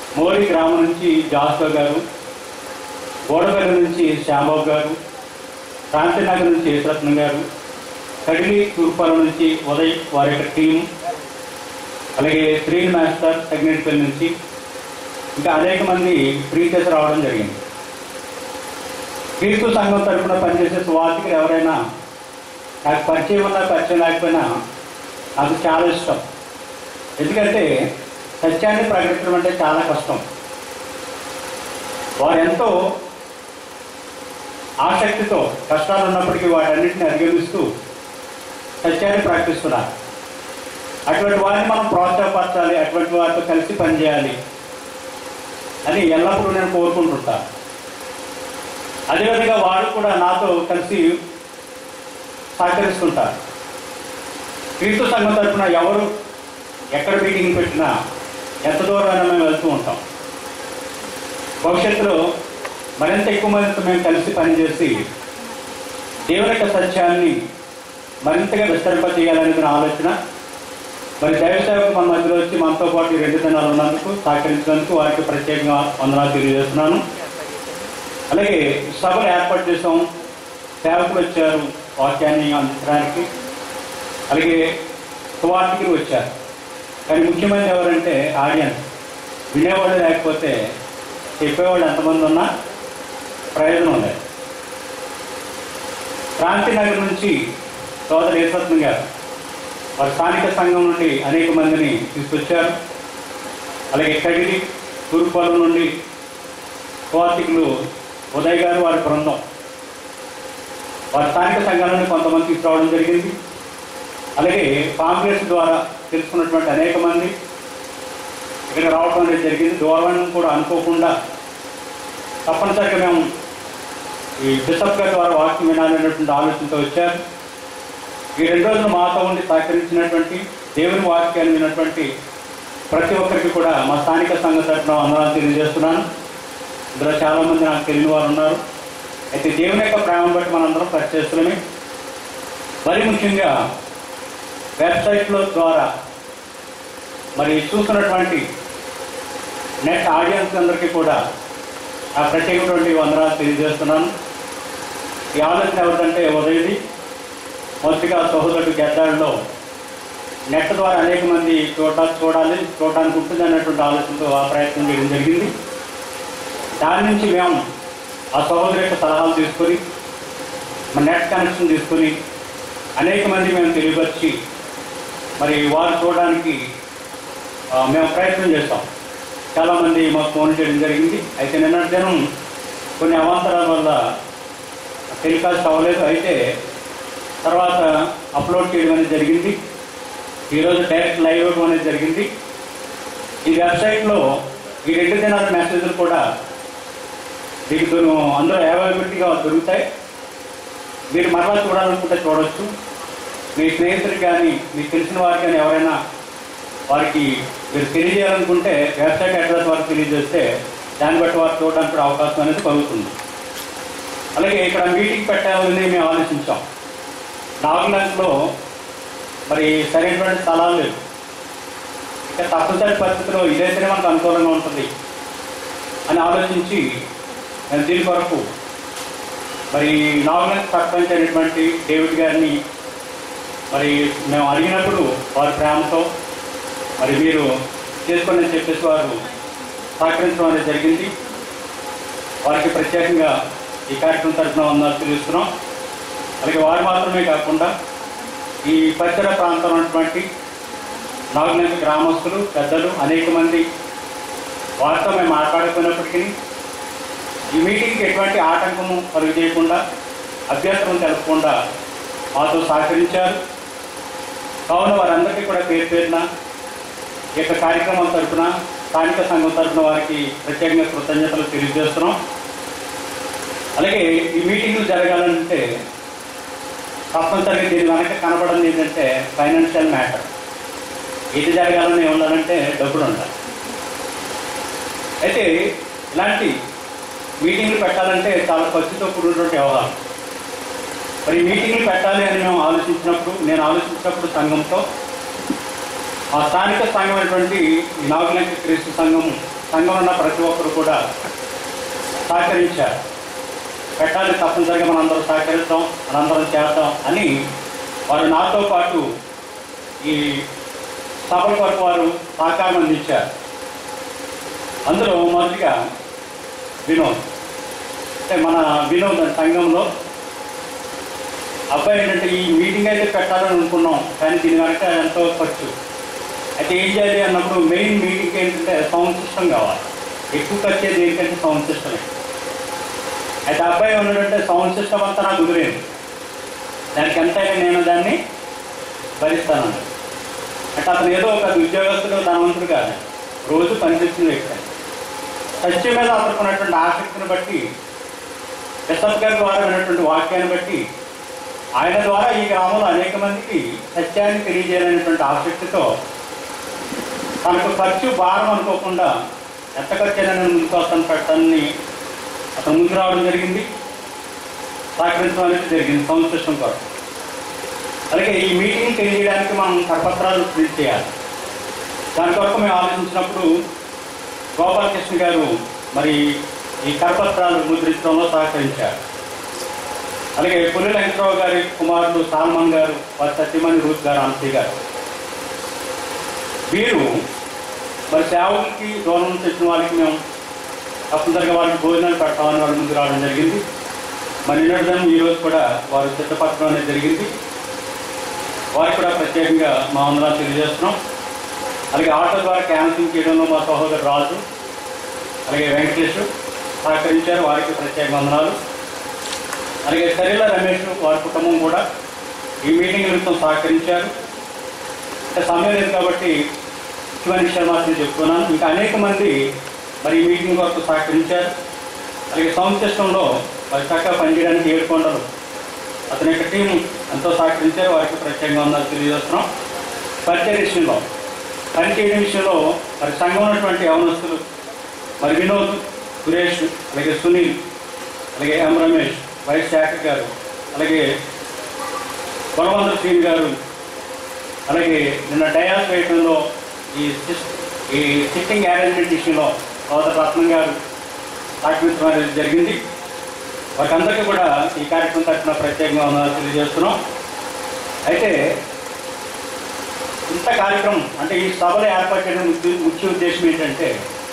మోరి గ్రామం నుంచి జాస్కో గారు గోడపల్లి నుంచి శ్యాంబాబు గారు క్రాంతినగర్ నుంచి యశ్రత్నం గారు కడిలి తూర్పాల నుంచి ఉదయ్ వారి యొక్క టీం అలాగే శ్రీని మాస్టర్ తగ్గినపల్లి నుంచి ఇంకా అనేక మంది ప్రీచర్స్ రావడం జరిగింది క్రీస్తు సంఘం తరఫున పనిచేసే సువార్థికులు ఎవరైనా నాకు పరిచయం ఉన్నా పరిచయం లేకపోయినా నాకు చాలా ఇష్టం ఎందుకంటే సత్యాన్ని ప్రకటించడం అంటే చాలా కష్టం వారు ఎంతో ఆసక్తితో కష్టాలు ఉన్నప్పటికీ వాటన్నిటిని అధిగమిస్తూ సత్యాన్ని ప్రకటిస్తున్నారు అటువంటి వారిని మనం ప్రోత్సాహపరచాలి అటువంటి వారితో కలిసి పనిచేయాలి అని ఎల్లప్పుడూ నేను కోరుకుంటుంటాను అదేవిధంగా వారు కూడా నాతో కలిసి సహకరిస్తుంటారు క్రీస్తు సంఘం తరఫున ఎవరు ఎక్కడ మీటింగ్ పెట్టినా ఎంత దూరమైనా మేము వెళ్తూ ఉంటాం భవిష్యత్తులో మరింత ఎక్కువ మందితో మేము కలిసి పనిచేసి దేవుని యొక్క సత్యాన్ని మరింతగా విస్తరింపజేయాలనేది నా ఆలోచన మరి దైవ సేవకు మన మధ్యలో వచ్చి మనతో పాటు ఈ రెండు దినాలు ఉన్నందుకు సహకరించినందుకు వారికి ప్రత్యేకంగా వందనాలు తెలియజేస్తున్నాను అలాగే సభలు ఏర్పాటు చేసాం సేవకులు వచ్చారు వాక్యాన్ని అందించడానికి అలాగే సువార్థికులు వచ్చారు కానీ ముఖ్యమైనది ఎవరంటే ఆడియన్స్ వినేవాళ్ళు లేకపోతే చెప్పేవాళ్ళు ఎంతమంది ఉన్నా ప్రయోజనం లేదు క్రాంతి నగర్ నుంచి సోదరు యేసత్నం గారు వారి స్థానిక సంఘం నుండి అనేక మందిని తీసుకొచ్చారు అలాగే కడిలి తూర్పుపాలెం నుండి సువార్థికులు ఉదయ్ గారు వారి బృందం వారి స్థానిక సంఘాల నుండి కొంతమంది తీసుకురావడం జరిగింది అలాగే కాంగ్రెస్ ద్వారా తెలుసుకున్నటువంటి అనేక మంది ఇక్కడ రావడం అనేది జరిగింది దూరం కూడా అనుకోకుండా తప్పనిసరిగా మేము ఈ బిషప్ గారి ద్వారా వాక్యం వినాలనేటువంటి ఆలోచనతో వచ్చారు ఈ రెండు రోజులు మాతో ఉండి సహకరించినటువంటి దేవుని వాక్యాన్ని విన్నటువంటి ప్రతి ఒక్కరికి కూడా మా స్థానిక సంఘ తరఫున వందనాలు తెలియజేస్తున్నాను ఇందులో చాలా మంది నాకు తెలియని వారు ఉన్నారు అయితే దేవుని యొక్క ప్రేమను బట్టి మనందరం పరిచేస్తున్నామే మరి ముఖ్యంగా వెబ్సైట్లో ద్వారా మరి చూస్తున్నటువంటి నెట్ ఆడియన్స్ అందరికీ కూడా ఆ ప్రత్యేకటువంటి వందనాలు తెలియజేస్తున్నాను ఈ ఆలోచన ఎవరిదంటే ఉదయది మొదటిగా సహోదరుడు గెద్దాడులో నెట్ ద్వారా అనేక మంది చూడ చూడాలి చూడడానికి ఉంటుంది అన్నటువంటి ఆలోచనతో ఆ ప్రయత్నం చేయడం జరిగింది దాని నుంచి మేము ఆ సహోదరు యొక్క సలహాలు తీసుకొని మన నెట్ కనెక్షన్ తీసుకొని అనేక మంది మేము తెలియపరిచి మరి వారు చూడడానికి ఆ, మేము ప్రయత్నం చేస్తాం చాలామంది మాకు ఫోన్ చేయడం జరిగింది అయితే నిన్న దినం కొన్ని అవాంతరాల వల్ల టెలికాస్ట్ అవ్వలేదు అయితే తర్వాత అప్లోడ్ చేయడం అనేది జరిగింది ఈరోజు డైరెక్ట్ లైవ్ ఇవ్వడం అనేది జరిగింది ఈ వెబ్సైట్లో ఈ రెండు దినాల మెసేజ్లు కూడా మీకు దొరు- అందులో అవైలబిలిటీగా దొరుకుతాయి మీరు మరలా చూడాలనుకుంటే చూడొచ్చు మీ స్నేహితులకు కానీ మీకు తెలిసిన వారికి కానీ ఎవరైనా వారికి మీరు తెలియజేయాలనుకుంటే వెబ్సైట్ అడ్రస్ వారికి తెలియజేస్తే దాన్ని బట్టి వారు చూడడానికి కూడా అవకాశం అనేది కలుగుతుంది అలాగే ఇక్కడ మీటింగ్ పెట్టాలని మేము ఆలోచించాం నాగులంలో మరి సరైనటువంటి స్థలాలు లేవు ఇక తప్పనిసరి పరిస్థితిలో ఇదైతేనే మనకు అనుకూలంగా ఉంటుంది అని ఆలోచించి నేను దీని కొరకు మరి నాగులంక సర్పంచ్ అయినటువంటి డేవిడ్ గారిని మరి మేము అడిగినప్పుడు వారి ప్రేమతో మరి మీరు చేసుకోండి అని చెప్పేసి వారు సహకరించడం అనేది జరిగింది వారికి ప్రత్యేకంగా ఈ కార్యక్రమం తరఫున వందలు తెలుస్తున్నాం అలాగే వారు మాత్రమే కాకుండా ఈ పరిసర ప్రాంతంలో ఉన్నటువంటి నాగులంక గ్రామస్తులు పెద్దలు అనేక మంది వారితో మేము మాట్లాడుకున్నప్పటికీ ఈ మీటింగ్కి ఎటువంటి ఆటంకము కలుగు చేయకుండా అభ్యంతరం తెలపకుండా మాతో సహకరించారు కావున వారందరికీ కూడా పేరు పేరున ఈ యొక్క కార్యక్రమం తరఫున స్థానిక సంఘం తరఫున వారికి ప్రత్యేకంగా కృతజ్ఞతలు తెలియజేస్తున్నాం అలాగే ఈ మీటింగ్లు జరగాలంటే తప్పనిసరిగా దీని వెనక కనబడింది ఏంటంటే ఫైనాన్షియల్ మ్యాటర్ ఇది జరగాలని ఉండాలంటే డబ్బులు ఉండాలి అయితే ఇలాంటి మీటింగ్లు పెట్టాలంటే చాలా ఖర్చుతో కూడినటువంటి వ్యవహారం మరి ఈ మీటింగ్లు పెట్టాలి అని మేము ఆలోచించినప్పుడు నేను ఆలోచించినప్పుడు సంఘంతో ఆ స్థానిక సంఘమైనటువంటి ఈ నాగులంక క్రీస్తు సంఘం సంఘం ఉన్న ప్రతి ఒక్కరు కూడా సహకరించారు పెట్టాలి తప్పనిసరిగా మనందరం సహకరిద్దాం మనందరం చేద్దాం అని వారు నాతో పాటు ఈ సభల కొరకు వారు సహకారం అందించారు అందులో మొదటిగా వినోద్ అంటే మన వినోద్ సంఘంలో అబ్బాయి ఏంటంటే ఈ మీటింగ్ అయితే పెట్టాలని అనుకున్నాం కానీ దీని వెనక ఎంతో ఖర్చు అయితే ఏం చేయాలి అన్నప్పుడు మెయిన్ మీటింగ్ ఏంటంటే సౌండ్ సిస్టమ్ కావాలి ఎక్కువ ఖర్చు అయ్యేది ఏంటంటే సౌండ్ సిస్టమే అయితే ఆ అబ్బాయి ఉన్నాడంటే సౌండ్ సిస్టమ్ అంతా నాకు కుదిరేది దానికి ఎంతైనా నేను దాన్ని భరిస్తాను అంటే అతను ఏదో ఒక ఉద్యోగస్తుడు ధనవంతుడు కాదు రోజు పనిచేసిన వ్యక్తి సత్యం మీద అతనికి ఉన్నటువంటి ఆసక్తిని బట్టి బిషప్ గారి ద్వారా విన్నటువంటి వాక్యాన్ని బట్టి ఆయన ద్వారా ఈ గ్రామంలో అనేక మందికి సత్యాన్ని తెలియజేయాలనేటువంటి ఆసక్తితో తనకు ఖర్చు భారం అనుకోకుండా ఎంత ఖర్చు అయినా నేను ముందుకు వస్తాను పెట్టాలని అతను ముందు రావడం జరిగింది సహకరించడం అనేది జరిగింది సౌండ్ సిస్టమ్ కొరకు అలాగే ఈ మీటింగ్ తెలియజేయడానికి మనం కరపత్రాలు ప్రింట్ చేయాలి దాని కొరకు మేము ఆలోచించినప్పుడు గోపాలకృష్ణ గారు మరి ఈ కరపత్రాలు ముద్రించడంలో సహకరించారు అలాగే పుల్లి వెంకటరావు గారి కుమారుడు సాల్మన్ గారు వారి సత్యమణి రూత్ గారు ఆంటీ గారు వీరు మరి సేవకులకి దూరం నుంచి వచ్చిన వాళ్ళకి మేము తప్పనిసరిగా వాళ్ళకి భోజనాలు పెడతామని వాళ్ళ ముందు రావడం జరిగింది మరి నిన్నటి ఈ రోజు కూడా వారు సిద్ధపరచడం అనేది జరిగింది వారికి కూడా ప్రత్యేకంగా మా వందనాలు తెలియజేస్తున్నాం అలాగే ఆటో ద్వారా క్యాన్సిల్ చేయడంలో మా సహోదరు రాజు అలాగే వెంకటేష్ సహకరించారు వారికి ప్రత్యేక వందనాలు అలాగే సరిల రమేష్ వారి కుటుంబం కూడా ఈ మీటింగ్ నిమిత్తం సహకరించారు అంటే సమయం లేదు కాబట్టి ఇటువంటి విషయాలు మాత్రం చెప్తున్నాను ఇంకా అనేక మంది మరి ఈ మీటింగ్ వరకు సహకరించారు అలాగే సౌండ్ సిస్టంలో మరి చక్కగా పనిచేయడానికి ఏడుకొండలు అతని యొక్క టీం ఎంతో సహకరించారు వారికి ప్రత్యేకంగా ఉందని తెలియజేస్తున్నాం పరిచయ విషయంలో పనిచేయడం విషయంలో మరి సంఘం ఉన్నటువంటి యవనస్తులు మరి వినోద్ సురేష్ అలాగే సునీల్ అలాగే ఎం రమేష్ వైఎస్ శాఖర్ గారు అలాగే బలవంతర శ్రీని గారు అలాగే నిన్న డయాస్ వేయడంలో ఈ సిస్- ఈ సిట్టింగ్ అరేంజ్మెంట్ విషయంలో సోదర రత్నం గారు సహకరించడం అనేది జరిగింది వారందరికీ కూడా ఈ కార్యక్రమం తరఫున ప్రత్యేకంగా ఉందని తెలియజేస్తున్నాం అయితే ఇంత కార్యక్రమం అంటే ఈ సభలు ఏర్పాటు చేయడం ముఖ్య- ముఖ్య ఉద్దేశం ఏంటంటే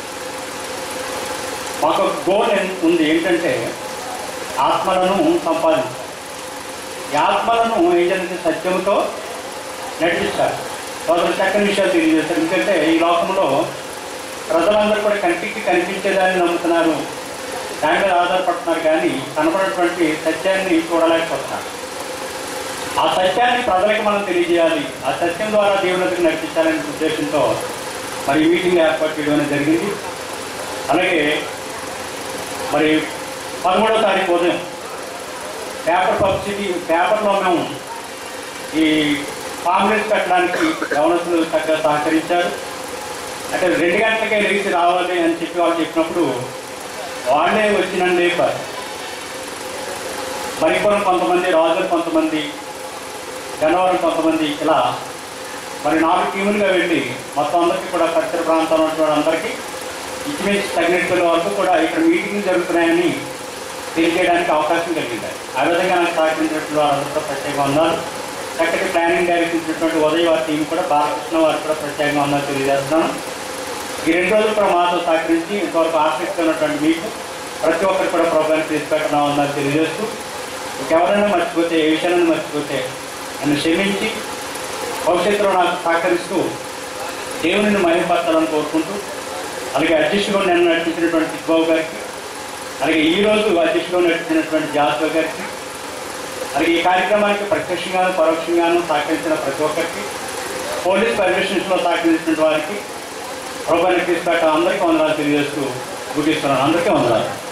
మాకు ఒక గోల్ ఏం- ఉంది ఏంటంటే ఆత్మలను సంపాదించాలి ఈ ఆత్మలను ఏంటంటే సత్యంతో నడిపిస్తారు సోదరు చక్కని విషయాలు తెలియజేస్తారు ఎందుకంటే ఈ లోకంలో ప్రజలందరూ కూడా కంటికి కనిపించేదాన్ని నమ్ముతున్నారు దాని మీద ఆధారపడుతున్నారు కానీ కనపడేటువంటి సత్యాన్ని చూడలేకపోతున్నారు ఆ సత్యాన్ని ప్రజలకు మనం తెలియజేయాలి ఆ సత్యం ద్వారా దేవునికి నడిపించాలనే ఉద్దేశంతో మరి ఈ మీటింగ్ ఏర్పాటు చేయడం అనేది జరిగింది అలాగే మరి పదమూడవ తారీఖు ఉదయం పేపర్ పబ్లిసిటీ పేపర్లో మేము ఈ కాంగ్రెస్ పెట్టడానికి గవర్నర్లు చక్కగా సహకరించారు అంటే రెండు గంటలకే లేచి రావాలి అని చెప్పి వాళ్ళు చెప్పినప్పుడు వాళ్ళే వచ్చి నన్ను లేపారు మరిపురం కొంతమంది రాజులు కొంతమంది గన్నవరం కొంతమంది ఇలా మరి నాలుగు టీములుగా వెళ్ళి మొత్తం అందరికీ కూడా పరిసర ప్రాంతంలో ఉన్నటువంటి అందరికీ ఇంచుమించు తగినట్టు వరకు కూడా ఇక్కడ మీటింగ్ జరుగుతున్నాయని తెలియజేయడానికి అవకాశం కలిగింది ఆ విధంగా నాకు సహకరించినటువంటి వారందరితో ప్రత్యేకంగా ఉన్నారు చక్కటి ప్లానింగ్ డైరెక్ట్ ఉదయ్ వారి టీం కూడా బాలకృష్ణ వారు కూడా ప్రత్యేకంగా ఉందని తెలియజేస్తున్నాను ఈ రెండు రోజులు కూడా మాతో సహకరించి ఇంతవరకు ఆసక్తి ఉన్నటువంటి మీకు ప్రతి ఒక్కరు కూడా ప్రోగ్రామ్ తీసుకెట్టడం ఉందని తెలియజేస్తూ ఇంకెవరైనా మర్చిపోతే ఏ విషయాలను మర్చిపోతే నన్ను క్షమించి భవిష్యత్తులో నాకు సహకరిస్తూ దేవుని మహిమపరచాలని కోరుకుంటూ అలాగే అధ్యక్షుడు నన్ను నడిపించినటువంటి సిద్బాబు గారికి అలాగే ఈ రోజు అధ్యక్షుడు నడిపించినటువంటి జాస్వ గారికి అలాగే ఈ కార్యక్రమానికి ప్రత్యక్షంగాను పరోక్షంగాను సహకరించిన ప్రతి ఒక్కరికి పోలీస్ పర్మిషన్స్లో సహకరించినటువంటి వారికి ప్రభుత్వానికి తీసుకెళ్ళడం అందరికీ వందనాలు తెలియజేస్తూ గుర్తిస్తున్నాను అందరికీ వందనాలు